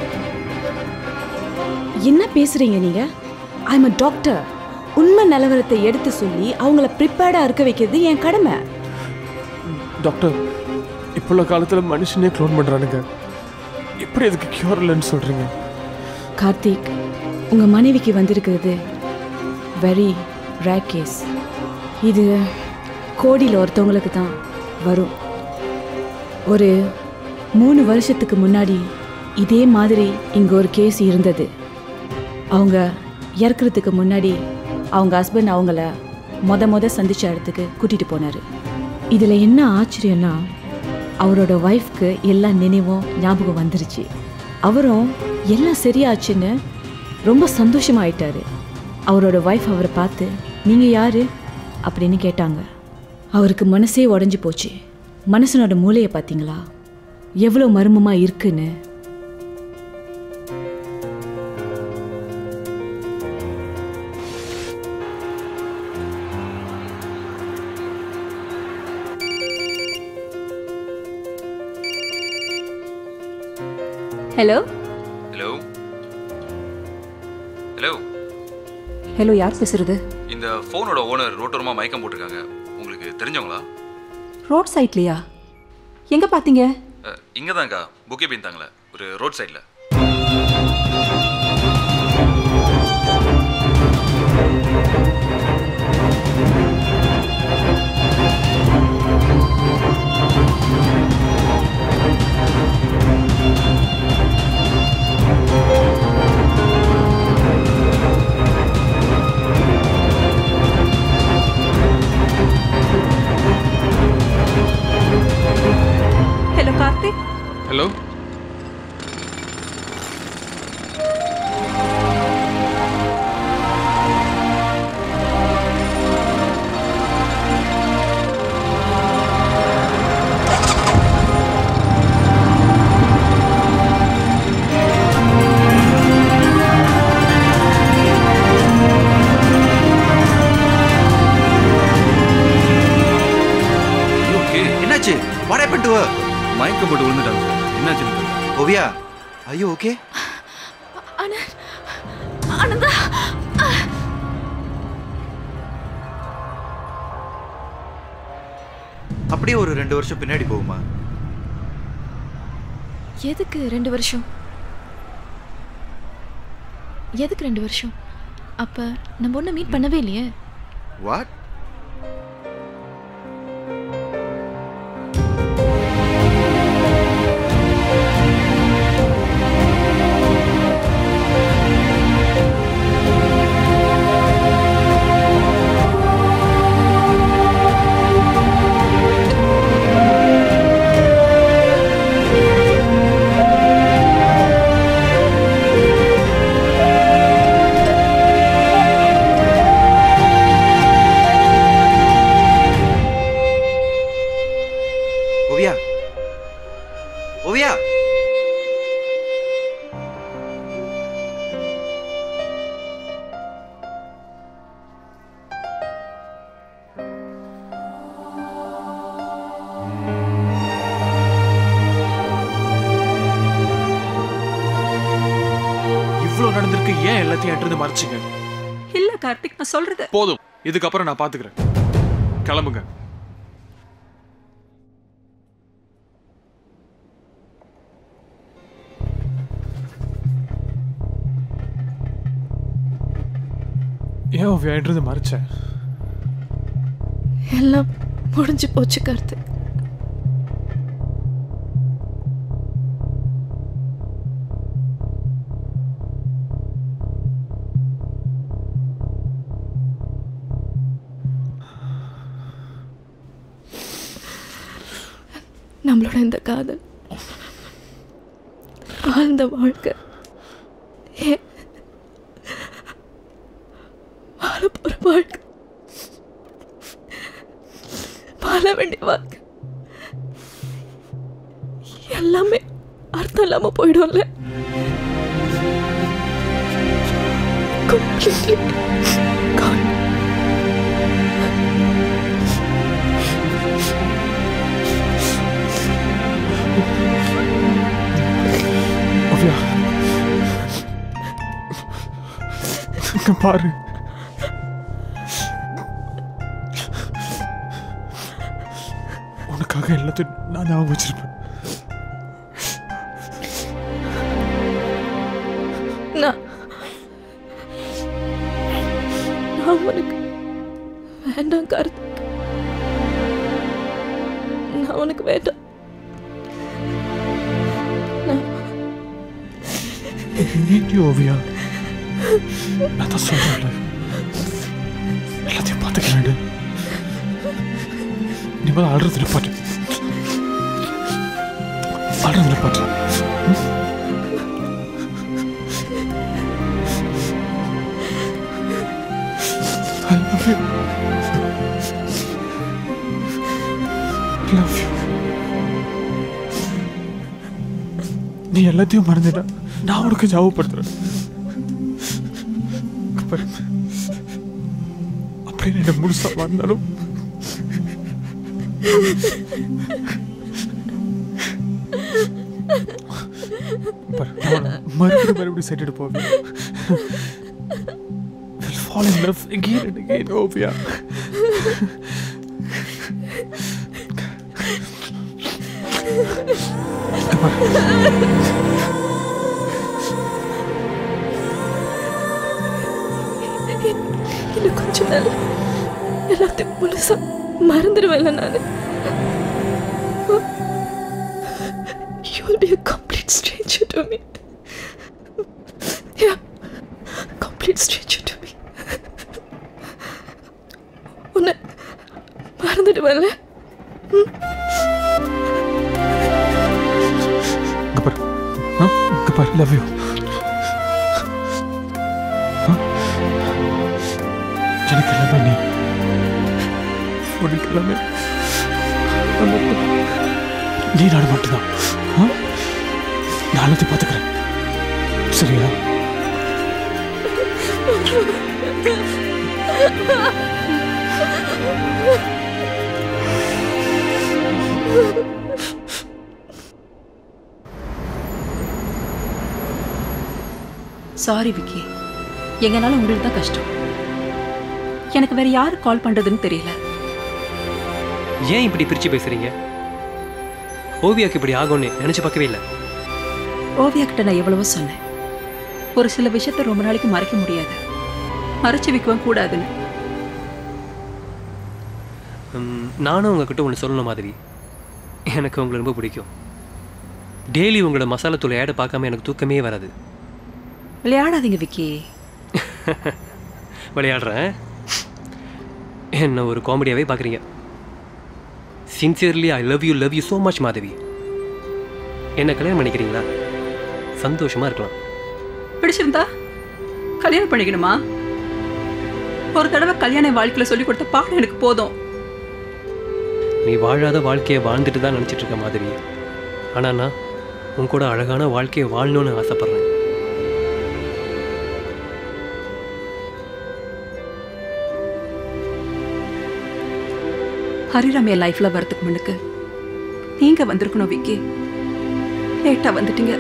Speaker 15: என்ன பேசுறீங்க நீங்க ஐம் அ டாக்டர் உண்மை நிலவரத்தை எடுத்து சொல்லி அவங்கள ப்ரிப்பேர்டா இருக்க வைக்கிறது என் கடமை
Speaker 2: டாக்டர் இப்போ உள்ள காலத்தில் மனுஷனே க்ளோன் பண்ணுறானுங்க எப்படி அதுக்கு க்யூர் இல்லைன்னு சொல்கிறீங்க
Speaker 15: கார்த்திக் உங்க மனைவிக்கு வந்திருக்கிறது வெரி ரேர் கேஸ் இது கோடியில் ஒருத்தவங்களுக்கு தான் வரும் ஒரு மூணு வருஷத்துக்கு முன்னாடி இதே மாதிரி இங்கே ஒரு கேஸ் இருந்தது அவங்க இறக்குறதுக்கு முன்னாடி அவங்க ஹஸ்பண்ட் அவங்கள மொத மொத சந்திச்ச இடத்துக்கு கூட்டிகிட்டு போனார் இதில் என்ன ஆச்சரியம்னா அவரோட ஒய்ஃப்க்கு எல்லா நினைவும் ஞாபகம் வந்துருச்சு அவரும் எல்லாம் சரியாச்சுன்னு ரொம்ப சந்தோஷமாயிட்டாரு அவரோட ஒய்ஃப் அவரை பார்த்து நீங்கள் யாரு அப்படின்னு கேட்டாங்க அவருக்கு மனசே உடஞ்சி போச்சு மனசனோட மூளையை பார்த்தீங்களா எவ்வளோ மர்மமாக இருக்குன்னு
Speaker 10: ஹலோ
Speaker 4: ஹலோ ஹலோ
Speaker 10: ஹலோ யார் பேசுறது
Speaker 4: இந்த ஃபோனோட ஓனர் ரோட்டோரமாக மயக்கம் போட்டிருக்காங்க உங்களுக்கு தெரிஞ்சவங்களா
Speaker 10: ரோட் சைட்லையா எங்கே பார்த்தீங்க
Speaker 4: இங்கே தான்க்கா புக்கே பீந்தாங்களே ஒரு ரோட் சைடில் போட்டு விழுந்துட்டாங்க சார் என்னாச்சுன்னு தெரியல.
Speaker 13: ஓவியா ஐயோ ஓகே
Speaker 3: ஆனந்த் ஆனந்தா
Speaker 13: அப்படியே ஒரு ரெண்டு வருஷம் பின்னாடி போகுமா
Speaker 3: எதுக்கு ரெண்டு வருஷம் எதுக்கு ரெண்டு வருஷம் அப்ப நம்ம ஒன்றும் மீட் பண்ணவே இல்லையே
Speaker 13: வாட் ஓவியா ஓவியா
Speaker 2: இவ்வளோ நடந்திருக்கு ஏன் எல்லாத்தையும் என்கிட்ட இருந்து மறைச்சிங்க
Speaker 6: இல்ல கார்த்திக் நான் சொல்றது
Speaker 2: போதும் இதுக்கப்புறம் நான் பாத்துக்கிறேன் கிளம்புங்க ஏன் ஓவியா என்கிட்ட இருந்து மறைச்சேன்
Speaker 3: எல்லாம் முடிஞ்சு போச்சு கார்த்திக் நம்மளோட இந்த காதல் வாழ்ந்த வாழ்க்கை ஏன் வாழ போற வாழ்க்கை வாழ வேண்டிய வாழ்க்கை எல்லாமே அர்த்தம் இல்லாம போயிடும்ல completely gone.
Speaker 2: ஓவியா இங்க பாரு உனக்காக எல்லாத்தையும் நான் ஞாபகம் வச்சிருப்பேன்
Speaker 3: நான் நான் உனக்கு வேண்டாம் கார்த்திக் நான் உனக்கு வேண்டாம் நான்
Speaker 2: நீ ஓவியா நான் தான் சொல்றேன்ல எல்லாத்தையும் பார்த்துக்கிறேன் நீ மேல ஆடுறது நிப்பாட்டு ஆடுறது நிப்பாட்டு ம்? I love you. Love you. நீ எல்லாத்தையும் மறந்துட்ட நான் உனக்கு ஞாபகப்படுத்துறேன் பாரு. அப்படின்னு என்ன முழுசா மறந்தாலும் பாரு, நான் உன்னை மறுபடியும் மறுபடியும் செட்டுட்டு போவேன் We'll fall in love again and again, Ovia.
Speaker 3: இன்னும் கொஞ்ச நாள் எல்லாத்தையும் முழுசா மறந்துடுவேன்ல நான் You will be a complete stranger to me. Yeah, complete stranger to me. உன்னை மறந்துடுவேன்ல ம்?
Speaker 2: இங்க பாரு ஆ? இங்க பாரு லவ் யூ எனக்கு எல்லாமே நீ உனக்கு எல்லாமே நான் மட்டும். நீ நாடு மட்டும்தான் ஆ? நான் எல்லாத்தையும் பார்த்துக்கிறேன் சரியா
Speaker 6: சாரி விக்கி எங்கனால உங்களுக்கு தான் கஷ்டம் எனக்கு வேற யாரு கால் பண்றதுன்னு தெரியல
Speaker 5: ஏன் இப்படி பிரிச்சு பேசுறீங்க ஓவியாக்கு இப்படி ஆகும்னு நினைச்சு பார்க்கவே இல்லை
Speaker 6: ஓவியா கிட்ட நான் எவ்வளவோ சொன்னேன் ஒரு சில விஷயத்த ரொம்ப நாளைக்கு மறைக்க முடியாது மறைச்சு வைக்கவும் கூடாதுன்னு
Speaker 5: ம், நானும் உங்ககிட்ட ஒன்று சொல்லணும் மாதிரி எனக்கு உங்களை ரொம்ப பிடிக்கும் டெய்லி உங்களோட மசாலா தூள் ஆடை பார்க்காம எனக்கு தூக்கமே வராது
Speaker 6: விளையாடாதீங்க விக்கி
Speaker 5: விளையாடுறேன் என்ன ஒரு காமெடியாகவே பார்க்குறீங்க sincerely I love you love you so much Madhavi என்ன கல்யாணம் பண்ணிக்கிறீங்களா சந்தோஷமா இருக்கலாம்
Speaker 6: பிடிச்சிருந்தா கல்யாணம் பண்ணிக்கணுமா ஒரு தடவை கல்யாண வாழ்க்கையில சொல்லி கொடுத்த பாடம் எனக்கு போதும்
Speaker 5: நீ வாழாத வாழ்க்கையை வாழ்ந்துட்டு தான் நினச்சிட்டு இருக்க மாதிரி ஆனால் நான் உன் கூட அழகான வாழ்க்கையை வாழணும்னு ஆசைப்பட்றேன்
Speaker 6: ஹரிராம் என் லைஃப்ல வரதுக்கு முன்னுக்கு நீங்க வந்திருக்கணும் விக்கி லேட்டா வந்துட்டீங்க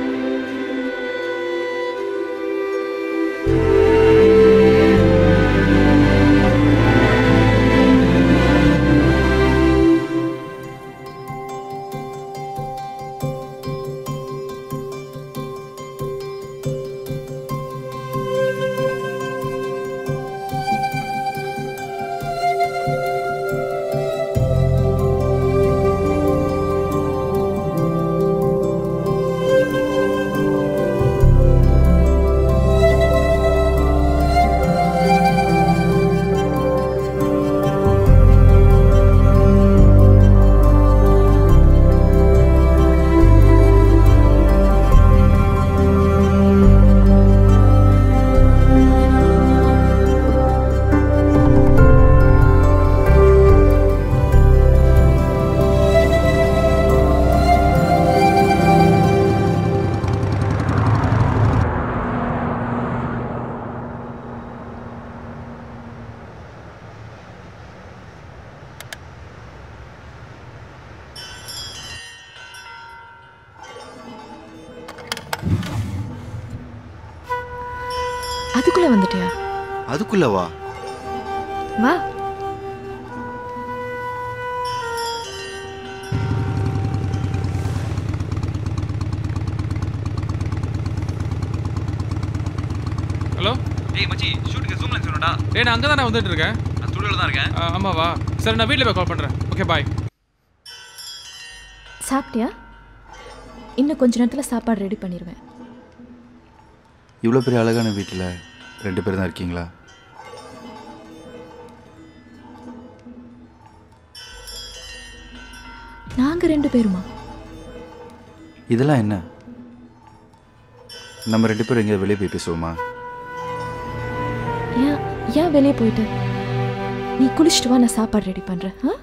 Speaker 3: அதுக்குள்ள வந்துட்டியா
Speaker 13: அதுக்குள்ள வா
Speaker 3: வா
Speaker 2: ஹலோ
Speaker 4: ஏய் மச்சி ஷூட்டுக்கு ஜூம் லென்ஸ் வேணும்டா
Speaker 2: ஏய் நான் அங்கே தான் வந்துட்டு இருக்கேன்
Speaker 4: நான் ஸ்டுடியோல தான் இருக்கேன்
Speaker 2: ஆ, ஆமாவா சரி நான் வீட்டில் போய் கால் பண்ணுறேன் ஓகே பாய்
Speaker 3: சாப்பிட்டியா இன்னும் கொஞ்ச நேரத்தில் சாப்பாடு ரெடி பண்ணிடுவேன்
Speaker 13: இவ்வளோ பெரிய அழகான வீட்டில் ரெண்டு பேர் தான் இருக்கீங்களா
Speaker 3: நாங்கள் ரெண்டு பேருமா
Speaker 13: இதெல்லாம் என்ன நம்ம ரெண்டு பேரும் எங்கேயாவது வெளியே போய் பேசுவோமா
Speaker 3: ஏன் ஏன் வெளியே போயிட்ட நீ குளிச்சுட்டு வா நான் சாப்பாடு ரெடி பண்ணுறேன் ஆ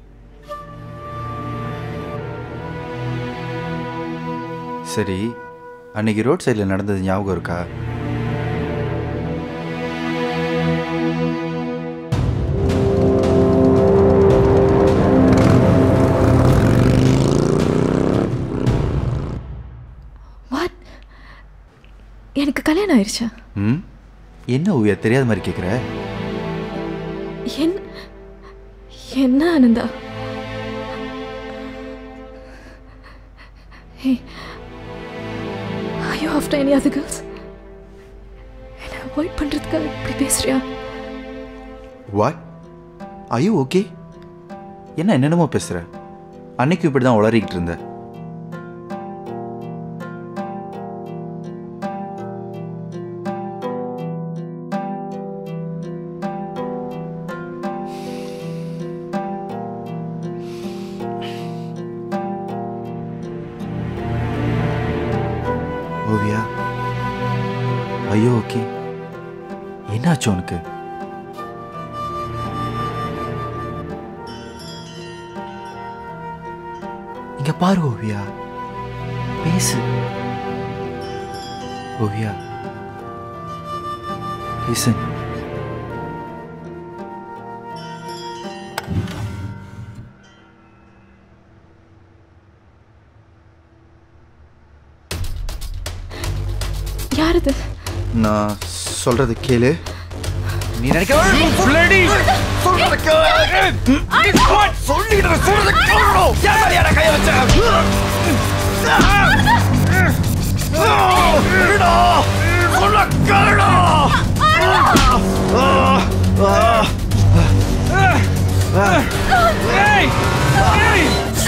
Speaker 13: சரி அன்னைக்கு ரோட் சைடில் நடந்தது ஞாபகம் இருக்கா
Speaker 3: வாட் எனக்கு கல்யாணம் ஆயிடுச்சா
Speaker 13: ம் என்ன ஓவியா தெரியாத மாதிரி கேட்குற
Speaker 3: என் என்ன ஆனந்தா ஹே ஐயோ ஆஃப்டர் எனி அதர் கேர்ள்ஸ் என்ன அவாய்ட் பண்ணுறதுக்காக இப்படி பேசுறியா
Speaker 13: வாட் ஐயோ ஓகே என்ன என்னென்னமோ பேசுகிற அன்னைக்கு இப்படி தான் உளறிக்கிட்டு இருந்த ஓவியா ஐயோ ஓகே என்னாச்சு உனக்கு இங்க பாரு ஓவியா பேசு ஓவியா லிசன்
Speaker 3: யார் இது
Speaker 13: நான் சொல்றது கேளு நீ நினைக்க
Speaker 21: சொல்றத கேளு சொல்லிடுற சொல்றத கேளு ஏன் மேல கைய வச்ச விடா சொல்ல கேளுடா ஏய் ஏய்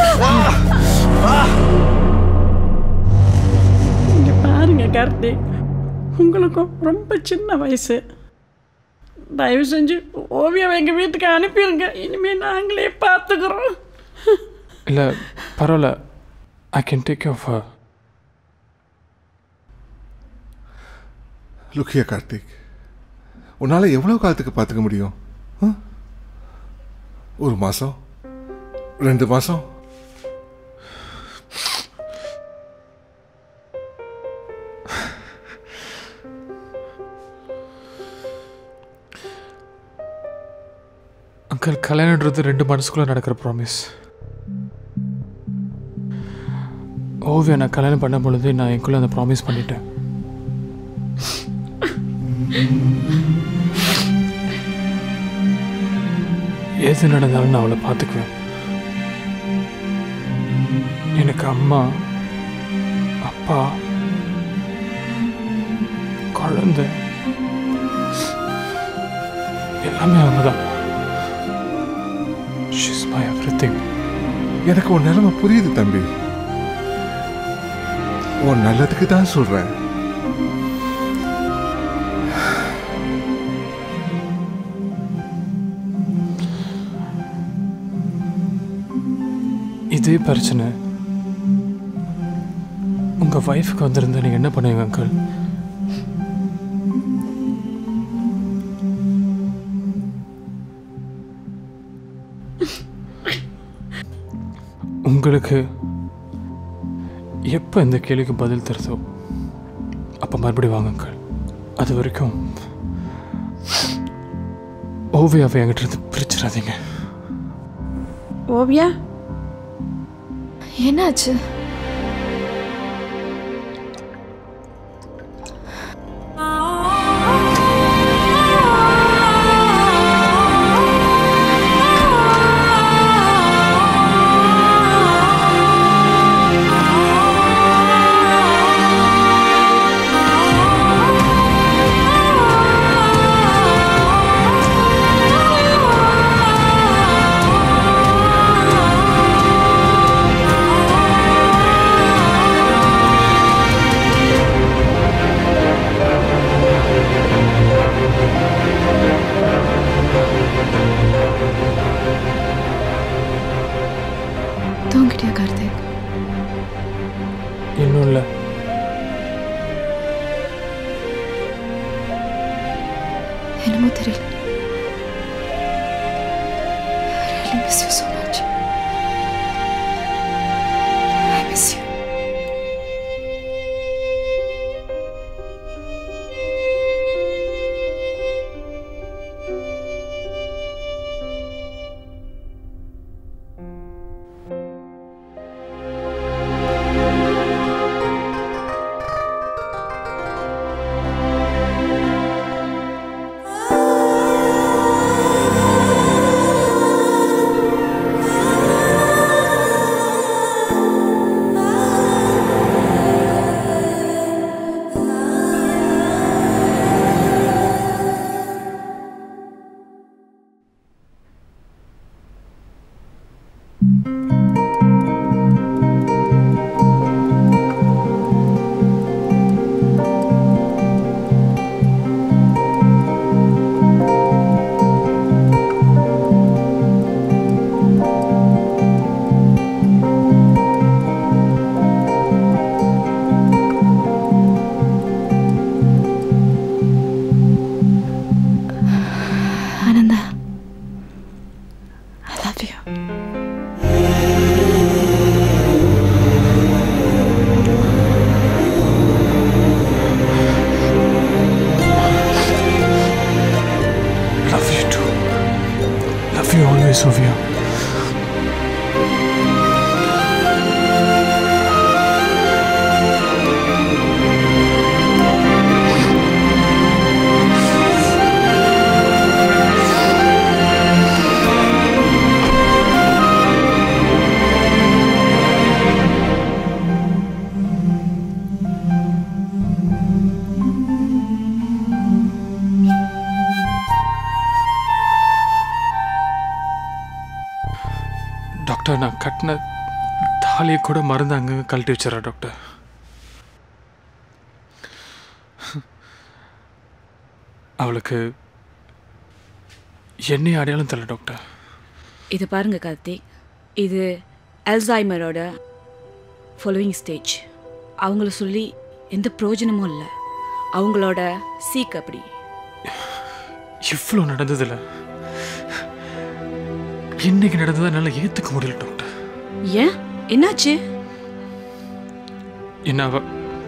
Speaker 16: இங்க பாருங்க கார்த்திக் உங்களுக்கும் ரொம்ப சின்ன வயசு தயவு செஞ்சு ஓவியாவை எங்கள் வீட்டுக்கு அனுப்பிடுங்க இனிமேல் நாங்களே பார்த்துக்குறோம்
Speaker 2: இல்லை பரவாயில்ல ஐ கேன் டேக் ஆஃப்
Speaker 19: லுக்கியா கார்த்திக் உன்னால் எவ்வளோ காலத்துக்கு பார்த்துக்க முடியும் ஆ? ஒரு மாதம் ரெண்டு மாதம்
Speaker 2: அங்கிள் கல்யாணன்றது ரெண்டு மனசுக்குள்ளே நடக்கிற ப்ராமிஸ் ஓவியா நான் கல்யாணம் பண்ணும் பொழுது நான் எனக்குள்ளே அந்த ப்ராமிஸ் பண்ணிட்டேன் எது நடந்தாலும் நான் அவளை பார்த்துக்குவேன் எனக்கு அம்மா அப்பா குழந்தை எல்லாமே அவங்க தான் ஷிஸ் மை எவ்ரி
Speaker 19: எனக்கு உன் நிலைமை புரியுது தம்பி உன் நல்லதுக்கு தான் சொல்றேன்
Speaker 2: இதே பிரச்சனை உங்க ஒய்ஃப்க்கு வந்திருந்தா நீங்க என்ன பண்ணுவீங்க அங்கிள் உங்களுக்கு எப்போ இந்த கேள்விக்கு பதில் தருதோ அப்போ மறுபடியும் வாங்க அங்கிள் அது வரைக்கும் ஓவியாவை என்கிட்ட இருந்து பிரிச்சிடாதீங்க
Speaker 16: ஓவியா
Speaker 3: என்னாச்சு தூங்கிட்டியா கார்த்திக்
Speaker 2: இன்னும் இல்லை
Speaker 3: என்னமோ தெரியல I really miss you so much. I miss you. Ananda, I love you.
Speaker 2: Love you too. Love you always, Ovia. கட்டின தாலியை கூட மருந்து அங்கங்கே கழட்டி வச்சிடறா டாக்டர் அவளுக்கு என்னை அடையாளம் தெரியல டாக்டர்
Speaker 15: இது பாருங்க கார்த்திக் இது அல்சைமரோட ஃபாலோயிங் ஸ்டேஜ் அவங்கள சொல்லி எந்த பிரயோஜனமும் இல்லை அவங்களோட சீக் அப்படி
Speaker 2: இவ்வளோ நடந்ததில்ல இன்னைக்கு நடந்ததை என்னால் ஏற்றுக்க முடியல டாக்டர்
Speaker 15: ஏன் என்னாச்சு
Speaker 2: என்ன அவ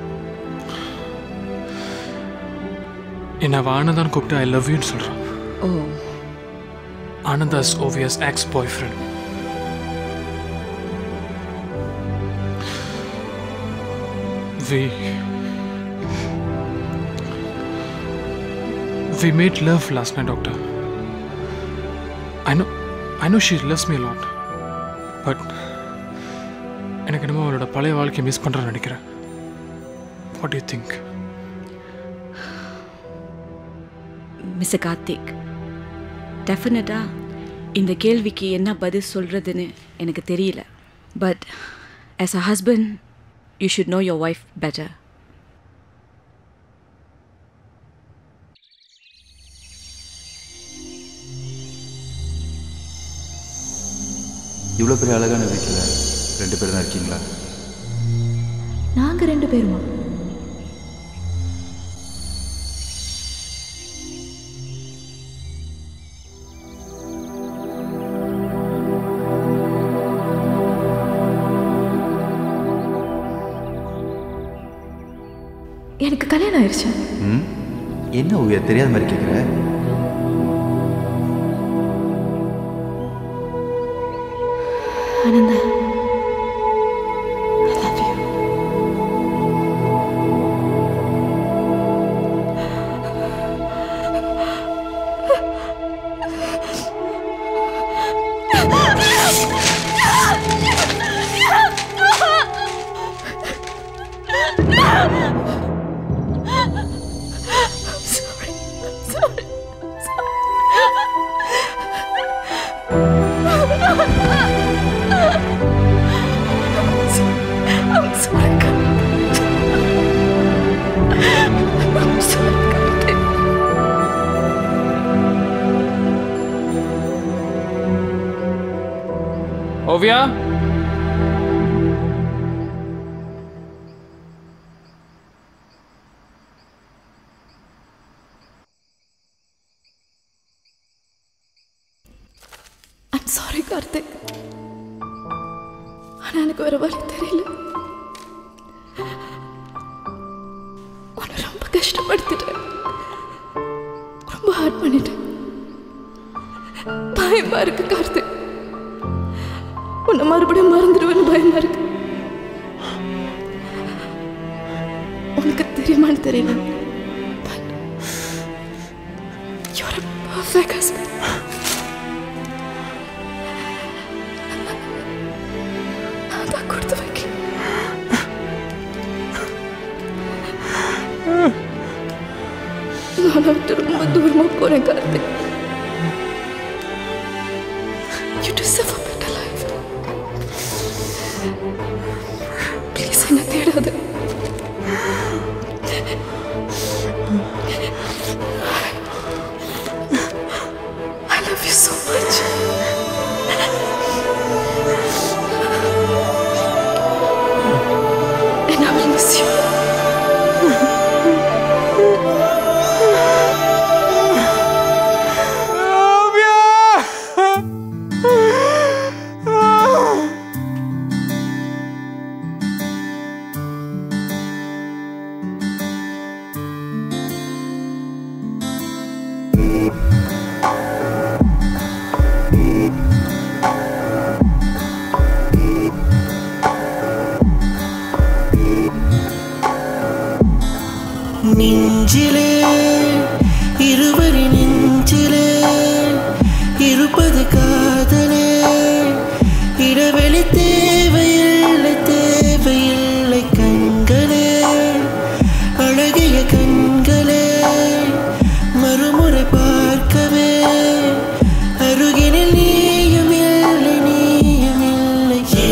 Speaker 2: என்ன அவ ஆனந்தான் கூப்பிட்டு ஐ லவ் யூன்னு சொல்கிறான்
Speaker 15: oh
Speaker 2: Ananda's Oviya's ex boyfriend we we made love last night doctor i know i know she loves me a lot but எனக்கு என்னமோ அவளோட பழைய வாழ்க்கையை மிஸ் பண்ணுறேன்னு நினைக்கிறேன் what you think
Speaker 15: mister Karthik டெஃபினட்டாக இந்த கேள்விக்கு என்ன பதில் சொல்கிறதுன்னு எனக்கு தெரியல but as a husband you should know your wife better
Speaker 13: இவ்வளோ பெரிய அழகான வீட்டில் ரெண்டு பேரும் தான் இருக்கீங்களா
Speaker 3: நாங்க ரெண்டு பேருமா எனக்கு கல்யாணம் ஆயிடுச்சு
Speaker 13: ம் என்ன ஓவியா தெரியாத மாதிரி கேட்குற
Speaker 3: Ananda
Speaker 21: I'm sorry, I'm sorry,
Speaker 2: Oviya
Speaker 3: I'm sorry Karthik ஆனால் எனக்கு வேற வழி தெரியல உன்னை ரொம்ப கஷ்டப்படுத்திட்டேன் ரொம்ப ஹார்ட் பண்ணிட்டேன் பயமா இருக்கு கார்த்திக் உன்னை மறுபடியும் மறந்துடுவேன்னு பயமா இருக்கு உனக்கு தெரியுமான்னு தெரியல பட் யூர் பர்ஃபெக்ட் ஹஸ்பண்ட் நான் தான் கொடுத்து வைக்கல நான் விட்டு ரொம்ப தூரமா போறேன் Karthik You deserve a better life. Please என்ன தேடாத I love you so much. And I will miss you.
Speaker 21: நெஞ்சிலே இருவரி நெஞ்சிலே இருப்பது காதலே இடைவெளி தேவையில்லை தேவையில்லை கண்களே அழகிய கண்களே மறுமுறை பார்க்கவே அருகினில் நீயும் இல்லை நீயும் இல்லை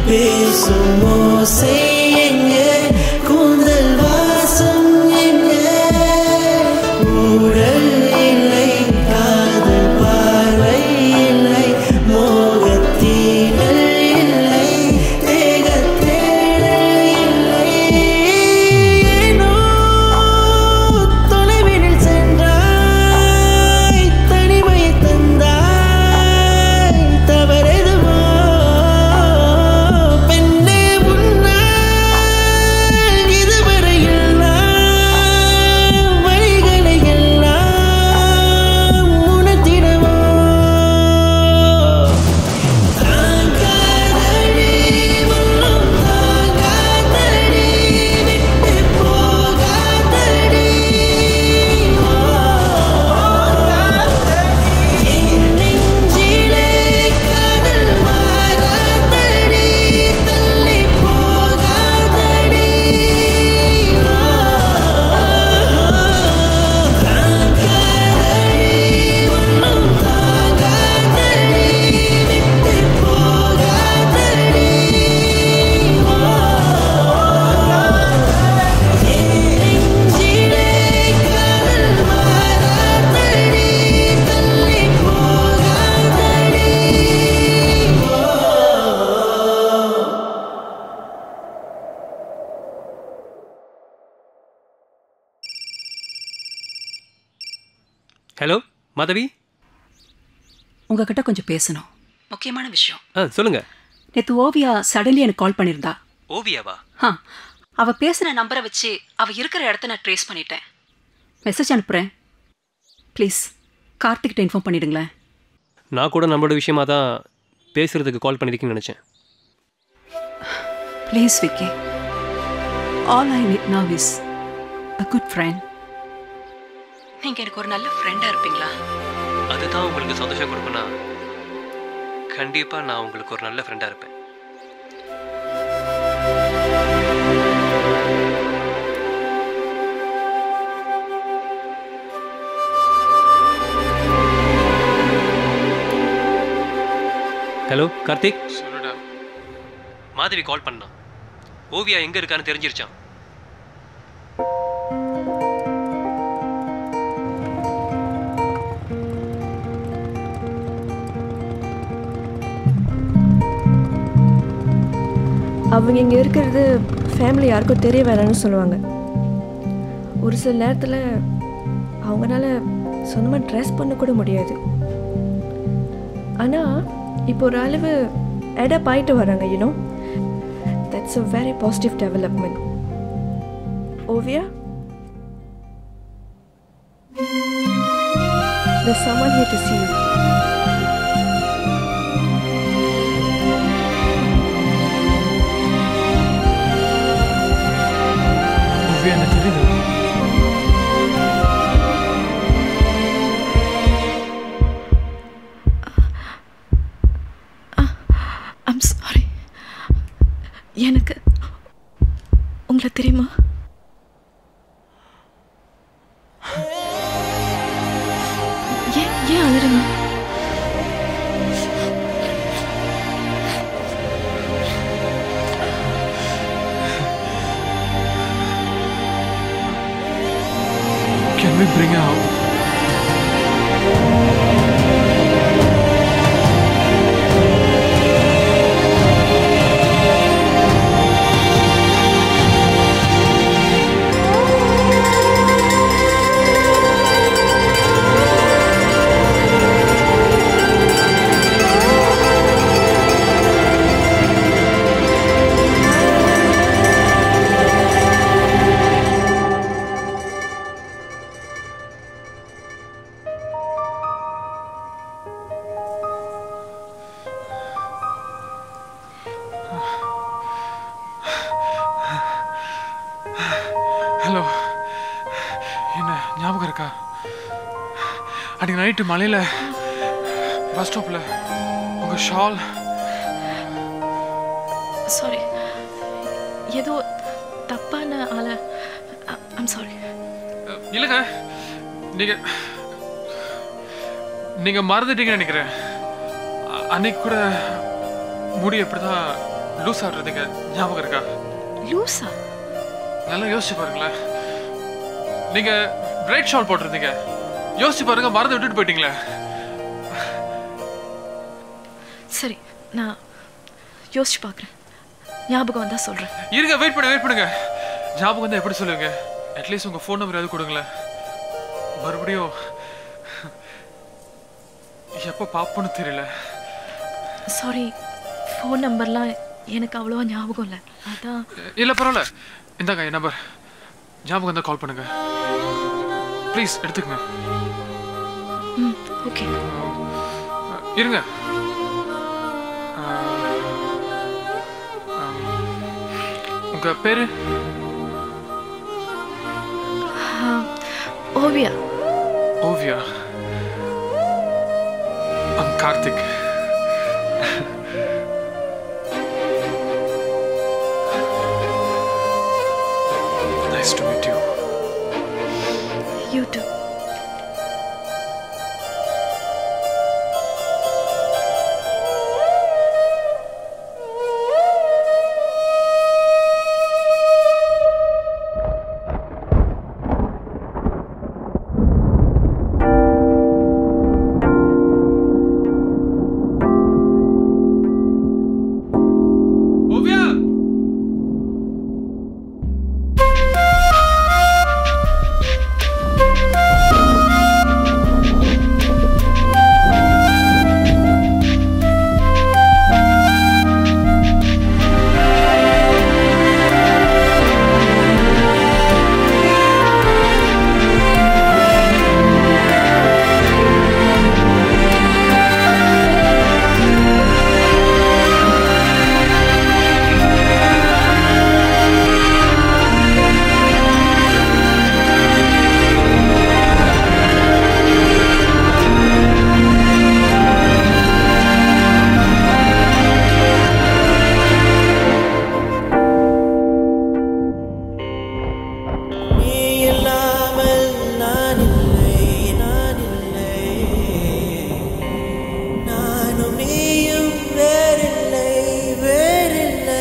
Speaker 21: பேசும் ஓசை எங்கே கூந்தல் வாசம் எங்கே ஊழல் இல்லை காதல் பார்வை இல்லை மோகத்தீடல் இல்லை தேகத்தேடல் இல்லை ஏனோ தொலைவினில் சென்றாய் தனிமையை தந்தாய் தவறெதுவோ பெண்ணே உன்னால் இதுவரையில் நான் வழிகளை எல்லாம் உணர்த்திடவோ தாங்காதடி உள்ளம் தாங்காதடி விட்டு போகாதடி என் நெஞ்சிலே காதல் மாறாதடி தள்ளி போகாதடி தாங்காதடி உள்ளம் தாங்காதடி விட்டு போகாதடி என் நெஞ்சிலே காதல் மாறாதடி தள்ளி போகாதடி
Speaker 5: ஹலோ மாதவி
Speaker 6: உங்ககிட்ட கொஞ்சம் பேசணும் முக்கியமான விஷயம்
Speaker 5: ஆ சொல்லுங்க
Speaker 6: நேற்று ஓவியா சடன்லி எனக்கு கால் பண்ணியிருந்தா
Speaker 5: ஓவியாவா
Speaker 6: ஆ அவ பேசுன நம்பரை வச்சு அவ இருக்கிற இடத்த நான் ட்ரேஸ் பண்ணிட்டேன் மெசேஜ் அனுப்புறேன் ப்ளீஸ் கார்த்திக்கிட்ட இன்ஃபார்ம் பண்ணிடுங்களேன்
Speaker 5: நான் கூட நம்மளோட விஷயமா தான் பேசுறதுக்கு கால் பண்ணியிருக்கேன்னு நினச்சேன்
Speaker 6: please Vicky all I need now is a good friend நீங்க எனக்கு ஒரு நல்ல ஃப்ரெண்டா இருப்பீங்களா
Speaker 5: அதுதான் உங்களுக்கு சந்தோஷம் கொடுக்குன்னா கண்டிப்பாக நான் உங்களுக்கு ஒரு நல்ல ஃப்ரெண்டாக இருப்பேன் ஹலோ கார்த்திக்
Speaker 2: சொல்லுடா
Speaker 5: மாதவி கால் பண்ணா ஓவியா எங்கே இருக்கான்னு தெரிஞ்சிருச்சான்
Speaker 3: அவங்க இங்கே இருக்கிறது ஃபேமிலி யாருக்கும் தெரிய வேணாம்னு சொல்லுவாங்க ஒரு சில நேரத்தில் அவங்களால சொந்தமாக ட்ரெஸ் பண்ண கூட முடியாது ஆனால் இப்போ ஒரு அளவு எடப் ஆயிட்டு வராங்க you know that's a very positive development Oviya There's someone here to see you.
Speaker 2: Oviya எனக்கு தெரியுது
Speaker 3: ஐம் சாரி எனக்கு உங்களை தெரியுமா ஏன் ஏன் அழுறீங்க
Speaker 2: Can we bring her out? Hello என்ன ஞாபகம் இருக்கா அன்றைக்கி நைட்டு மலையில் பஸ் ஸ்டாப்பில் உங்கள் ஷால்
Speaker 3: சாரி ஏதோ தப்பான ஆளை ஐம் சாரி
Speaker 2: இல்லைங்க நீங்கள் நீங்கள் மறந்துட்டீங்கன்னு நினைக்கிறேன் அ- அன்னைக்கு கூட முடி எப்படி தான் லூஸ் ஆடுறதுங்க ஞாபகம் இருக்கா
Speaker 3: லூசா
Speaker 2: நல்லா யோசிச்சு பாருங்களேன் நீங்க பிரைட் ஷால் போட்டிருந்தீங்க யோசிச்சு பாருங்க மறந்து விட்டுட்டு போயிட்டீங்களே
Speaker 3: சரி நான் யோசிச்சு பார்க்குறேன் ஞாபகம் வந்தா சொல்கிறேன்
Speaker 2: இருங்க வெயிட் பண்ணுங்க வெயிட் பண்ணுங்க ஞாபகம் வந்து எப்படி சொல்லுங்க அட்லீஸ்ட் உங்க ஃபோன் நம்பர் எதாவது கொடுங்களேன் மறுபடியும் எப்போ பாப்போன்னு தெரியல
Speaker 3: சாரி ஃபோன் நம்பர்லாம் எனக்கு அவ்வளோவா ஞாபகம் இல்லை அதான்
Speaker 2: இல்ல பரவாயில்ல இந்தாங்க என் நம்பர் ஞாபகம் இருந்தா கால் பண்ணுங்க ப்ளீஸ் எடுத்துக்கங்க
Speaker 3: ம் ஓகே
Speaker 2: இருங்க அஹ், அஹ், உங்க பேரு
Speaker 3: Oviya
Speaker 2: Oviya I'm Karthik nice to meet you
Speaker 3: you too
Speaker 2: Oviya
Speaker 21: நீ இல்லாமல் நான் இல்லை நான் இல்லை நானும் நீயும் வேறில்லை வேறில்லை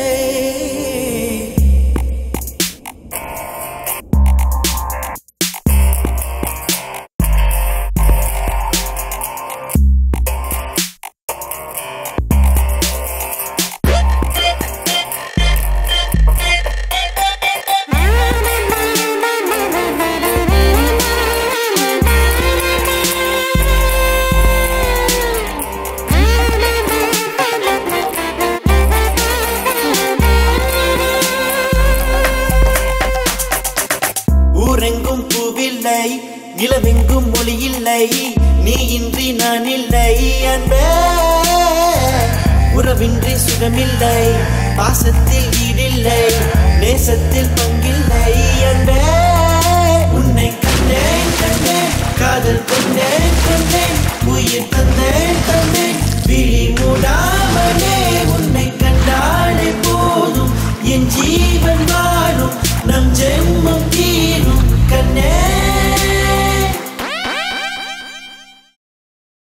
Speaker 21: ஊரெங்கும் பூவில்லை நிலவெங்கும் மொழி இல்லை நீ இன்றி நான் இல்லை அன்பே உறவின்றி சுகமில்லை பாசத்தில் ஈடில்லை நேசத்தில்